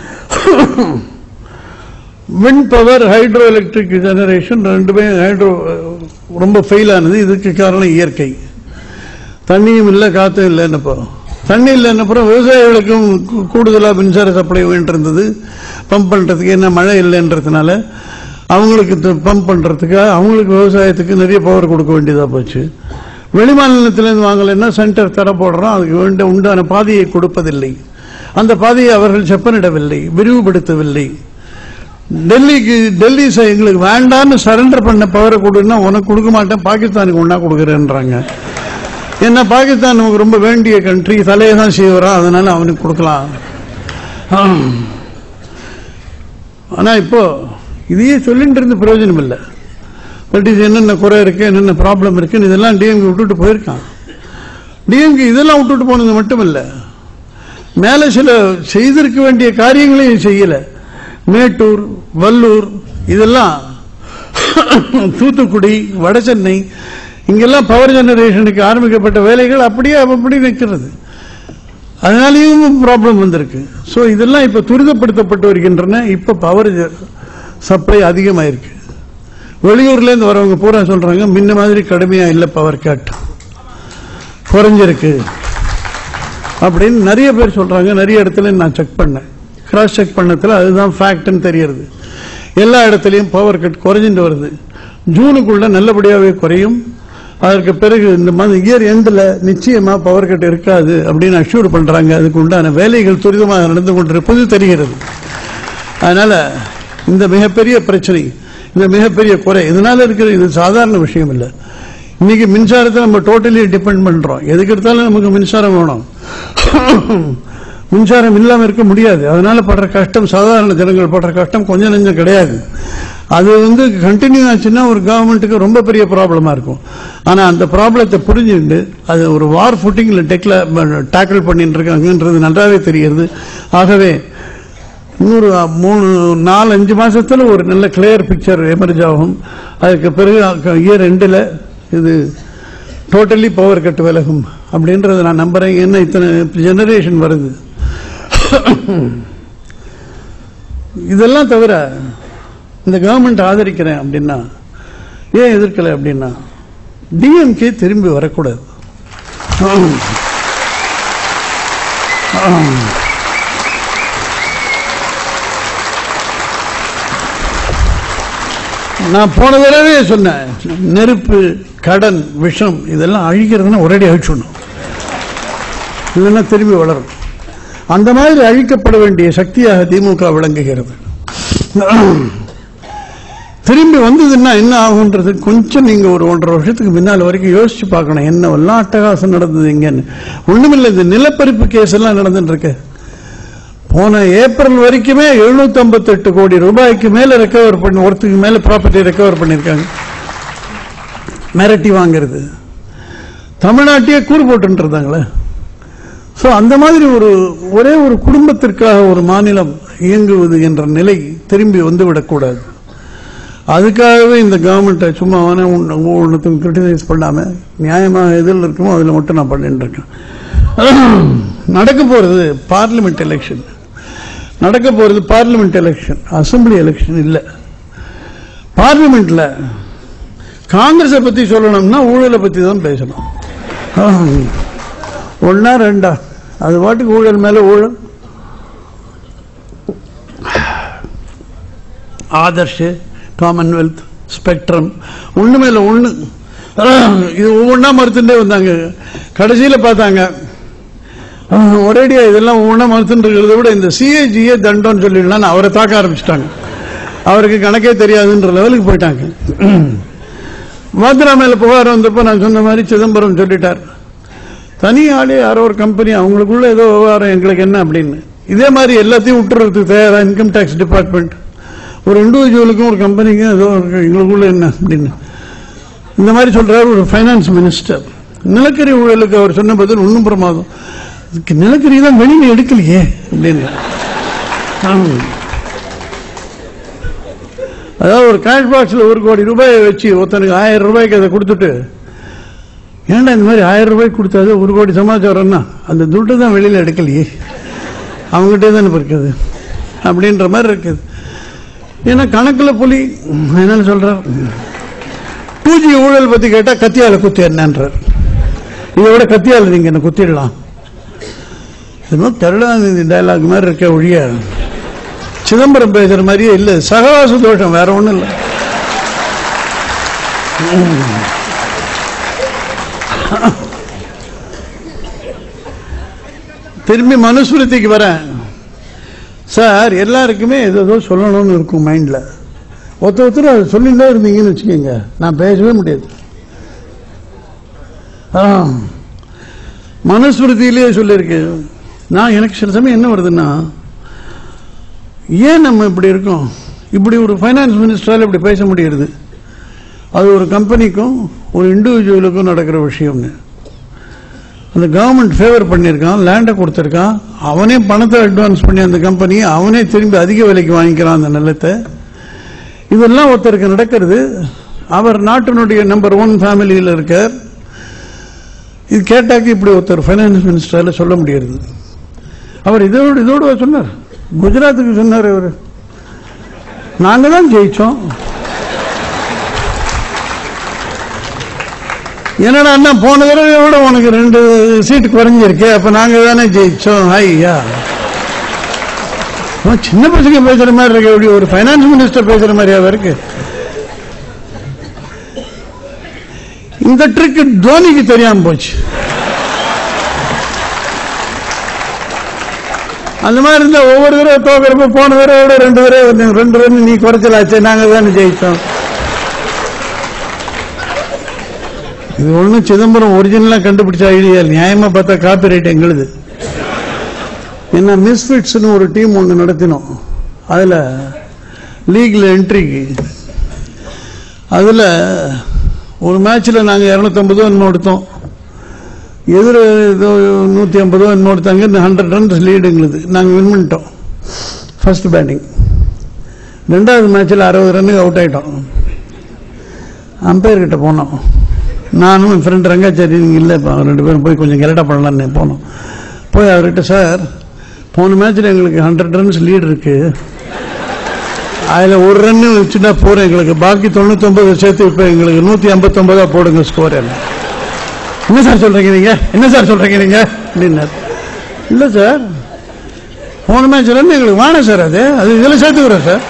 wind power hydro electric generation ரெண்டுமே ஹைட்ரோ ரொம்ப ஃபெயில் ஆனது இதுக்கு காரணம் இயற்கை தண்ணியும் இல்லை காத்தும் இல்லைன்னப்போ தண்ணி இல்லைன்னப்புறம் விவசாயிகளுக்கும் கூ- கூடுதலா மின்சார சப்ளை வேண்டியிருந்தது பம்ப் பண்றதுக்கு என்ன மழை இல்லைன்றதுனால அவங்களுக்கு பம்ப் பண்றதுக்காக அவங்களுக்கு விவசாயத்துக்கு நிறைய பவர் கொடுக்க வேண்டியதா போச்சு வெளிமாநிலத்திலிருந்து வாங்கலைன்னா சென்டர் தர போடுறோம் அதுக்கு வேண்டிய உண்டான பாதையை கொடுப்பதில்லை அந்த பாதையை அவர்கள் செப்பனிடவில்லை விரிவுபடுத்தவில்லை டெல்லிக்கு டெல்லி ச- எங்களுக்கு வேண்டாம்னு சரண்டர் பண்ண பவரை கொடுன்னா உனக்கு கொடுக்க மாட்டேன் பாகிஸ்தானுக்கு ஒன்னா கொடுக்குறேன்றாங்க என்ன பாகிஸ்தான் நமக்கு ரொம்ப வேண்டிய கண்ட்ரி தலையை தான் செய்வரான் அதனால அவனுக்கு கொடுக்கலாம் ஆம். ஆனா இப்போ இதையே சொல்லிட்டு இருந்து பிரயோஜனம் இல்லை பட் இது என்னென்ன குறை இருக்கு என்னென்ன ப்ராப்ளம் இருக்குன்னு இதெல்லாம் டிஎம்கே விட்டுட்டு போயிருக்கான் டிஎம்கே இதெல்லாம் விட்டுட்டு போனது மட்டும் இல்ல மேல சில செய்திருக்க வேண்டிய காரியங்களையும் செய்யல மேட்டூர் வல்லூர் இதெல்லாம் தூத்துக்குடி வடசென்னை இங்கெல்லாம் பவர் ஜெனரேஷனுக்கு ஆரம்பிக்கப்பட்ட வேலைகள் அப்படியே அப்படி நிற்கிறது அதனாலேயும் ப்ராப்ளம் வந்திருக்கு ஸோ இதெல்லாம் இப்ப துரிதப்படுத்தப்பட்டு வருகின்றன இப்ப பவர் சப்ளை அதிகமாயிருக்கு வெளியூர்ல இருந்து வரவங்க பூரா சொல்றாங்க முன்ன மாதிரி கடுமையா இல்ல பவர் கட் குறைஞ்சிருக்கு அப்படின்னு நிறைய பேர் சொல்றாங்க நிறைய இடத்துல நான் செக் பண்ணேன் கிராஸ் செக் பண்ணதுல அதுதான் ஃபேக்ட்னு தெரியறது எல்லா இடத்துலயும் பவர் கட் குறைஞ்சிட்டு வருது ஜூனுக்குள்ள நல்லபடியாவே குறையும் அதற்கு பிறகு இந்த மாதிரி இயர் எண்டில் நிச்சயமா பவர் கட் இருக்காது அப்படின்னு அஷ்யூர் பண்றாங்க அதுக்கு உண்டான வேலைகள் துரிதமாக நடந்து கொண்டிருப்பது தெரிகிறது அதனால இந்த மிகப்பெரிய பிரச்சனை இந்த மிகப்பெரிய குறை இதனால இருக்கிற இது சாதாரண விஷயம் இல்லை இன்னைக்கு மின்சாரத்தை நம்ம டோட்டலி டிபெண்ட் பண்றோம் எதுக்கு எடுத்தாலும் நமக்கு மின்சாரம் வேணும் மின்சாரம் இல்லாம இருக்க முடியாது அதனால படுற கஷ்டம் சாதாரண ஜனங்கள் படுற கஷ்டம் கொஞ்சம் நெஞ்சம் கிடையாது அது வந்து கண்டினியூ ஆச்சுன்னா ஒரு கவர்மெண்ட்டுக்கு ரொம்ப பெரிய ப்ராப்ளமா இருக்கும் ஆனா அந்த ப்ராப்ளத்தை புரிஞ்சுட்டு அது ஒரு வார் ஃபுட்டிங்ல டெக்ல டேக்கிள் பண்ணிட்டு இருக்காங்கன்றது நன்றாவே தெரிகிறது ஆகவே இன்னொரு மூணு நாலு அஞ்சு மாசத்துல ஒரு நல்ல கிளியர் பிக்சர் எமர்ஜ் ஆகும் அதுக்கு பிறகு இயர் ரெண்டுல இது டோட்டலி பவர் கட் விலகும் அப்படின்றத நான் நம்புறேன் என்ன இத்தனை ஜெனரேஷன் வருது இதெல்லாம் தவிர இந்த கவர்மெண்ட் ஆதரிக்கிறேன் அப்படின்னா ஏன் எதிர்க்கல அப்படின்னா டிஎம்கே திரும்பி வரக்கூடாது நான் போன தடவை சொன்னேன் நெருப்பு கடன் விஷம் இதெல்லாம் அழிக்கிறதுனா ஒரேடி அழிச்சிடணும் இல்லைன்னா திரும்பி வளரும் அந்த மாதிரி அழிக்கப்பட வேண்டிய சக்தியாக திமுக விளங்குகிறது திரும்பி வந்ததுன்னா என்ன ஆகுன்றது கொஞ்சம் நீங்க ஒரு ஒன்றரை வருஷத்துக்கு முன்னால் வரைக்கும் யோசிச்சு பார்க்கணும் என்னவெல்லாம் அட்டகாசம் நடந்தது இங்கன்னு ஒண்ணுமில்லை இந்த நிலப்பரிப்பு கேஸ் எல்லாம் நடந்துட்டு இருக்கு போன ஏப்ரல் வரைக்குமே 758 கோடி ரூபாய்க்கு மேல ரெக்கவர் பண்ணி ஒருத்துக்கு மேல ப்ராப்பர்ட்டி ரெக்கவர் பண்ணிருக்காங்க மிரட்டி வாங்குறது தமிழ்நாட்டையே கூறு போட்டு இருந்தாங்களே சோ அந்த மாதிரி ஒரு ஒரே ஒரு குடும்பத்திற்காக ஒரு மாநிலம் இயங்குவது என்ற நிலை திரும்பி வந்துவிடக்கூடாது அதுக்காகவே இந்த கவர்மெண்ட்டை சும்மா ஒன்றுத்துக்கு கிரிட்டிசைஸ் பண்ணாம நியாயமாக எதில் இருக்குமோ அதில் மட்டும் நான் பண்ணிட்டு இருக்கேன் நடக்க போறது பார்லிமெண்ட் எலெக்ஷன் நடக்க போறது பார்லிமெண்ட் எலெக்ஷன் அசம்பிளி எலெக்ஷன் இல்ல பார்லிமெண்ட்ல காங்கிரஸை பத்தி சொல்லணும்னா ஊழலை பத்தி தான் பேசணும் ஒன்னா ரெண்டா அது பாட்டுக்கு ஊழல் மேல ஊழல் ஆதர்ஷ் காமன்வெல்த் ஸ்பெக்ட்ரம் ஒண்ணு மேல ஒண்ணு இது ஒவ்வொன்றா மறுத்துட்டே வந்தாங்க கடைசியில பார்த்தாங்க ஆஹ், ஒரேடியா இதெல்லாம் ஒவ்வொன்றா மறுத்துட்டு இருக்கிறத விட இந்த சிஏஜியே தண்டம்னு சொல்லிடலாம் அவரை தாக்க ஆரம்பிச்சிட்டாங்க அவருக்கு கணக்கே தெரியாதுன்ற லெவலுக்கு போயிட்டாங்க வாத்ரா மேல புகார் வந்தப்போ நான் சொன்ன மாதிரி சிதம்பரம் சொல்லிட்டார் தனி ஆளே யாரோ ஒரு கம்பெனி அவங்களுக்குள்ள ஏதோ விவகாரம் எங்களுக்கு என்ன அப்படின்னு இதே மாதிரி எல்லாத்தையும் விட்டுறதுக்கு தயாரா இன்கம் டேக்ஸ் டிபார்ட்மெண்ட் ஒரு இண்டிவிஜுவலுக்கும் ஒரு கம்பெனிக்கும் ஏதோ இருக்கு, எங்களுக்குள்ள என்ன அப்படின்னு இந்த மாதிரி சொல்றாரு ஒரு ஃபைனான்ஸ் மினிஸ்டர் நிலக்கரி ஊழலுக்கு அவர் சொன்ன பதில் ஒன்றும் பிரமாதம் இதுக்கு நிலக்கரி தான் வெளியில எடுக்கலையே அப்படின்னு ஆமா. அதாவது ஒரு கேஷ் பாக்ஸ்ல ஒரு கோடி ரூபாயை வச்சு ஒருத்தனுக்கு ஆயிரம் ரூபாய்க்கு அதை கொடுத்துட்டு ஏன்டா இந்த மாதிரி ஆயிரம் ரூபாய்க்கு கொடுத்தாது ஒரு கோடி சமாச்சாரம்னா அந்த துட்டு தான் வெளியில எடுக்கலையே அவங்ககிட்டே தானே இருக்குது அப்படின்ற மாதிரி இருக்குது ஏன்னா கணக்குல புலி என்னன்னு சொல்றார் டூ ஜி ஊழல் பத்தி கேட்டா கத்தியால குத்தி என்னன்றார் இதை விட கத்தியால நீங்க என்ன குத்திடலாம் என்னமோ கருணாநிதி டயலாக் மாதிரி இருக்க ஒழிய சிதம்பரம் பேசுற மாதிரியே இல்ல சகவாச தோஷம் வேற ஒண்ணும் இல்ல திரும்பி மனுஸ்மிருதிக்கு வரேன் சார் எல்லாருக்குமே ஏதோ ஏதோ சொல்லணும்னு இருக்கும் மைண்ட்ல ஒருத்தர் ஒருத்தர் அதை சொல்லிட்டு இருந்தீங்கன்னு வச்சுக்கோங்க நான் பேசவே முடியாது ஆ. மனுஸ்மிருதியிலேயே சொல்லியிருக்கு நான் எனக்கு சில சமயம் என்ன வருதுன்னா ஏன் நம்ம இப்படி இருக்கோம் இப்படி ஒரு ஃபைனான்ஸ் மினிஸ்டரால் இப்படி பேச முடியுது அது ஒரு கம்பெனிக்கும் ஒரு இண்டிவிஜுவலுக்கும் நடக்கிற விஷயம்னு அந்த கவர்மெண்ட் ஃபேவர் பண்ணியிருக்கான் லேண்டை கொடுத்துருக்கான் அவனே பணத்தை அட்வான்ஸ் பண்ணி அந்த கம்பெனி அவனே திரும்பி அதிக விலைக்கு வாங்கிக்கிறான் அந்த நிலத்தை இதெல்லாம் ஒருத்தருக்கு நடக்கிறது அவர் நாட்டினுடைய நம்பர் ஒன் ஃபேமிலியில் இருக்கார் இது கேட்டாக்க இப்படி ஒருத்தர் ஃபைனான்ஸ் மினிஸ்டரால சொல்ல முடியாது அவர் இதோடு இதோடு சொன்னார் குஜராத்துக்கு சொன்னார் அவர் நாங்க தான் ஜெயிச்சோம் என்னடா அண்ணா போன தடவை விட உனக்கு ரெண்டு சீட்டு குறைஞ்சிருக்கு அப்ப நாங்க தானே ஜெயிச்சோம் ஐயா அவன் சின்ன பசங்க பேசுற மாதிரி இருக்கு எப்படி ஒரு ஃபைனான்ஸ் மினிஸ்டர் பேசுற மாதிரியா இருக்கு இந்த ட்ரிக் தோனிக்கு தெரியாம போச்சு அந்த மாதிரி இருந்தா ஒவ்வொரு தடவை தோக்கிறப்ப போன தடவை விட ரெண்டு தடவை வந்து ரெண்டு ரன் நீ குறைச்சலாச்சு நாங்க தானே ஜெயிச்சோம் இது ஒண்ணும் சிதம்பரம் ஒரிஜினலா கண்டுபிடிச்ச ஐடியா நியாயமா பார்த்தா காப்பி ரைட் எங்களுது என்ன மிஸ்ஃபிட்ஸ்னு ஒரு டீம் ஒன்று நடத்தினோம் அதுல லீக்ல என்ட்ரிக்கு அதுல ஒரு மேட்ச்ல நாங்க இருநூத்தம்பதோ என்னமோ எடுத்தோம் எதிர ஏதோ நூத்தி ஐம்பதோ என்னமோ எடுத்தாங்க ஹண்ட்ரட் ரன்ஸ் லீடு எங்களுது நாங்க வின் பண்ணிட்டோம் ஃபர்ஸ்ட் பேட்டிங் ரெண்டாவது மேட்ச்ல அறுபது ரன்னுக்கு அவுட் ஆயிட்டோம் அம்பையர் கிட்ட போனோம் நானும் என் ஃப்ரெண்ட் ரங்காச்சாரி நீங்க இல்லை இப்போ ரெண்டு பேரும் போய் கொஞ்சம் கரெக்டாக பண்ணலான்னு போனோம் போய் அவர்கிட்ட சார் போன மேட்ச்ல எங்களுக்கு ஹண்ட்ரட் ரன்ஸ் லீடு இருக்கு அதில் ஒரு ரன்னு வச்சுட்டா போறோம் எங்களுக்கு பாக்கி தொண்ணூத்தொன்பது சேர்த்து இப்போ எங்களுக்கு நூற்றி ஐம்பத்தொன்பதா போடுங்க ஸ்கோர் என்ன என்ன சார் சொல்றீங்க நீங்க என்ன சார் சொல்றீங்க நீங்க அப்படின்னாரு இல்லை சார் போன மேட்ச்ல இருந்து எங்களுக்கு வேணும் சார் அது அது இதில் சேர்த்துக்கிறோம் sir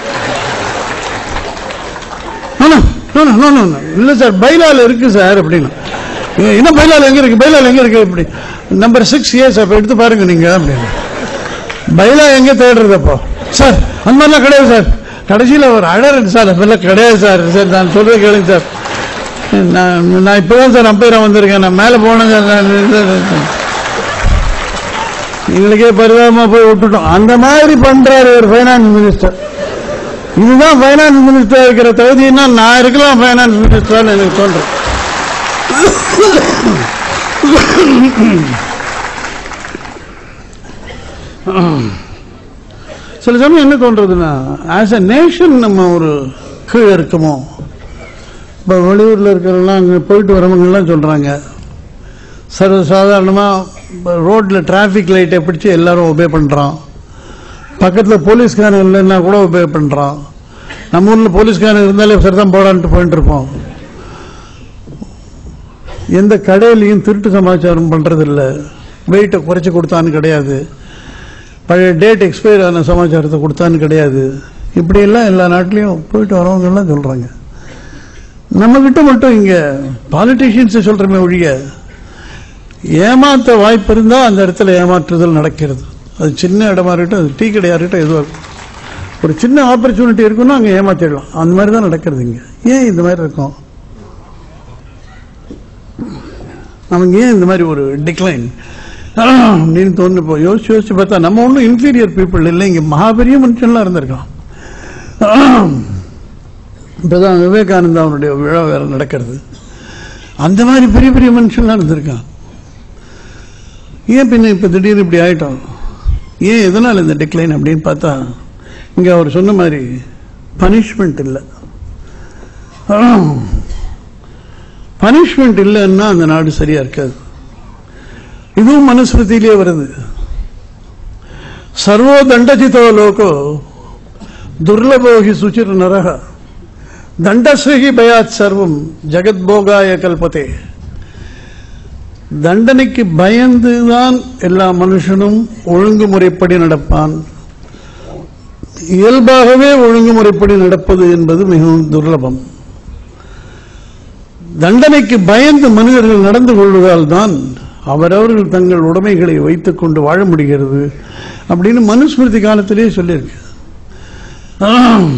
No, no, no, no, no, no, no. இல்ல சார் பைலால இருக்கு சார் அப்படின்னு "ஏ, என்ன பைலால எங்க இருக்கு பைலால எங்க இருக்கு இப்படி நம்பர் சிக்ஸ் இயர்ஸ் அப்ப எடுத்து பாருங்க நீங்க அப்படின்னு பைலா எங்க தேடுறது அப்போ சார் அந்த மாதிரிலாம் கிடையாது சார் கடைசியில் ஒரு அழறது சார் அதெல்லாம் கிடையாது சார் சார் நான் சொல்றது கேளுங்க சார் நான் நான் இப்பதான் சார் அம்பையரா வந்திருக்கேன் நான் மேல போனேன் சார் நான் இது- எங்களுக்கே பரிதாபமா போய் விட்டுட்டோம் அந்த மாதிரி பண்றாரு ஒரு ஃபைனான்ஸ் மினிஸ்டர் இதுதான் ஃபைனான்ஸ் மினிஸ்டர் இருக்கிற தகுதினா நான் இருக்கலாம் ஃபைனான்ஸ் மினிஸ்டர் எனக்கு தோன்றும் சில சமயம் என்ன தோன்றதுன்னா ஆஸ் அ நேஷன் நம்ம ஒரு கீழே இருக்கமோ இப்போ வெளியூரில் இருக்கிறவங்களாம் அங்கே போயிட்டு வரவங்கலாம் சொல்கிறாங்க சர்வசாதாரணமாக ரோட்டில் டிராஃபிக் லைட்டை பிடிச்சி எல்லாரும் ஒபே பண்ணுறான் பக்கத்தில் போலீஸ்காரன் இல்லைன்னா கூட ஒபே பண்ணுறான் நம்ம ஊரில் போலீஸ்காரன் இருந்தாலே சரிதான் போடான்ட்டு போயிட்டு இருப்போம் எந்த கடையிலையும் திருட்டு சமாச்சாரம் பண்றதில்ல வெயிட்டை குறைச்சி கொடுத்தான்னு கிடையாது பழைய டேட் எக்ஸ்பயர் ஆன சமாச்சாரத்தை கொடுத்தான்னு கிடையாது இப்படியெல்லாம் எல்லா நாட்டிலையும் போயிட்டு வரவங்க எல்லாம் சொல்றாங்க நம்ம கிட்ட மட்டும் இங்க பாலிட்டிஷியன்ஸ் சொல்றமே ஒழிய ஏமாத்த வாய்ப்பு இருந்தா அந்த இடத்துல ஏமாற்றுதல் நடக்கிறது அது சின்ன இடமா இருக்கட்டும் அது டீ கடையா இருக்கட்டும் எதுவாக இருக்கட்டும். ஒரு சின்ன ஆப்பர்ச்சுனிட்டி இருக்குன்னா அங்க ஏமாத்திடலாம் அந்த மாதிரி தான் நடக்கிறது இங்க ஏன் இந்த மாதிரி இருக்கும் நமக்கு ஏன் இந்த மாதிரி ஒரு டிக்ளைன் அப்படின்னு தோணு இப்போ யோசிச்சு யோசிச்சு பார்த்தா நம்ம ஒன்றும் இன்ஃபீரியர் பீப்புள் இல்லை இங்க மகாபெரிய மனுஷன்லாம் இருந்திருக்கான் இப்பதான் விவேகானந்தா அவனுடைய விழா வேற நடக்கிறது அந்த மாதிரி பெரிய பெரிய மனுஷன்லாம் இருந்திருக்கான் ஏன் பின்ன இப்ப திடீர்னு இப்படி ஆயிட்டோம் ஏன் எதனால இந்த டிக்ளைன் அப்படின்னு பார்த்தா இங்க அவர் சொன்ன மாதிரி பனிஷ்மெண்ட் இல்லை பனிஷ்மெண்ட் இல்லைன்னா அந்த நாடு சரியா இருக்காது இதுவும் மனுஸ்மிருதியிலே வருது சர்வோ தண்டஜிதோ லோகோ துர்லபோகி சுச்சிர் நரக தண்டஸ்வகி பயாத் சர்வம் ஜெகத்போகாய கல்பதே தண்டனைக்கு பயந்துதான் எல்லா மனுஷனும் ஒழுங்குமுறைப்படி நடப்பான் இயல்பாகவே ஒழுங்குமுறைப்படி நடப்பது என்பது மிகவும் துர்லபம் தண்டனைக்கு பயந்து மனிதர்கள் நடந்து கொள்வதால் தான் அவரவர்கள் தங்கள் உடைமைகளை வைத்துக் கொண்டு வாழ முடிகிறது அப்படின்னு மனுஸ்மிருதி காலத்திலேயே சொல்லியிருக்கு ஆம்.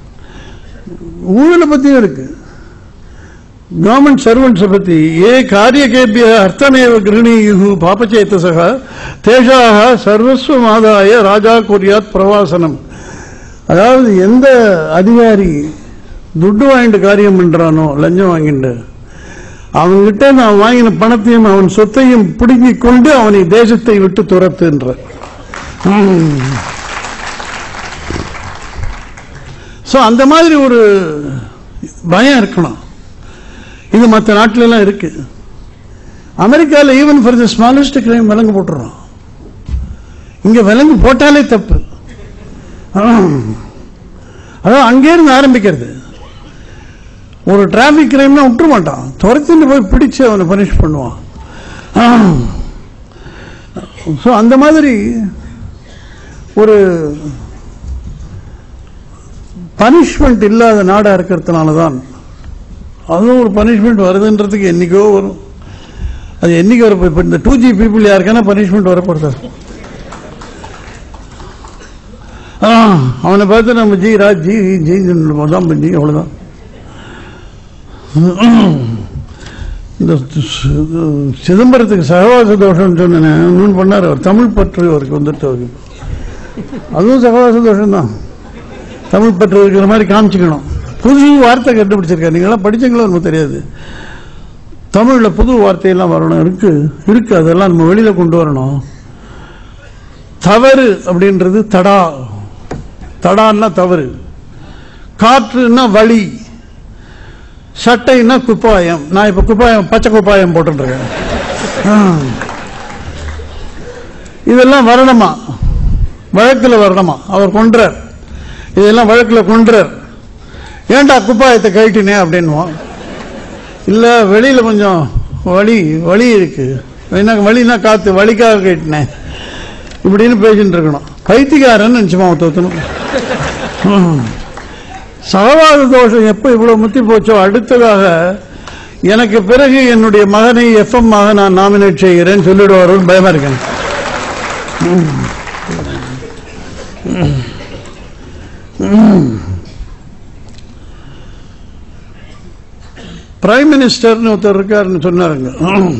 ஊழலை பத்தியும் இருக்கு கவர்மெண்ட் சர்வன்ட்ஸை பத்தி ஏ காரியகேபிய அர்த்தமேவ கிருணீயு பாபச்சேத்தசக தேஷாக சர்வஸ்வமாதாய ராஜா கொரியாத் பிரவாசனம் அதாவது எந்த அதிகாரி துட்டு வாங்கிட்டு காரியம் பண்றானோ லஞ்சம் வாங்கிட்டு அவன்கிட்ட நான் வாங்கின பணத்தையும் அவன் சொத்தையும் பிடுங்கிக் கொண்டு அவனை தேசத்தை விட்டு துரத்துன்ற சோ அந்த மாதிரி ஒரு பயம் இருக்கணும் இது மற்ற நாட்டில எல்லாம் இருக்கு அமெரிக்கால even for the smallest crime விலங்கு போட்டுறோம் இங்க விலங்கு போட்டாலே தப்பு அதான் அங்கே இருந்து ஆரம்பிக்கிறது ஒரு டிராபிக் கிரைம்னா விட்டுற மாட்டான் துரத்திட்டு போய் பிடிச்சு அவனை பனிஷ் பண்ணுவான் ஸோ அந்த மாதிரி ஒரு பனிஷ்மெண்ட் இல்லாத நாடா இருக்கிறதுனால தான் அதுவும் ஒரு பனிஷ்மெண்ட் வருதுன்றதுக்கு என்னைக்கோ வரும் அது என்னைக்கு வர இப்போ இந்த டூ ஜி பீப்புள் யாருக்கான பனிஷ்மெண்ட் வரப்படுதா ஆ, அவனை பார்த்து நம்ம ஜி ராஜ் ஜி ஜி தான் பண்ணி அவ்வளவுதான் இந்த சி- சிதம்பரத்துக்கு சகவாச தோஷம் சொன்னேன் இன்னொன்று பண்ணார் அவர் தமிழ் பற்று அவருக்கு வந்துட்டு அவருக்கு அதுவும் சகவாச தோஷம் தான் தமிழ் பற்று இருக்கிற மாதிரி காமிச்சுக்கணும் புது வார்த்தை கண்டுபிடிச்சிருக்காரு நீங்களாம் படிச்சீங்களோ நமக்கு தெரியாது தமிழ்ல புது வார்த்தையெல்லாம் வரணும் இருக்கு இருக்கு அதெல்லாம் நம்ம வெளியில கொண்டு வரணும் தவறு அப்படின்றது தடா தடான்னா தவறு காற்றுன்னா வழி சட்டைன்னா குப்பாயம் நான் இப்ப குப்பாயம் பச்சை குப்பாயம் போட்டுருக்கேன் இதெல்லாம் வரணுமா வழக்குல வரணுமா அவர் கொன்றார் இதெல்லாம் வழக்குல கொன்றார் ஏன்டா குப்பாயத்தை கழட்டினே அப்படின்னுவோம் இல்ல வெளியில கொஞ்சம் வழி வழி இருக்கு என்ன வழினா காத்து வழிக்காக கட்டினேன் இப்படின்னு பேசிட்டு இருக்கணும் பைத்தியக்காரன் நினைச்சுமா தோத்தணும் சகவாத தோஷம் எப்ப இவ்வளவு முத்தி போச்சோ அடுத்ததாக எனக்கு பிறகு என்னுடைய மகனை எஃப்எம் ஆக நான் நாமினேட் செய்கிறேன் சொல்லிடுவாரோன்னு பயமா இருக்கேன் ம். ம். ம். பிரைம் மினிஸ்டர்னு ஒருத்தர் இருக்காருன்னு சொன்னாருங்க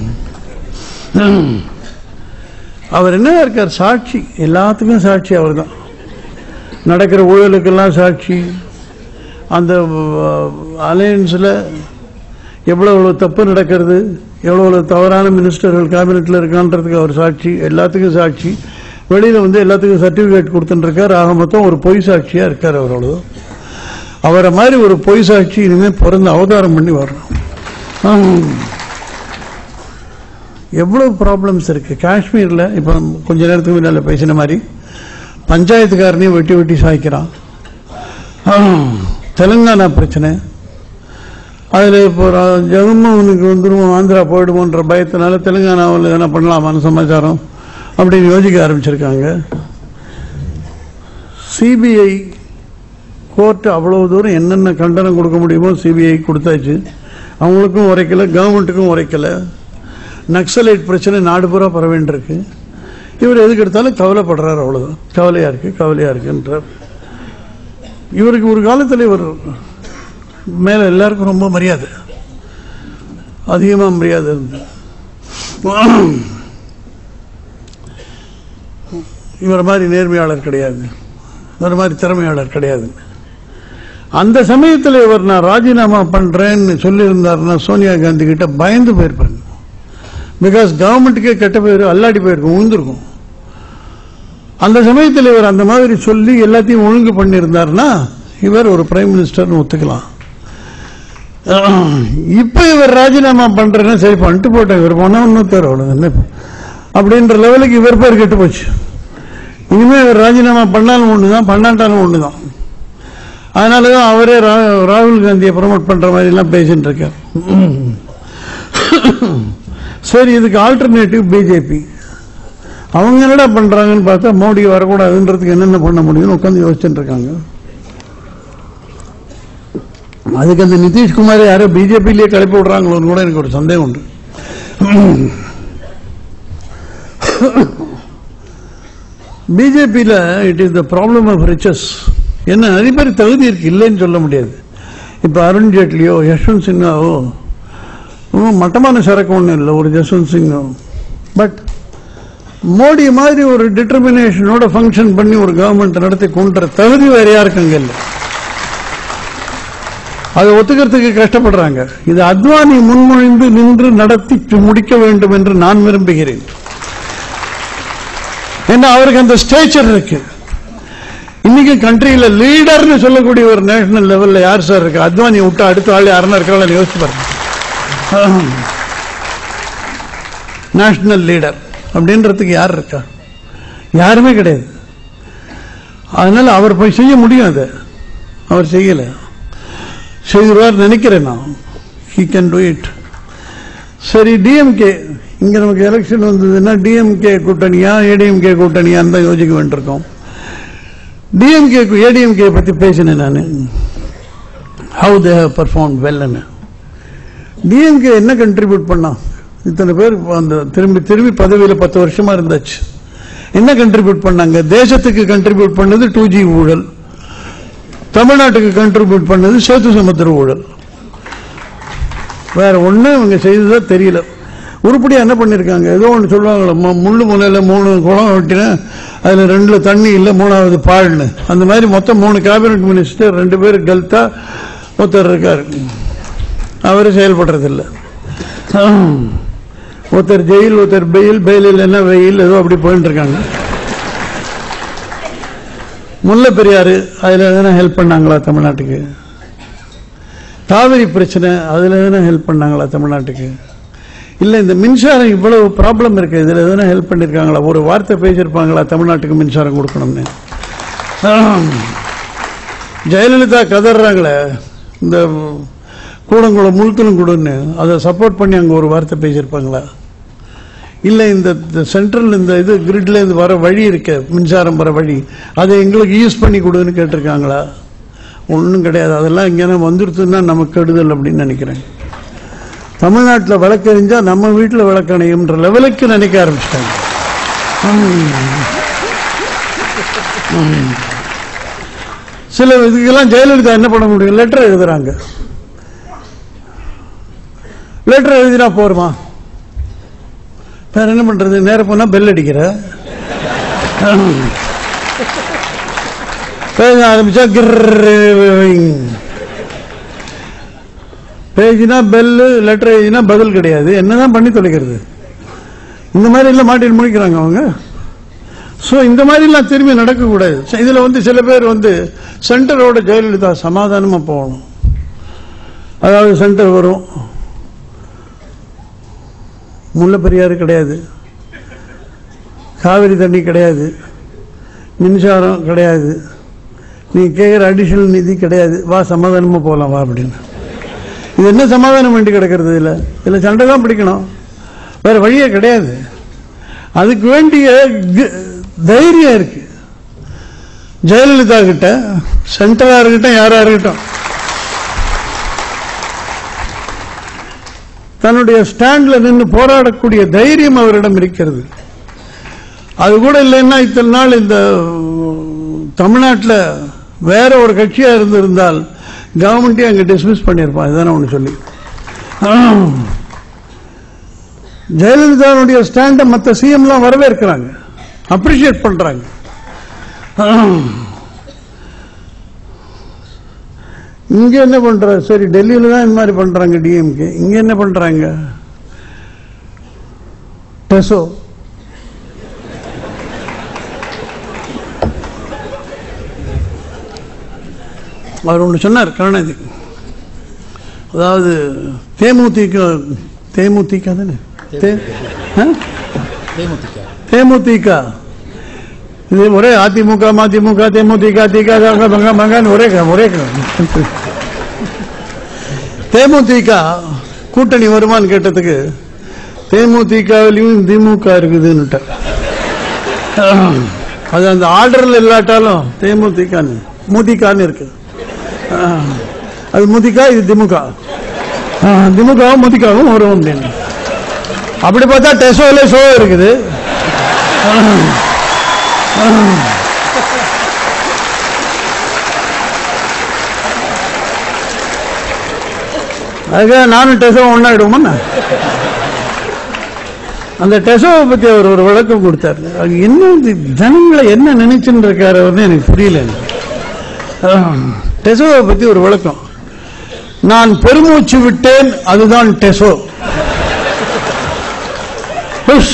அவர் என்ன இருக்கார் சாட்சி எல்லாத்துக்கும் சாட்சி அவர் தான் நடக்கிற ஊழலுக்கெல்லாம் சாட்சி அந்த அலையன்ஸில் எவ்வளோ எவ்வளோ தப்பு நடக்கிறது எவ்வளோ எவ்வளோ தவறான மினிஸ்டர்கள் கேபினெட்டில் இருக்கான்றதுக்கு அவர் சாட்சி எல்லாத்துக்கும் சாட்சி வெளியில் வந்து எல்லாத்துக்கும் சர்டிஃபிகேட் கொடுத்துட்டுருக்கார் ஆக மொத்தம் ஒரு பொய் சாட்சியாக இருக்கார் அவர் அவ்வளோ அவரை மாதிரி ஒரு பொய் சாட்சி இனிமேல் பிறந்து அவதாரம் பண்ணி வரணும் ஆம். எவ்வளவு ப்ராப்ளம்ஸ் இருக்கு காஷ்மீர்ல இப்ப கொஞ்ச நேரத்துக்கு முன்னால பேசின மாதிரி பஞ்சாயத்துக்காரனையும் வெட்டி வெட்டி சாய்க்கிறான் ஆம். தெலுங்கானா பிரச்சனை அதுல இப்போ ரா- ஜெகன்மோகனுக்கு வந்துருவோம் ஆந்திரா போயிடுமோன்ற பயத்தினால தெலுங்கானாவில் எதனா பண்ணலாமான்னு சமாச்சாரம் அப்படின்னு யோசிக்க ஆரம்பிச்சிருக்காங்க சிபிஐ கோர்ட் அவ்வளவு தூரம் என்னென்ன கண்டனம் கொடுக்க முடியுமோ சிபிஐ கொடுத்தாச்சு அவங்களுக்கும் உரைக்கல கவர்மெண்ட்டுக்கும் உரைக்கல நக்சலைட் பிரச்சனை நாடு பூரா பரவேண்டிருக்கு இவர் எதுக்கு எடுத்தாலும் கவலைப்படுறாரு அவ்வளவுதான் கவலையா இருக்கு கவலையா இருக்குன்றார் இவருக்கு ஒரு காலத்துல இவர் மேல எல்லாருக்கும் ரொம்ப மரியாதை அதிகமா மரியாதை இருந்தது இவர் மாதிரி நேர்மையாளர் கிடையாது இவர் மாதிரி திறமையாளர் கிடையாது அந்த சமயத்தில் இவர் நான் ராஜினாமா பண்றேன்னு சொல்லியிருந்தாருன்னா சோனியா காந்தி கிட்ட பயந்து போயிருப்பாங்க பிகாஸ் கவர்மெண்ட்டுக்கே கெட்ட பேர் அல்லாடி போயிருக்கும் உழுந்திருக்கும் அந்த சமயத்தில் இவர் அந்த மாதிரி சொல்லி எல்லாத்தையும் ஒழுங்கு பண்ணியிருந்தாருன்னா இவர் ஒரு பிரைம் மினிஸ்டர்னு ஒத்துக்கலாம் இப்ப இவர் ராஜினாமா பண்றேன்னா சரி பண்ணிட்டு போட்டேன் இவர் போனா ஒன்னும் பேர் அவ்வளவு என்ன அப்படின்ற லெவலுக்கு இவர் பேர் கெட்டு போச்சு இனிமே இவர் ராஜினாமா பண்ணாலும் ஒண்ணுதான் பண்ணாட்டாலும் ஒண்ணுதான் அதனாலதான் அவரே ரா- ராகுல் காந்தியை ப்ரமோட் பண்ற மாதிரி எல்லாம் பேசிட்டு இருக்கார் சரி இதுக்கு ஆல்டர்னேட்டிவ் பிஜேபி அவங்க என்னடா பண்றாங்கன்னு பார்த்தா மோடி வரக்கூடாதுன்றதுக்கு என்னென்ன பண்ண முடியும்னு உட்காந்து யோசிச்சுட்டு இருக்காங்க அதுக்கு அந்த நிதிஷ்குமார் யாரோ பிஜேபியிலேயே கிளப்பி விடுறாங்களோன்னு கூட எனக்கு ஒரு சந்தேகம் உண்டு பிஜேபியில் it is the problem of riches என்ன நிறைய பேர் தகுதி இருக்கு இல்லைன்னு சொல்ல முடியாது இப்போ அருண் ஜேட்லியோ யஷ்வந்த் சின்ஹாவோ ஒன்றும் மட்டமான சரக்கு ஒன்றும் இல்லை ஒரு ஜஸ்வந்த் சிங்கோ பட் மோடி மாதிரி ஒரு டிட்டர்மினேஷனோட ஃபங்க்ஷன் பண்ணி ஒரு கவர்மெண்ட் நடத்தி கொண்டுற தகுதி வேற யாருக்கும் அங்க இல்லை அதை ஒத்துக்கிறதுக்கு கஷ்டப்படுறாங்க இது அத்வானி முன்மொழிந்து நின்று நடத்தி முடிக்க வேண்டும் என்று நான் விரும்புகிறேன் ஏன்னா அவருக்கு அந்த ஸ்டேச்சர் இருக்கு இன்னைக்கு கண்ட்ரியில லீடர்னு சொல்லக்கூடிய ஒரு நேஷனல் லெவல்ல யார் சார் இருக்கு அத்வானி விட்டு அடுத்த ஆள் யாருன்னா இருக்காங்களா யோசிச்சு பாருங்க நேஷனல் லீடர் அப்படின்றதுக்கு யார் இருக்கா யாருமே கிடையாது அதனால அவர் போய் செய்ய முடியும் அதை அவர் செய்யல செய்வார் நினைக்கிறேன் நான் ஹி கேன் டூ இட் சரி டிஎம்கே இங்க நமக்கு எலெக்ஷன் வந்ததுன்னா டிஎம்கே கூட்டணியா ஏடிஎம்கே கூட்டணியான்னு தான் யோசிக்க வேண்டியிருக்கோம் டிஎம்கே ஏடிஎம்கே பத்தி பேசினேன் நான் ஹவு தே ஹவ் பர்ஃபார்ம் வெல்னு டிஎம்கே என்ன கண்ட்ரிபியூட் பண்ணா இத்தனை பேர் அந்த திரும்பி திரும்பி பதவியில பத்து வருஷமா இருந்தாச்சு என்ன கண்ட்ரிபியூட் பண்ணாங்க தேசத்துக்கு கண்ட்ரிபியூட் பண்ணது டூ ஜி ஊழல் தமிழ்நாட்டுக்கு கண்ட்ரிபியூட் பண்ணது சேத்து சமுத்திர ஊழல் வேற ஒண்ணு இவங்க செய்ததா தெரியல உருப்படியா என்ன பண்ணிருக்காங்க ஏதோ ஒன்று சொல்லுவாங்களே மு- முள்ளு முனையில மூணு குளம் வெட்டினேன் அதுல ரெண்டுல தண்ணி இல்லை மூணாவது பாழ்னு அந்த மாதிரி மொத்தம் மூணு கேபினட் மினிஸ்டர் ரெண்டு பேர் கல்தா ஒருத்தர் இருக்காரு அவரு செயல்படுறதில்ல ஒருத்தர் ஜெயில் ஒருத்தர் பெயில் பெயில் என்ன வெயில் ஏதோ அப்படி போயிட்டு இருக்காங்க முல்லை பெரியாறு அதுல எதனா ஹெல்ப் பண்ணாங்களா தமிழ்நாட்டுக்கு காவிரி பிரச்சனை அதுல எதனா ஹெல்ப் பண்ணாங்களா தமிழ்நாட்டுக்கு இல்ல இந்த மின்சாரம் இவ்வளவு ப்ராப்ளம் இருக்கு இதுல எதனா ஹெல்ப் பண்ணிருக்காங்களா ஒரு வார்த்தை பேசியிருப்பாங்களா தமிழ்நாட்டுக்கு மின்சாரம் கொடுக்கணும்னு ஆம். ஜெயலலிதா கதறாங்களே இந்த கூடங்குளம் முழுத்தலும் கொடுன்னு அதை சப்போர்ட் பண்ணி அங்க ஒரு வார்த்தை பேசியிருப்பாங்களா இல்ல இந்த சென்ட்ரல் இந்த இது கிரிட்ல இருந்து வர வழி இருக்க மின்சாரம் வர வழி அதை எங்களுக்கு யூஸ் பண்ணி கொடுன்னு கேட்டிருக்காங்களா ஒன்றும் கிடையாது அதெல்லாம் இங்கே வந்துருச்சுன்னா நமக்கு கெடுதல் அப்படின்னு நினைக்கிறேன் தமிழ்நாட்டில் விளக்கறிஞ்சா நம்ம வீட்டில் விளக்கணையும்ன்ற லெவலுக்கு நினைக்க ஆரம்பிச்சிட்டாங்க சில இதுக்கெல்லாம் ஜெயலலிதா என்ன பண்ண முடியும் லெட்டர் எழுதுறாங்க லெட்டர் எழுதினா போருமா வேற என்ன பண்றது நேர போனா பெல் அடிக்கிற பேச ஆரம்பிச்சா கிர் பேஜினா பெல்லு லெட்டர் எழுதினா பதில் கிடையாது என்னதான் பண்ணி தொலைக்கிறது இந்த மாதிரி எல்லாம் மாட்டிட்டு முடிக்கிறாங்க அவங்க சோ இந்த மாதிரி எல்லாம் திரும்பி நடக்கக்கூடாது ச- இதுல வந்து சில பேர் வந்து சென்டரோட ஜெயலலிதா சமாதானமா போகணும் அதாவது சென்டர் வரும் முல்லை பெரியாறு கிடையாது காவிரி தண்ணி கிடையாது மின்சாரம் கிடையாது நீ கேட்குற அடிஷனல் நிதி கிடையாது வா சமாதானமா போகலாம் வா அப்படின்னு இது என்ன சமாதானம் வேண்டி கிடக்கிறது இதுல இதுல சண்டை தான் பிடிக்கணும் வேற வழியே கிடையாது அதுக்கு வேண்டிய க- தைரியம் இருக்கு ஜெயலலிதா கிட்ட சென்டரா இருக்கட்டும் யாரா இருக்கட்டும் தன்னுடைய ஸ்டாண்ட்ல நின்று போராடக்கூடிய தைரியம் அவரிடம் இருக்கிறது அது கூட இல்லைன்னா இத்தனை நாள் இந்த தமிழ்நாட்டில் வேற ஒரு கட்சியா இருந்திருந்தால் கவர்மெண்ட்டே அங்க டிஸ்மிஸ் பண்ணியிருப்பான் இதுதானே ஒன்று சொல்லி ஜெயலலிதாவுடைய ஸ்டாண்டை மற்ற சிஎம்லாம் வரவேற்கிறாங்க அப்ரிஷியேட் பண்றாங்க இங்க என்ன பண்ற சரி டெல்லியில தான் இந்த மாதிரி பண்றாங்க டிஎம்கே இங்க என்ன பண்றாங்க டெசோ அவர் ஒன்று சொன்னார் கருணாநிதி அதாவது தேமுதிக தேமுதிக தானே தே- ஆ? தேமுதிக இது ஒரே அதிமுக மதிமுக தேமுதிக திக தக, பங்க பங்கன்னு ஒரே க- ஒரே க- தேமுதிக கூட்டணி வருமான்னு கேட்டதுக்கு தேமுதிகவிலையும் திமுக இருக்குதுன்னுட்டார் அது அந்த ஆர்டர்ல இல்லாட்டாலும் தேமுதிகன்னு முதிகான்னு இருக்கு ஆ. அது முதிகா இது திமுக ஆ, திமுகவும் முதிகாவும் வரும் அப்படின்னு அப்படி பார்த்தா டெசோல ஷோ இருக்குது ஆ. ஆ. அதுக்காக நானும் டெசோ ஒன்னாயிடுவோமா அந்த டெசோவை பத்தி அவர் ஒரு விளக்கம் கொடுத்தாரு அது என்ன இது ஜனங்களை என்ன நினைச்சுன்னு இருக்காரு அவர்னு எனக்கு புரியல ஆ, டெசோவை பத்தி ஒரு விளக்கம் நான் பெருமூச்சு விட்டேன் அதுதான் டெசோ உஷ்.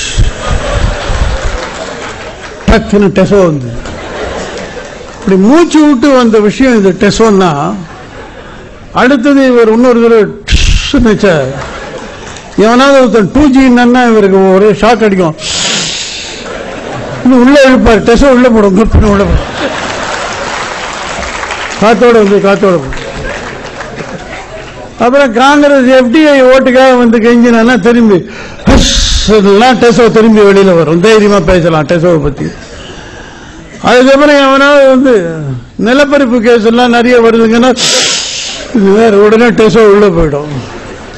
டக்குன்னு டெசோ வந்து இப்படி மூச்சு விட்டு வந்த விஷயம் இது டெசோன்னா அடுத்தது இவர் இன்னொரு தடவை ட்ஷ்ன்னு வச்சார். எவனாவது ஒருத்தன் டூ ஜின்னா இவருக்கு ஒரே ஷாக் அடிக்கும் இன்னும் உள்ள இழுப்பார் டெசோ உள்ள போடும் குப்புன்னு உள்ள போடும் காத்தோட வந்து காத்தோட போடும் அப்புறம் காங்கிரஸ் எஃப்டிஐ ஓட்டுக்காக வந்து கெஞ்சினா திரும்பி ஹுஸ் எல்லாம் டெசோ திரும்பி வெளியில வரும் தைரியமா பேசலாம் டெசோவை பத்தி அதுக்கப்புறம் எவனாவது வந்து நிலப்பரிப்பு கேஸ் எல்லாம் நிறைய வருதுங்கன்னா இது வேற உடனே டெசோ உள்ள போயிடும்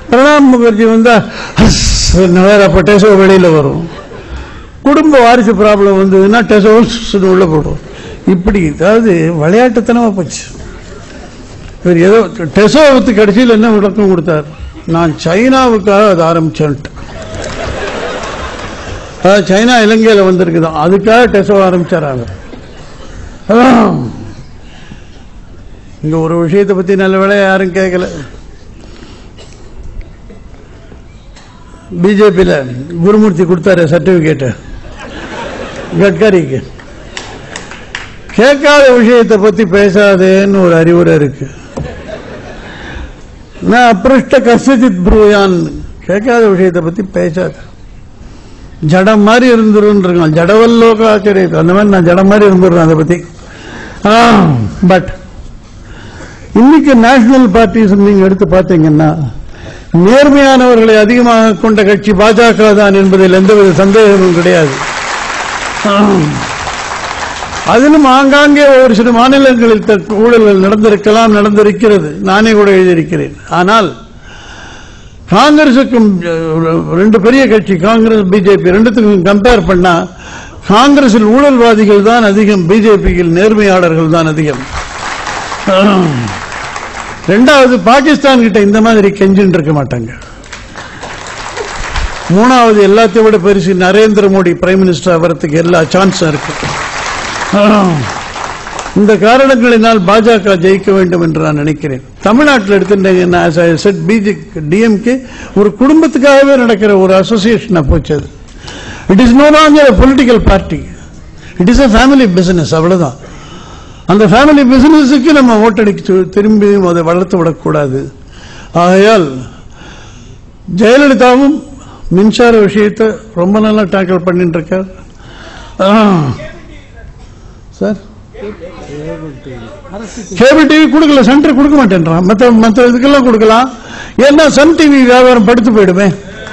பிரணாப் முகர்ஜி வந்தா ஹஸ், வேற அப்ப டெசோ வெளியில வரும் குடும்ப வாரிசு ப்ராப்ளம் வந்ததுன்னா டெசோஸ் உள்ள போடும் இப்படி அதாவது விளையாட்டுத்தனமா போச்சு இவர் ஏதோ டெசோவுக்கு கடைசியில் என்ன விளக்கம் கொடுத்தார் நான் சைனாவுக்காக அதை ஆரம்பிச்சேன்ட்டு அதாவது சைனா இலங்கையில் வந்திருக்குதான் அதுக்காக டெசோ ஆரம்பிச்சாராங்க அதான். இங்க ஒரு விஷயத்தை பத்தி நல்ல வேலை யாரும் கேட்கல பிஜேபியில் குருமூர்த்தி கொடுத்தாரு சர்டிபிகேட் கட்கரிக்கு கேட்காத விஷயத்தை பத்தி பேசாதேன்னு ஒரு அறிவுரை இருக்கு நான் அப்ரஷ்ட கசித் புரூயான் கேட்காத விஷயத்தை பத்தி பேசாத ஜடம் மாதிரி இருந்துருன்னு ஜடவல்லோக ஆச்சரியம் அந்த மாதிரி நான் ஜடம் மாதிரி இருந்துடுறேன் அதை பத்தி பட் இன்னைக்கு நேஷனல் பார்ட்டிஸ் நீங்க எடுத்து பார்த்தீங்கன்னா நேர்மையானவர்களை அதிகமாக கொண்ட கட்சி பாஜக தான் என்பதில் எந்தவித சந்தேகமும் கிடையாது அதிலும் ஆங்காங்கே ஒரு சில மாநிலங்களில் த- ஊழல்கள் நடந்திருக்கலாம் நடந்திருக்கிறது நானே கூட எழுதியிருக்கிறேன் ஆனால் காங்கிரசுக்கும் அஹ், ரெண்டு பெரிய கட்சி காங்கிரஸ் பிஜேபி ரெண்டுத்துக்கும் கம்பேர் பண்ணா காங்கிரஸில் ஊழல்வாதிகள் தான் அதிகம் பிஜேபியில் நேர்மையாளர்கள் தான் அதிகம் ரெண்டாவது பாகிஸ்தான் கிட்ட இந்த மாதிரி கெஞ்சின்னு இருக்க மாட்டாங்க மூணாவது எல்லாத்தையும் விட பெருசு நரேந்திர மோடி பிரைம் மினிஸ்டர் வரத்துக்கு எல்லா சான்ஸும் இருக்கு இந்த காரணங்களினால் பாஜக ஜெயிக்க வேண்டும் என்று நான் நினைக்கிறேன் தமிழ்நாட்டில் எடுத்துட்டீங்கன்னா செட் பிஜேபி டிஎம்கே ஒரு குடும்பத்துக்காகவே நடக்கிற ஒரு அசோசியேஷனா போச்சு அது it is no longer political party it is a family business அவ்வளவுதான் அந்த ஃபேமிலி பிசினஸுக்கு நம்ம ஓட்டடிச்சு திரும்பியும் அதை வளர்த்து விடக்கூடாது ஆகையால் ஜெயலலிதாவும் மின்சார விஷயத்தை ரொம்ப நல்லா டேக்கிள் பண்ணிட்டு இருக்கார் ஆ. சார் கேபிள் டிவி கொடுக்கல சென்டர் கொடுக்க மாட்டேன்றான் மற்ற மற்ற இதுக்கெல்லாம் கொடுக்கலாம் ஏன்னா சன் டிவி வியாபாரம் படுத்து போயிடுமே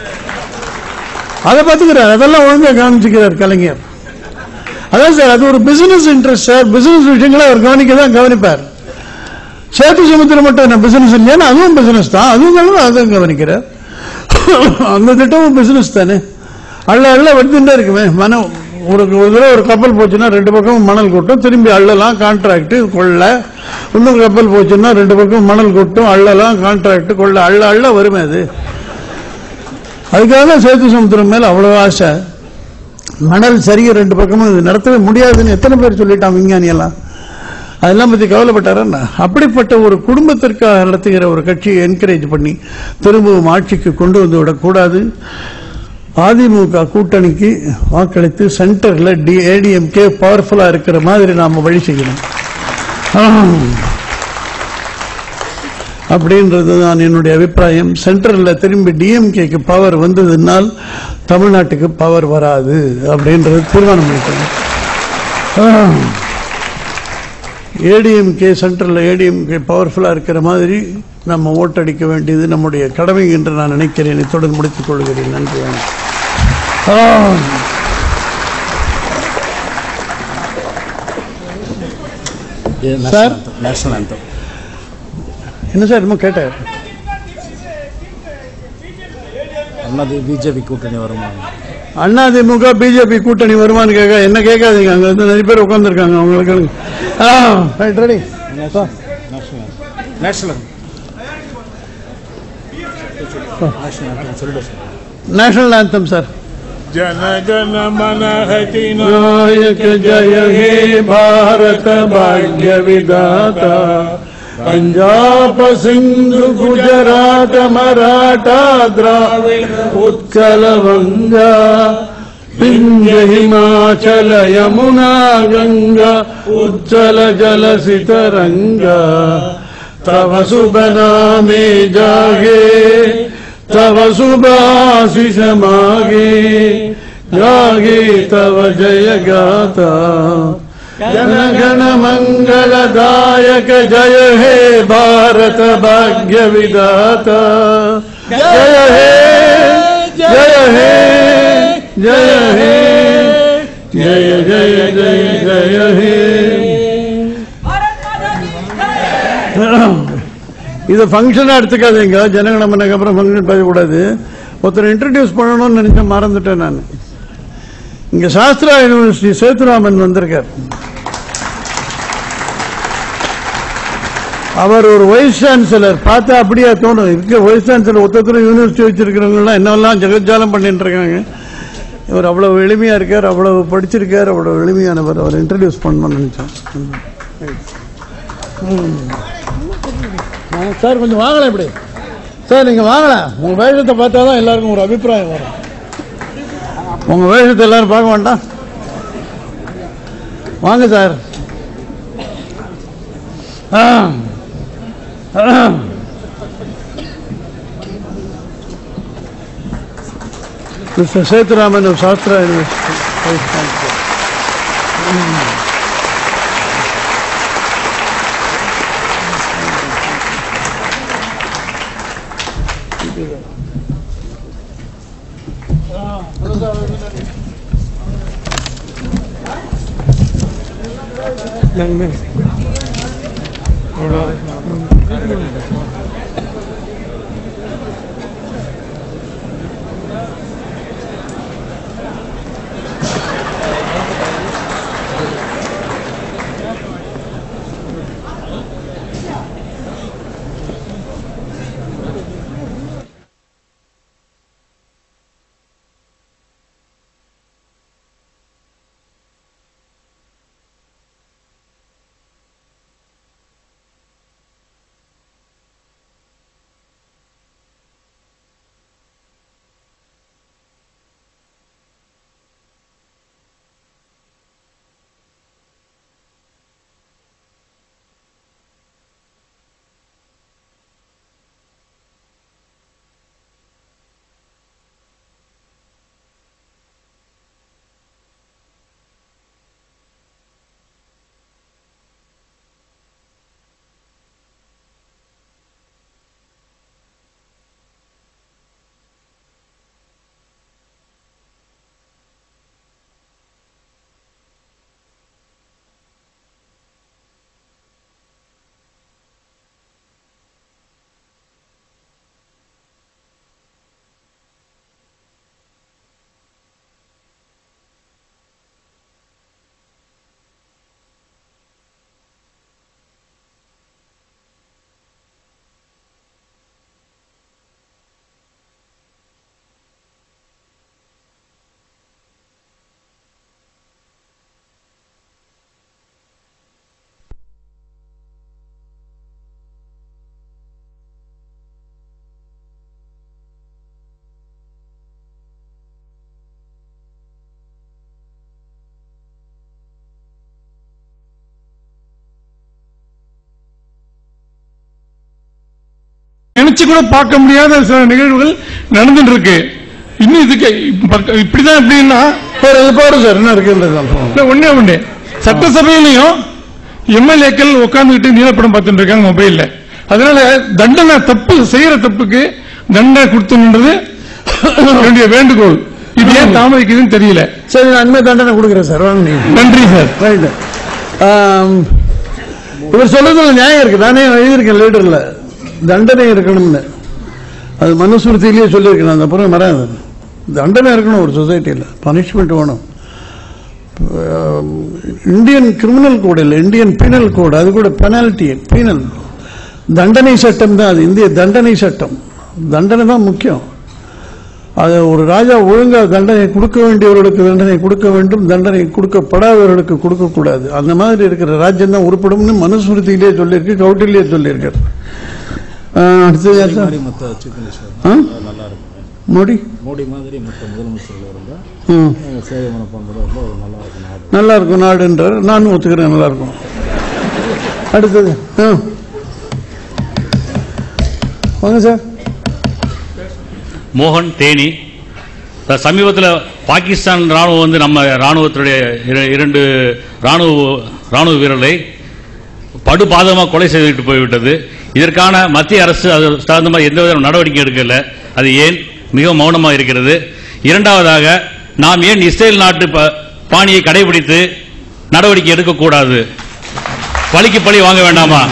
அதை பார்த்துக்கிறார் அதெல்லாம் ஒழுங்கா கவனிச்சுக்கிறார் கலைஞர் அதான் சார் அது ஒரு பிசினஸ் இன்ட்ரெஸ்ட் சார் பிசினஸ் விஷயங்களை அவர் கவனிக்க தான் கவனிப்பார் சேத்து சமுத்திரம் மட்டும் என்ன பிசினஸ் இல்லையா அதுவும் பிசினஸ் தான் அதுவும் கவனம் அதுவும் கவனிக்கிறார் அந்த திட்டமும் பிசினஸ் தானே அள்ள அள்ள வந்துட்டே இருக்குமே மனம் ஒரு ஒரு தடவை ஒரு கப்பல் போச்சுன்னா ரெண்டு பக்கமும் மணல் கொட்டும் திரும்பி அள்ளலாம் கான்ட்ராக்ட் கொள்ள இன்னொரு கப்பல் போச்சுன்னா ரெண்டு பக்கம் மணல் கொட்டும் அள்ளலாம் கான்ட்ராக்ட் கொள்ள அள்ள அள்ள வருமே அது அதுக்காக தான் சேத்து சமுத்திரம் மேல அவ்வளவு ஆசை மணல் சரியா ரெண்டு பக்கமும் இது நடத்தவே முடியாதுன்னு எத்தனை பேர் சொல்லிட்டான் விஞ்ஞானி எல்லாம் அதெல்லாம் பத்தி கவலைப்பட்டாரா அப்படிப்பட்ட ஒரு குடும்பத்திற்காக நடத்துகிற ஒரு கட்சியை என்கரேஜ் பண்ணி திரும்பவும் ஆட்சிக்கு கொண்டு வந்து விடக்கூடாது அதிமுக கூட்டணிக்கு வாக்களித்து சென்டர்ல டி ஏடிஎம்கே பவர்ஃபுல்லா இருக்கிற மாதிரி நாம வழி செய்யணும் ஆம். அப்படின்றது தான் என்னுடைய அபிப்பிராயம் சென்ட்ரல்ல திரும்பி டிஎம்கேக்கு பவர் வந்ததுனால் தமிழ்நாட்டுக்கு பவர் வராது அப்படின்றது தீர்மானம் பண்ணிட்டோம் ஏடிஎம்கே சென்ட்ரல்ல ஏடிஎம்கே பவர்ஃபுல்லா இருக்கிற மாதிரி நம்ம ஓட்டடிக்க வேண்டியது நம்முடைய கடமை என்று நான் நினைக்கிறேன் இத்துடன் முடித்துக் கொள்கிறேன் நன்றி வணக்கம். ஆ. சார் நேஷனல் anthem என்ன சார் என்னமோ கேட்டார் அண்ணாதி பிஜேபி கூட்டணி வருமா அதிமுக பிஜேபி கூட்டணி வருமான்னு கேட்க என்ன கேட்காதீங்க அங்க வந்து நிறைய பேர் உட்காந்துருக்காங்க அவங்களுக்கு right ready national national anthem sir Jana Gana Mana हति नायक जय हे भारत भाग्य विधाता पंजाब सिंधु गुजरात मराठा द्राविड उत्कल वंगा विंध्य हिमाचल यमुना गंगा उज्जल जल सितरंगा तव शुभ नामे जागे तव सुभाशिष मागे जागे तव जय गाता जन गण मंगलदायक जय हे भारत भाग्य विधाता जय हे जय हे जय हे जय जय जय जय हे இதை ஃபங்க்ஷனாக எடுத்துக்காதீங்க ஜனகணமனுக்கு அப்புறம் ஃபங்க்ஷன் பேசக்கூடாது ஒருத்தர் இன்ட்ரடியூஸ் பண்ணணும்னு நினைச்சேன் மறந்துட்டேன் நான் இங்க சாஸ்திரா யூனிவர்சிட்டி சேத்துராமன் வந்திருக்கார் அவர் ஒரு வைஸ் சான்சலர் பார்த்தா அப்படியே தோணும் இருக்க வைஸ் சான்சலர் ஒருத்தர் யூனிவர்சிட்டி வச்சிருக்கிறவங்கலாம் என்னெல்லாம் ஜெகஜாலம் பண்ணிட்டு இருக்காங்க இவர் அவ்வளவு எளிமையா இருக்கார் அவ்வளவு படிச்சிருக்கார் அவ்வளவு எளிமையானவர் அவர் இன்ட்ரடியூஸ் பண்ணணும்னு நினைச்சேன் ம். ஆ, சார் கொஞ்சம் வாங்கலாம் இப்படி சார் நீங்க வாங்கலாம் உங்க வேஷத்தை பார்த்தா தான் எல்லாருக்கும் ஒரு அபிப்பிராயம் வரும் உங்க வேஷத்தை எல்லாரும் பார்க்க வேண்டாம் வாங்க சார் ஆ. ஆ. Mister Sethuraman of Sastra university vice chancellor ம். நினைச்சு கூட பார்க்க முடியாத சில நிகழ்வுகள் நடந்துட்டு இருக்கு இன்னும் இதுக்கு இப்ப- இப்படிதான் எப்படின்னா போடு சார் என்ன இருக்கு இல்ல, ஒண்ணே ஒண்ணு சட்டசபையிலையும் எம்எல்ஏக்கள் உட்கார்ந்துகிட்டு நீலப்படம் பார்த்துட்டு இருக்காங்க மொபைல்ல அதனால தண்டனை தப்பு செய்யற தப்புக்கு தண்டனை கொடுத்துன்றது என்னுடைய வேண்டுகோள் இது ஏன் தாமதிக்குதுன்னு தெரியல சரி நான் அண்மை தண்டனை கொடுக்குறேன் சார் வாங்க நீங்க நன்றி சார் ரைட் இவர் சொல்றதுல நியாயம் இருக்கு நானே எழுதியிருக்கேன் லீடர்ல தண்டனை இருக்கணும்னு அது மனுஸ்மிருதியிலேயே சொல்லியிருக்கேன் அந்த அப்புறம் வராது தண்டனை இருக்கணும் ஒரு சொசைட்டியில் பனிஷ்மெண்ட் வேணும் இந்தியன் கிரிமினல் கோடு இல்லை இந்தியன் பீனல் கோடு அது கூட பெனால்டி பீனல் தண்டனை சட்டம் தான் அது இந்திய தண்டனை சட்டம் தண்டனை தான் முக்கியம் அது ஒரு ராஜா ஒழுங்கா தண்டனை கொடுக்க வேண்டியவர்களுக்கு தண்டனை கொடுக்க வேண்டும் தண்டனை கொடுக்கப்படாதவர்களுக்கு கொடுக்கக்கூடாது அந்த மாதிரி இருக்கிற ராஜ்யம் தான் உருப்படும்னு மனுஸ்மிருதியிலே சொல்லியிருக்கு கௌட்டிலே சொல்லியிருக்காரு ஆஹ், அடுத்தது யார் சார்? மற்ற சீஃப் மினிஸ்டர் ஆ? நல்லா இருக்கும் மோடி மோடி மாதிரி மற்ற முதலமைச்சர்கள் இருந்தால் ம். சேவை மனப்பான்போட இருந்தால் ஒரு நல்லா இருக்கும் நாடு நல்லா இருக்கும் நாடுன்றார் நானும் ஒத்துக்கிறேன் நல்லா இருக்கும் அடுத்தது ஆ. வாங்க சார் மோகன் தேனி சமீபத்தில் பாகிஸ்தான் ராணுவம் வந்து நம்ம ராணுவத்துடைய இர- இரண்டு ராணுவ ராணுவ வீரர்களை படுபாதமாக கொலை செய்துவிட்டு போய்விட்டது இதற்கான மத்திய அரசு அது சார்ந்த மாதிரி எந்த வித நடவடிக்கை எடுக்கல அது ஏன் மிக மௌனமாக இருக்கிறது இரண்டாவதாக நாம் ஏன் இஸ்ரேல் நாட்டு ப- பாணியை கடைபிடித்து நடவடிக்கை எடுக்கக்கூடாது பழிக்கு பழி வாங்க வேண்டாமா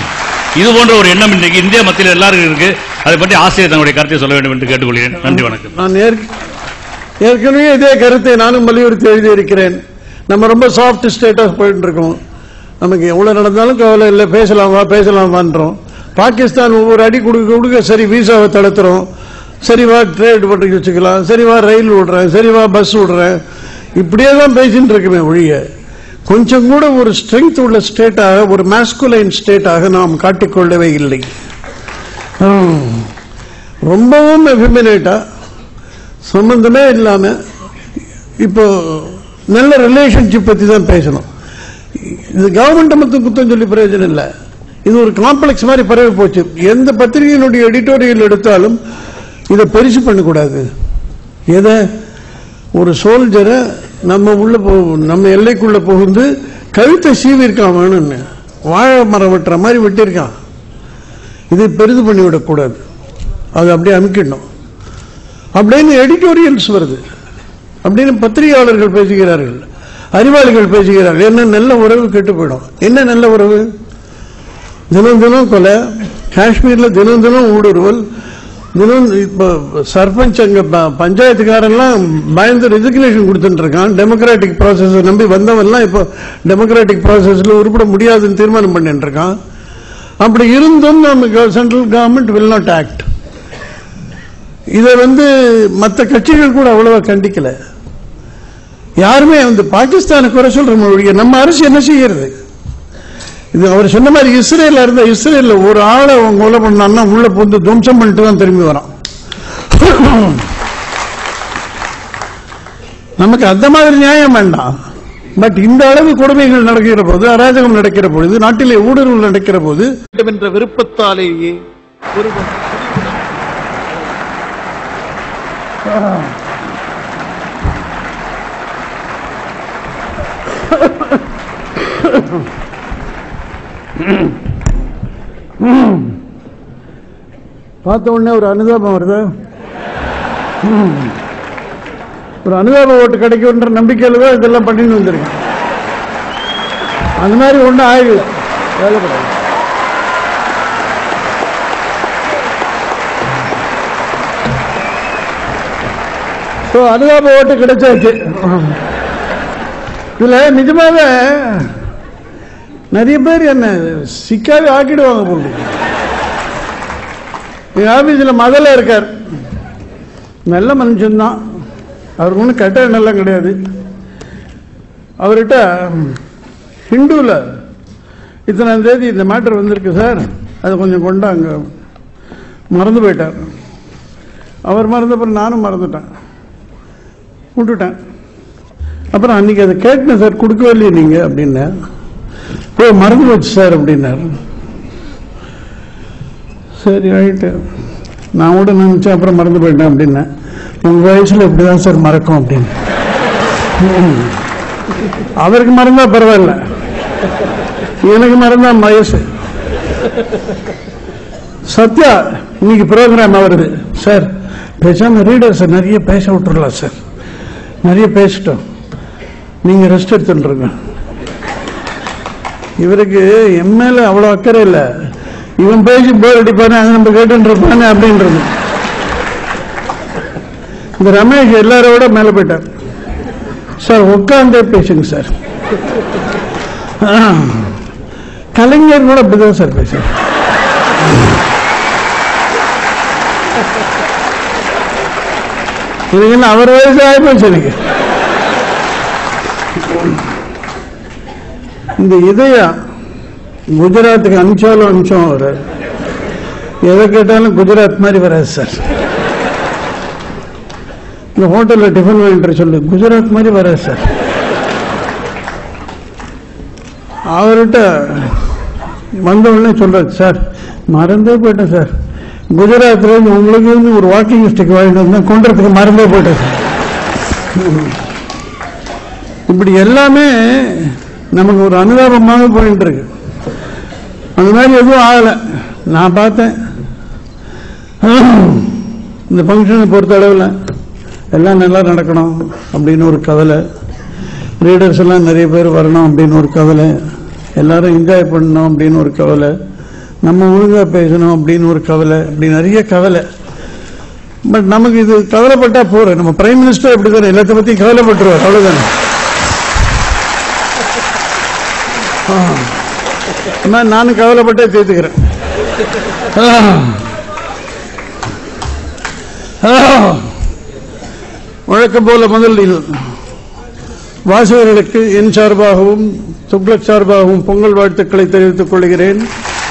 இது போன்ற ஒரு எண்ணம் இன்றைக்கு இந்திய மத்தியில் எல்லாருக்கும் இருக்கு அதை பற்றி ஆசிரியர் தங்களுடைய கருத்தை சொல்ல வேண்டும் என்று கேட்டுக்கொள்கிறேன் நன்றி வணக்கம் நான் ஏற்க- ஏற்கனவே இதே கருத்தை நானும் வலியுறுத்தி எழுதியிருக்கிறேன் நம்ம ரொம்ப சாஃப்ட் ஸ்டேட்டாக போயிட்டு இருக்கோம் நமக்கு எவ்வளவு நடந்தாலும் கவலை இல்லை பேசலாமா பேசலாமான்றோம் பாகிஸ்தான் ஒவ்வொரு அடி கொடுக்க கொடுக்க சரி வீசாவை தடுத்துறோம் சரி வா ட்ரேட் பண்ணி வச்சுக்கலாம் சரி வா ரயில் விடுறேன் சரி வா பஸ் விடுறேன் இப்படியே தான் பேசிட்டு இருக்குமே ஒழிய கொஞ்சம் கூட ஒரு ஸ்ட்ரென்த் உள்ள ஸ்டேட்டாக ஒரு மாஸ்குலைன் ஸ்டேட்டாக நாம் காட்டிக்கொள்ளவே இல்லை ஹம். ரொம்பவும் எஃபிமினேட்டா சம்பந்தமே இல்லாம இப்போ நல்ல ரிலேஷன்ஷிப் பத்தி தான் பேசணும் இது கவர்மெண்ட் மட்டும் குத்தம் சொல்லி பிரயோஜனம் இல்லை இது ஒரு காம்ப்ளெக்ஸ் மாதிரி பரவி போச்சு எந்த பத்திரிகையினுடைய எடிட்டோரியல் எடுத்தாலும் இதை பெருசு பண்ணக்கூடாது எதை ஒரு சோல்ஜரை நம்ம உள்ள போ நம்ம எல்லைக்குள்ள புகுந்து கழுத்தை சீவிருக்கான் வேணும்னு வாழை மரம் வெட்டுற மாதிரி வெட்டியிருக்கான் இதை பெரிது பண்ணி விடக்கூடாது அது அப்படியே அமுக்கிடணும் அப்படின்னு எடிட்டோரியல்ஸ் வருது அப்படின்னு பத்திரிகையாளர்கள் பேசுகிறார்கள் அறிவாளிகள் பேசுகிறார்கள் என்ன நல்ல உறவு கெட்டு போயிடும் என்ன நல்ல உறவு தினம் தினம் கொலை காஷ்மீர்ல தினம் தினம் ஊடுருவல் தினம் இப்போ சர்பஞ்ச் அங்க ப- பஞ்சாயத்துக்காரெல்லாம் பயந்து ரெசிக்னேஷன் கொடுத்துட்டு இருக்கான் டெமோக்ராட்டிக் ப்ராசஸ் நம்பி வந்தவன்லாம் இப்போ டெமோக்ராட்டிக் ப்ராசஸ்ல உருப்பட முடியாதுன்னு தீர்மானம் பண்ணிட்டு இருக்கான் அப்படி இருந்தும் நம்ம central government will not act இதை வந்து மற்ற கட்சிகள் கூட அவ்வளவா கண்டிக்கல யாருமே வந்து பாகிஸ்தானை குறை சொல்ற மொழியை நம்ம அரசு என்ன செய்யறது இது அவர் சொன்ன மாதிரி இஸ்ரேல இருந்த இஸ்ரேல்ல ஒரு ஆளை அவங்க கொலை பண்ணான்னா உள்ள புந்து துவம்சம் பண்ணிட்டு தான் திரும்பி வரான் நமக்கு அந்த மாதிரி நியாயம் வேண்டாம் பட் இந்த அளவு கொடுமைகள் நடக்கிற போது அராஜகம் நடக்கிற பொழுது நாட்டிலே ஊடுருவல் நடக்கிற போது என்ற விருப்பத்தாலேயே ஒருவன் பார்த்த உடனே ஒரு அனுதாபம் வருது ம். ஒரு அனுதாப ஓட்டு கிடைக்கும்ன்ற நம்பிக்கையில தான் இதெல்லாம் பண்ணிட்டு வந்திருக்கேன் அந்த மாதிரி ஒன்றும் ஆயிடுது வேலைப்படாது ஸோ அனுதாப ஓட்டு கிடைச்சாச்சு இதுல நிஜமாக நிறைய பேர் என்ன சிக்காவே ஆக்கிடுவாங்க போல இருக்கு. எங்க ஆபீஸ்ல முதல்ல இருக்கார் நல்ல மனுஷன்தான் அவருக்கு ஒன்றும் கெட்ட எண்ணெல்லாம் கிடையாது அவர்கிட்ட ஹிந்துவில் இத்தனாம் தேதி இந்த மேட்டர் வந்திருக்கு சார் அதை கொஞ்சம் கொண்டாங்க மறந்து போயிட்டார் அவர் மறந்தப்பறம் நானும் மறந்துட்டேன் விட்டுட்டேன் அப்புறம் அன்னைக்கு அதை கேட்டேன் சார் கொடுக்கவே இல்லையே நீங்க அப்படின்னேன் ஓ மறந்து போச்சு சார் அப்படின்னாரு சரி ரைட்டு நான் கூட நினைச்சேன் அப்புறம் மறந்து போயிட்டேன் அப்படின்னேன் உங்க வயசுல இப்படிதான் சார் மறக்கும் அப்படின்னு ம். அவருக்கு மறந்தா பரவாயில்ல எனக்கு மறந்தா வயசு சத்யா இன்னைக்கு ப்ரோக்ராம் வருது சார் பேசாம ரீடர்ஸ் நிறைய பேச விட்டுறலாம் சார் நிறைய பேசிட்டோம் நீங்க ரெஸ்ட் எடுத்துருங்க இவருக்கு என் மேல அவ்வளவு அக்கறை இல்லை இவன் பேசி போர் அடிப்பானே அது நம்ம கேட்டு இருப்பானே அப்படின்றது இந்த ரமேஷ் எல்லாரோட மேல போயிட்டார் சார் உட்காந்தே பேசுங்க சார் ஆ. கலைஞர் கூட அப்படிதான் சார் பேசுறார் எனக்கு என்ன அவர் வயசு ஆயிப்போச்சு எனக்கு இந்த இதயம் குஜராத்துக்கு அனுப்பிச்சாலும் அனுப்பிச்சோம் வராது எதை கேட்டாலும் குஜராத் மாதிரி வராது சார் இந்த ஹோட்டல்ல டிஃபன் வாங்கிட்டு சொல்லு குஜராத் மாதிரி வராது சார் அவர்கிட்ட வந்த உடனே சொல்றாரு சார் மறந்தே போயிட்டேன் சார் குஜராத்ல இருந்து உங்களுக்கு வந்து ஒரு வாக்கிங் ஸ்டிக் வாங்கிட்டு வந்தேன் கொண்டுறதுக்கு மறந்தே போயிட்டேன் சார் இப்படி எல்லாமே நமக்கு ஒரு அனுதாபமாக போயிட்டு இருக்கு அந்த மாதிரி எதுவும் ஆகலை நான் பார்த்தேன் இந்த ஃபங்க்ஷனை பொறுத்த அளவில் எல்லாம் நல்லா நடக்கணும் அப்படின்னு ஒரு கவலை ரீடர்ஸ் எல்லாம் நிறைய பேர் வரணும் அப்படின்னு ஒரு கவலை எல்லாரும் என்ஜாய் பண்ணணும் அப்படின்னு ஒரு கவலை நம்ம ஒழுங்கா பேசணும் அப்படின்னு ஒரு கவலை அப்படி நிறைய கவலை பட் நமக்கு இது கவலைப்பட்டா போறோம் நம்ம பிரைம் மினிஸ்டர் எப்படி தானே எல்லாத்த பத்தியும் கவலைப்பட்டுருவார் அவ்வளவுதானே ஆ. அந்த மாதிரி நானும் கவலைப்பட்டே தீர்த்துக்கிறேன் ஆ. ஆ. வழக்கம் போல முதலில் வாசகர்களுக்கு என் சார்பாகவும் துக்ளக் சார்பாகவும் பொங்கல் வாழ்த்துக்களை தெரிவித்துக் கொள்கிறேன்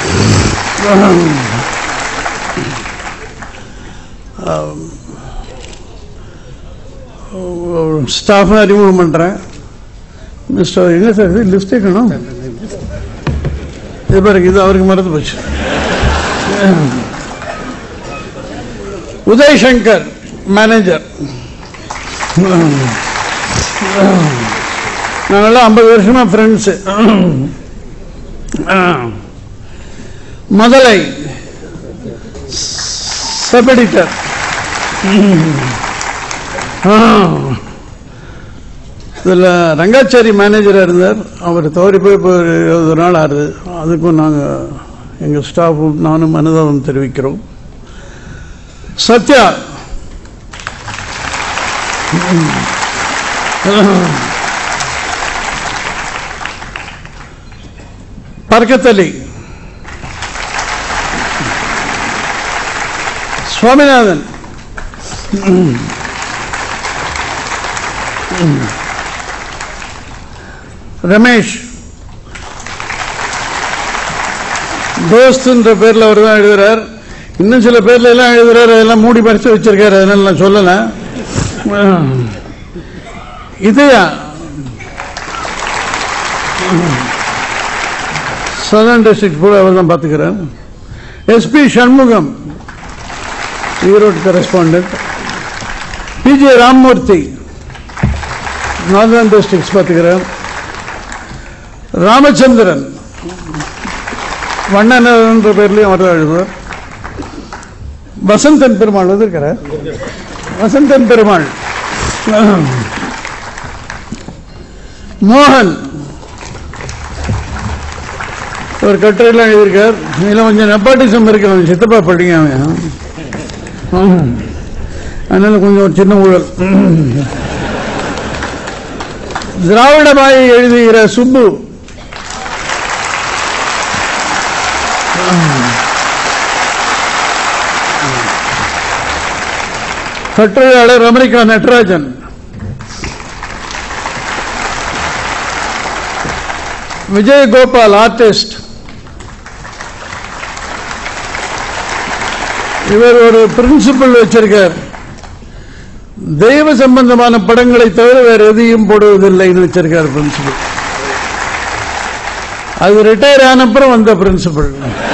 ஸ்டாஃப் அறிமுகம் பண்றேன் மிஸ்டர் எங்க சார் இது லிஸ்ட் கேட்கணும் இது பாருங்க இது அவருக்கு மறந்து போச்சு உதய் சங்கர் மேனேஜர் நாங்கெல்லாம் ஐம்பது வருஷமா ஃப்ரெண்ட்ஸு முதலை சப் எடிட்டர் இதில் ரங்காச்சாரி மேனேஜராக இருந்தார் அவர் தவறி போய் இப்போ ஒரு இருபது நாள் ஆகுது அதுக்கும் நாங்கள் எங்கள் ஸ்டாஃபும் நானும் அனுதாபம் தெரிவிக்கிறோம் சத்யா பர்கத் அலி சுவாமிநாதன் ரமேஷ் தோஸ்துன்ற பேர்ல அவர் தான் எழுதுறார் இன்னும் சில பேர்ல எல்லாம் எழுதுறாரு அதெல்லாம் மூடி பறிச்சு வச்சிருக்காரு அதனால நான் சொல்லல இதயா சதர்ன் டிஸ்ட்ரிக்ட் கூட அவர் தான் பார்த்துக்கிறார் SP Shanmugam Erode correspondent PJ Rammurthy northern districts பார்த்துக்கிறார் ராமச்சந்திரன் வண்ணன்ற பேர்லயும் அவர் தான் எழுதுவார் வசந்தன் பெருமாள் வந்திருக்கிறார் வசந்தன் பெருமாள் மோகன் ஒரு கட்டுரையெல்லாம் எழுதியிருக்கார் இதில் கொஞ்சம் நெப்பாட்டிசம் இருக்கு அவன் சித்தப்பா படிங்க அவன் ஆம். அதனால கொஞ்சம் ஒரு சின்ன ஊழல் திராவிடமாயை எழுதுகிற சுப்பு கட்டுரையாளர் அமெரிக்கா நட்ராஜன் விஜயகோபால் ஆர்டிஸ்ட் இவர் ஒரு பிரின்சிபல் வச்சிருக்கார் தெய்வ சம்பந்தமான படங்களை தவிர வேற எதையும் போடுவதில்லைன்னு வச்சிருக்கார் பிரின்சிபல் அது ரிட்டையர் ஆனப்புறம் வந்த பிரின்சிபல்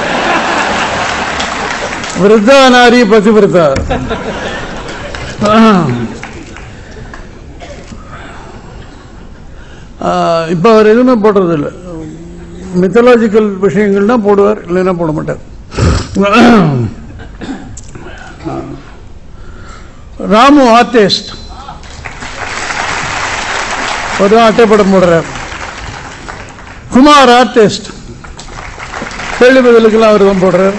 விருத்தா நாரி பதிவிரதா இப்ப அவர் எதுவுமே போடுறது இல்லை மித்தலாஜிக்கல் விஷயங்கள்னா போடுவார் இல்லைன்னா போட மாட்டார் ராமு ஆர்டிஸ்ட் ஒரு அட்டைப்படம் போடுறார் குமார் ஆர்டிஸ்ட் கேள்வி பதிலுக்கெல்லாம் அவர் தான் போடுறார்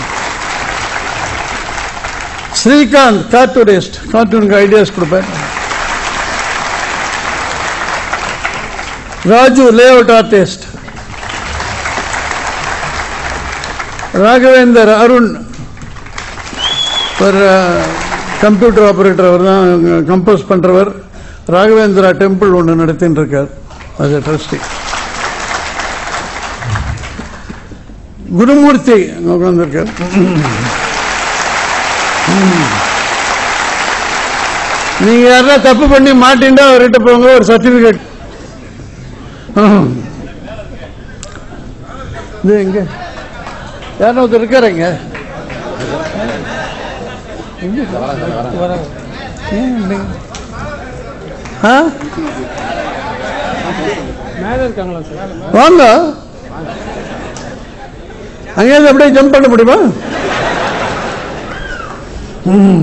ஸ்ரீகாந்த் கார்ட்டூனிஸ்ட் கார்ட்டூனுக்கு ஐடியாஸ் கொடுப்பார் ராஜு லேஅவுட் ஆர்டிஸ்ட் ராகவேந்தர் அருண் ஒரு கம்ப்யூட்டர் ஆபரேட்டர் அவர் தான் கம்போஸ் பண்றவர் ராகவேந்திரா டெம்பிள் ஒன்று நடத்தின்னு இருக்கார் அது ட்ரஸ்டி குருமூர்த்தி அங்க உட்கார்ந்திருக்கார் நீங்க யாரா தப்பு பண்ணி மாட்டிண்டா அவர்கிட்ட போங்க ஒரு சர்டிபிகேட் இது எங்க யாரும் ஒருத்தர் இருக்காருங்க எங்க ஏன் இப்படி? ஆ? மேல இருக்காங்களா சார் வாங்க அங்கேயிருந்து அப்படியே ஜம்ப் பண்ண முடியுமா ம்.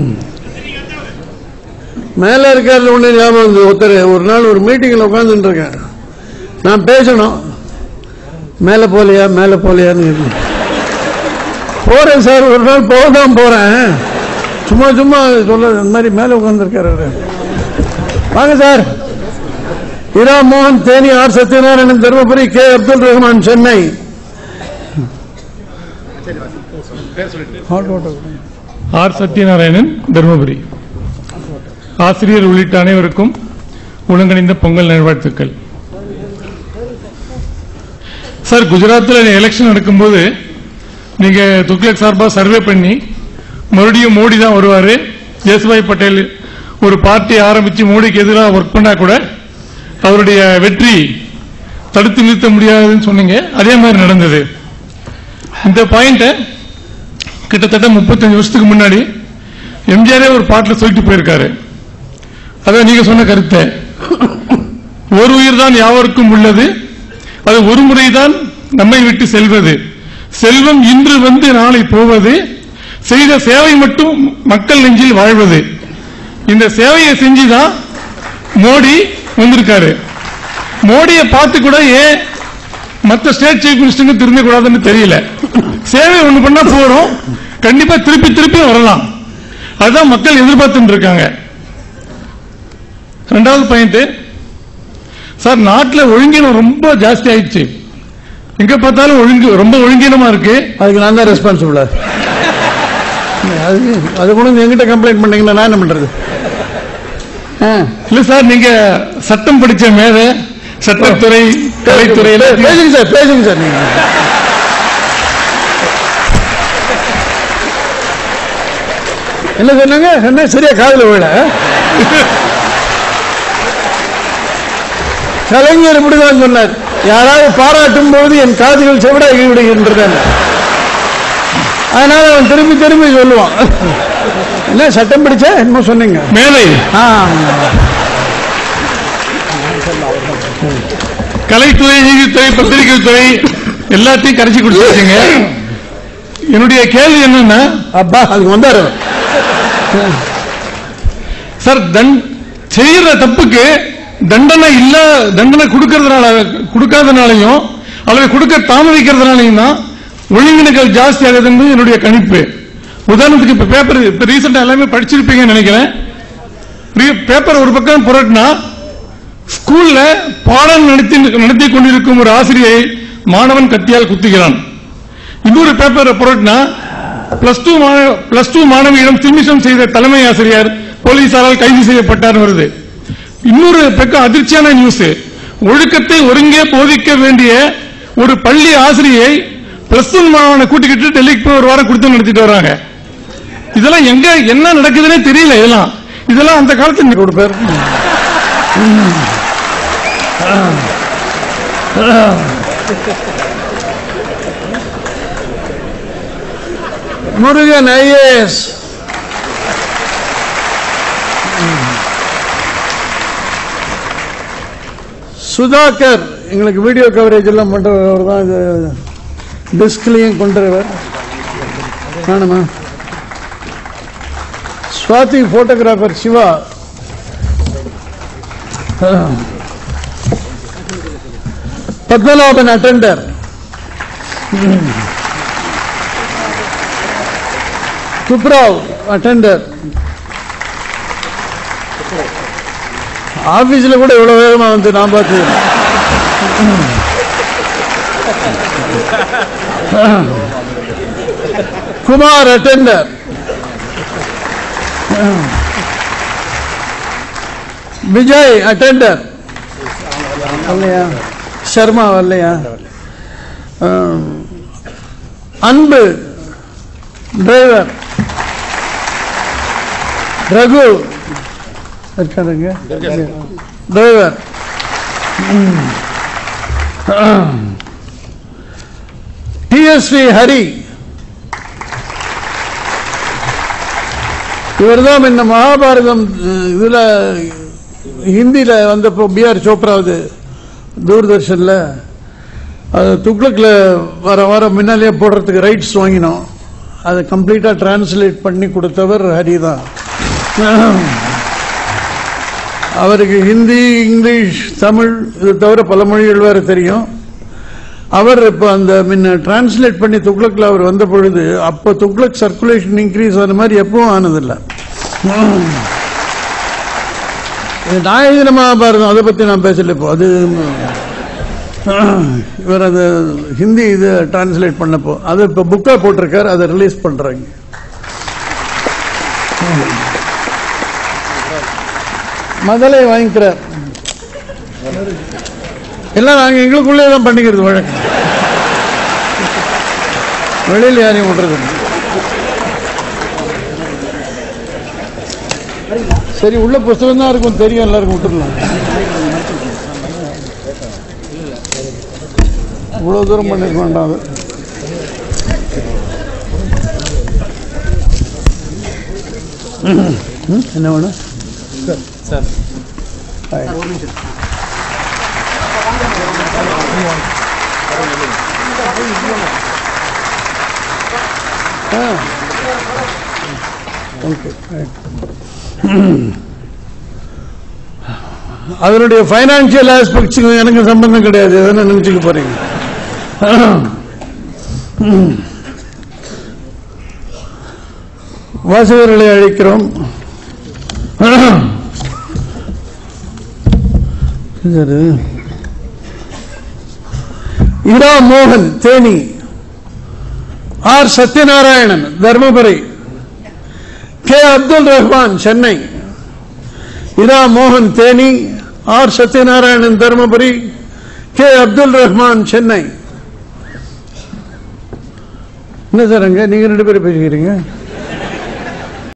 மேல இருக்காருல ஒண்ணு ஞாபகம் வந்து ஒருத்தர் ஒரு நாள் ஒரு மீட்டிங்ல உட்கார்ந்துட்டு இருக்கேன் நான் பேசணும் மேல போலையா மேல போலையான்னு கேட்டேன். போறேன் சார் ஒரு நாள் போக தான் போறேன் சும்மா சும்மா சொல்ல இந்த மாதிரி மேல உட்காந்துருக்காரு அவரு. வாங்க சார் இரா மோகன் Theni R Sathyanarayanan Dharmapuri K Abdul Rahman Chennai R Sathyanarayanan Dharmapuri ஆசிரியர் உள்ளிட்ட அனைவருக்கும் ஒருங்கிணைந்த பொங்கல் நல்வாழ்த்துக்கள் சார் குஜராத்தில் எலெக்ஷன் நடக்கும்போது நீங்க துக்ளக் சார்பா சர்வே பண்ணி மறுபடியும் மோடி தான் வருவாரு ஜேசுபாய் பட்டேல் ஒரு பார்ட்டி ஆரம்பிச்சு மோடிக்கு எதிராக ஒர்க் பண்ணா கூட அவருடைய வெற்றி தடுத்து நிறுத்த முடியாதுன்னு சொன்னீங்க அதே மாதிரி நடந்தது இந்த பாயிண்ட கிட்டத்தட்ட முப்பத்தஞ்சு வருஷத்துக்கு முன்னாடி எம்ஜிஆரே ஒரு பாட்டில் சொல்லிட்டு போயிருக்காரு அதான் நீங்க சொன்ன கருத்தை ஒரு உயிர் தான் யாவருக்கும் உள்ளது அது ஒரு முறைதான் நம்மை விட்டு செல்வது செல்வம் இன்று வந்து நாளை போவது செய்த சேவை மட்டும் மக்கள் நெஞ்சில் வாழ்வது இந்த சேவையை செஞ்சுதான் மோடி வந்திருக்காரு மோடியை பார்த்து கூட ஏன் மற்ற ஸ்டேட் சீஃப் மினிஸ்டருக்கு திருந்த கூடாதுன்னு தெரியல சேவை ஒண்ணு பண்ணா போறோம் கண்டிப்பா திருப்பி திருப்பி வரலாம் அதுதான் மக்கள் எதிர்பார்த்துட்டு இருக்காங்க ரெண்டாவது பாயிண்ட் சார் நாட்டில் ஒழுங்கீனம் ரொம்ப ஜாஸ்தி ஆயிடுச்சு எங்க பார்த்தாலும் ஒழுங்கு ரொம்ப ஒழுங்கீனமா இருக்கு அதுக்கு நான் தான் ரெஸ்பான்சிபிளா அது அது கூட என்கிட்ட கம்ப்ளைண்ட் பண்ணீங்கன்னா நான் என்ன பண்றது இல்ல சார் நீங்க சட்டம் படிச்ச மேத சட்டத்துறை கலைத்துறையில பேசுங்க சார் பேசுங்க சார் நீங்க என்ன சொன்னாங்க என்ன சரியா காதுல விழ கலைஞர் இப்படிதான் சொன்னார் யாராவது பாராட்டும் போது என் காதுகள் செவிடாகி விடுகின்றன அதனால அவன் திரும்பி திரும்பி சொல்லுவான் என்ன சட்டம் படிச்ச என்னமோ சொன்னீங்க மேலை ஆ கலைத்துறை நீதித்துறை பத்திரிகை துறை எல்லாத்தையும் கரைச்சி கொடுத்துருக்கீங்க என்னுடைய கேள்வி என்னன்னா அப்பா அதுக்கு வந்தாரு சார் தன் செய்யற தப்புக்கு தண்டனை இல்ல தண்டனை கொடுக்கறதுனால கொடுக்காதனாலையும் அல்லது கொடுக்க தாமதிக்கிறதுனாலையும் தான் ஒழுங்கினங்கள் ஜாஸ்தி ஆகுதுன்னு என்னுடைய கணிப்பு உதாரணத்துக்கு இப்ப பேப்பர் இப்ப ரீசெண்டா எல்லாமே படிச்சிருப்பீங்கன்னு நினைக்கிறேன் பேப்பர் ஒரு பக்கம் புரட்டினா ஸ்கூல்ல பாடம் நடத்தி நடத்தி கொண்டிருக்கும் ஒரு ஆசிரியை மாணவன் கத்தியால் குத்துகிறான் இன்னொரு பேப்பரை புரட்டினா பிளஸ் டூ பிளஸ் டூ மாணவியிடம் சிம்மிஷம் செய்த தலைமை ஆசிரியர் போலீசாரால் கைது செய்யப்பட்டார் வருது இன்னொரு பக்கம் அதிர்ச்சியான நியூஸ் ஒழுக்கத்தை ஒருங்கே போதிக்க வேண்டிய ஒரு பள்ளி ஆசிரியை பிளஸ் ஒன் மாணவனை கூட்டிக்கிட்டு டெல்லிக்கு போய் ஒரு வாரம் கொடுத்து நடத்திட்டு வராங்க இதெல்லாம் எங்க என்ன நடக்குதுன்னே தெரியல இதெல்லாம் இதெல்லாம் அந்த காலத்து ஒரு பேர் முருகன் ஐஏஎஸ் சுதாகர் எங்களுக்கு வீடியோ கவரேஜ் எல்லாம் பண்றவர் தான் இது டிஸ்க்லையும் கொண்டுறவர் வேணுமா Swathi photographer Siva Padmanabhan attender Kuprao attender ஆபீஸ்ல கூட இவ்வளவு வேகமா வந்து நான் பார்த்து குமார் அட்டெண்டர் விஜய் அட்டெண்டர் வரலையா சர்மா வரலையா ஆம். அன்பு டிரைவர் ரகு இருக்காருங்க டிரைவர் டிஎஸ்வி ஹரி இவர்தான் இந்த மகாபாரதம் அஹ், இதுல ஹிந்தியில வந்தப்போ பிஆர் சோப்ராவது தூர்தர்ஷன்ல அது துக்ளக்ல வர வர முன்னாலேயே போடுறதுக்கு ரைட்ஸ் வாங்கினோம் அதை கம்ப்ளீட்டா டிரான்ஸ்லேட் பண்ணி கொடுத்தவர் ஹரி தான் அவருக்கு ஹிந்தி இங்கிலீஷ் தமிழ் இது தவிர பல மொழிகள் வேற தெரியும் அவர் இப்ப அந்த முன்ன டிரான்ஸ்லேட் பண்ணி துக்ளக்ல அவர் வந்த பொழுது அப்ப துக்ளக் சர்க்குலேஷன் இன்க்ரீஸ் ஆன மாதிரி எப்பவும் ஆனதில்ல இது நான் எழுதின மகாபாரதம் அதை பத்தி நான் பேசல இப்போ அது இவர் அது ஹிந்தி இது டிரான்ஸ்லேட் பண்ணப்போ அது இப்போ புக்கா போட்டிருக்காரு அதை ரிலீஸ் பண்றாங்க மதலை வாங்கிக்கிறார் எல்லாம் நாங்க எங்களுக்குள்ளே தான் பண்ணிக்கிறது வழக்கு வெளியில யாரையும் விடுறது இல்ல. சரி உள்ள புஸ்தகம் தான் இருக்கும் தெரியும் எல்லாருக்கும் விட்டுடலாம் இவ்வளவு தூரம் பண்ணிருக்க வேண்டாம் அது ம், என்ன வேணும் சார் ஓகே அதனுடைய ஃபைனான்சியல் ஆஸ்பெக்ட்ஸுக்கு எனக்கு சம்பந்தம் கிடையாது எதனா நினைச்சுக்க போறீங்க வாசகர்களை அழைக்கிறோம் இது இரா மோகன் தேனி ஆர் சத்யநாராயணன் தர்மபுரி கே அப்துல் ரஹ்மான் சென்னை இரா மோகன் தேனி ஆர் சத்யநாராயணன் தர்மபுரி கே அப்துல் ரஹ்மான் சென்னை என்ன சார் அங்க நீங்க ரெண்டு பேரும் பேசிக்கிறீங்க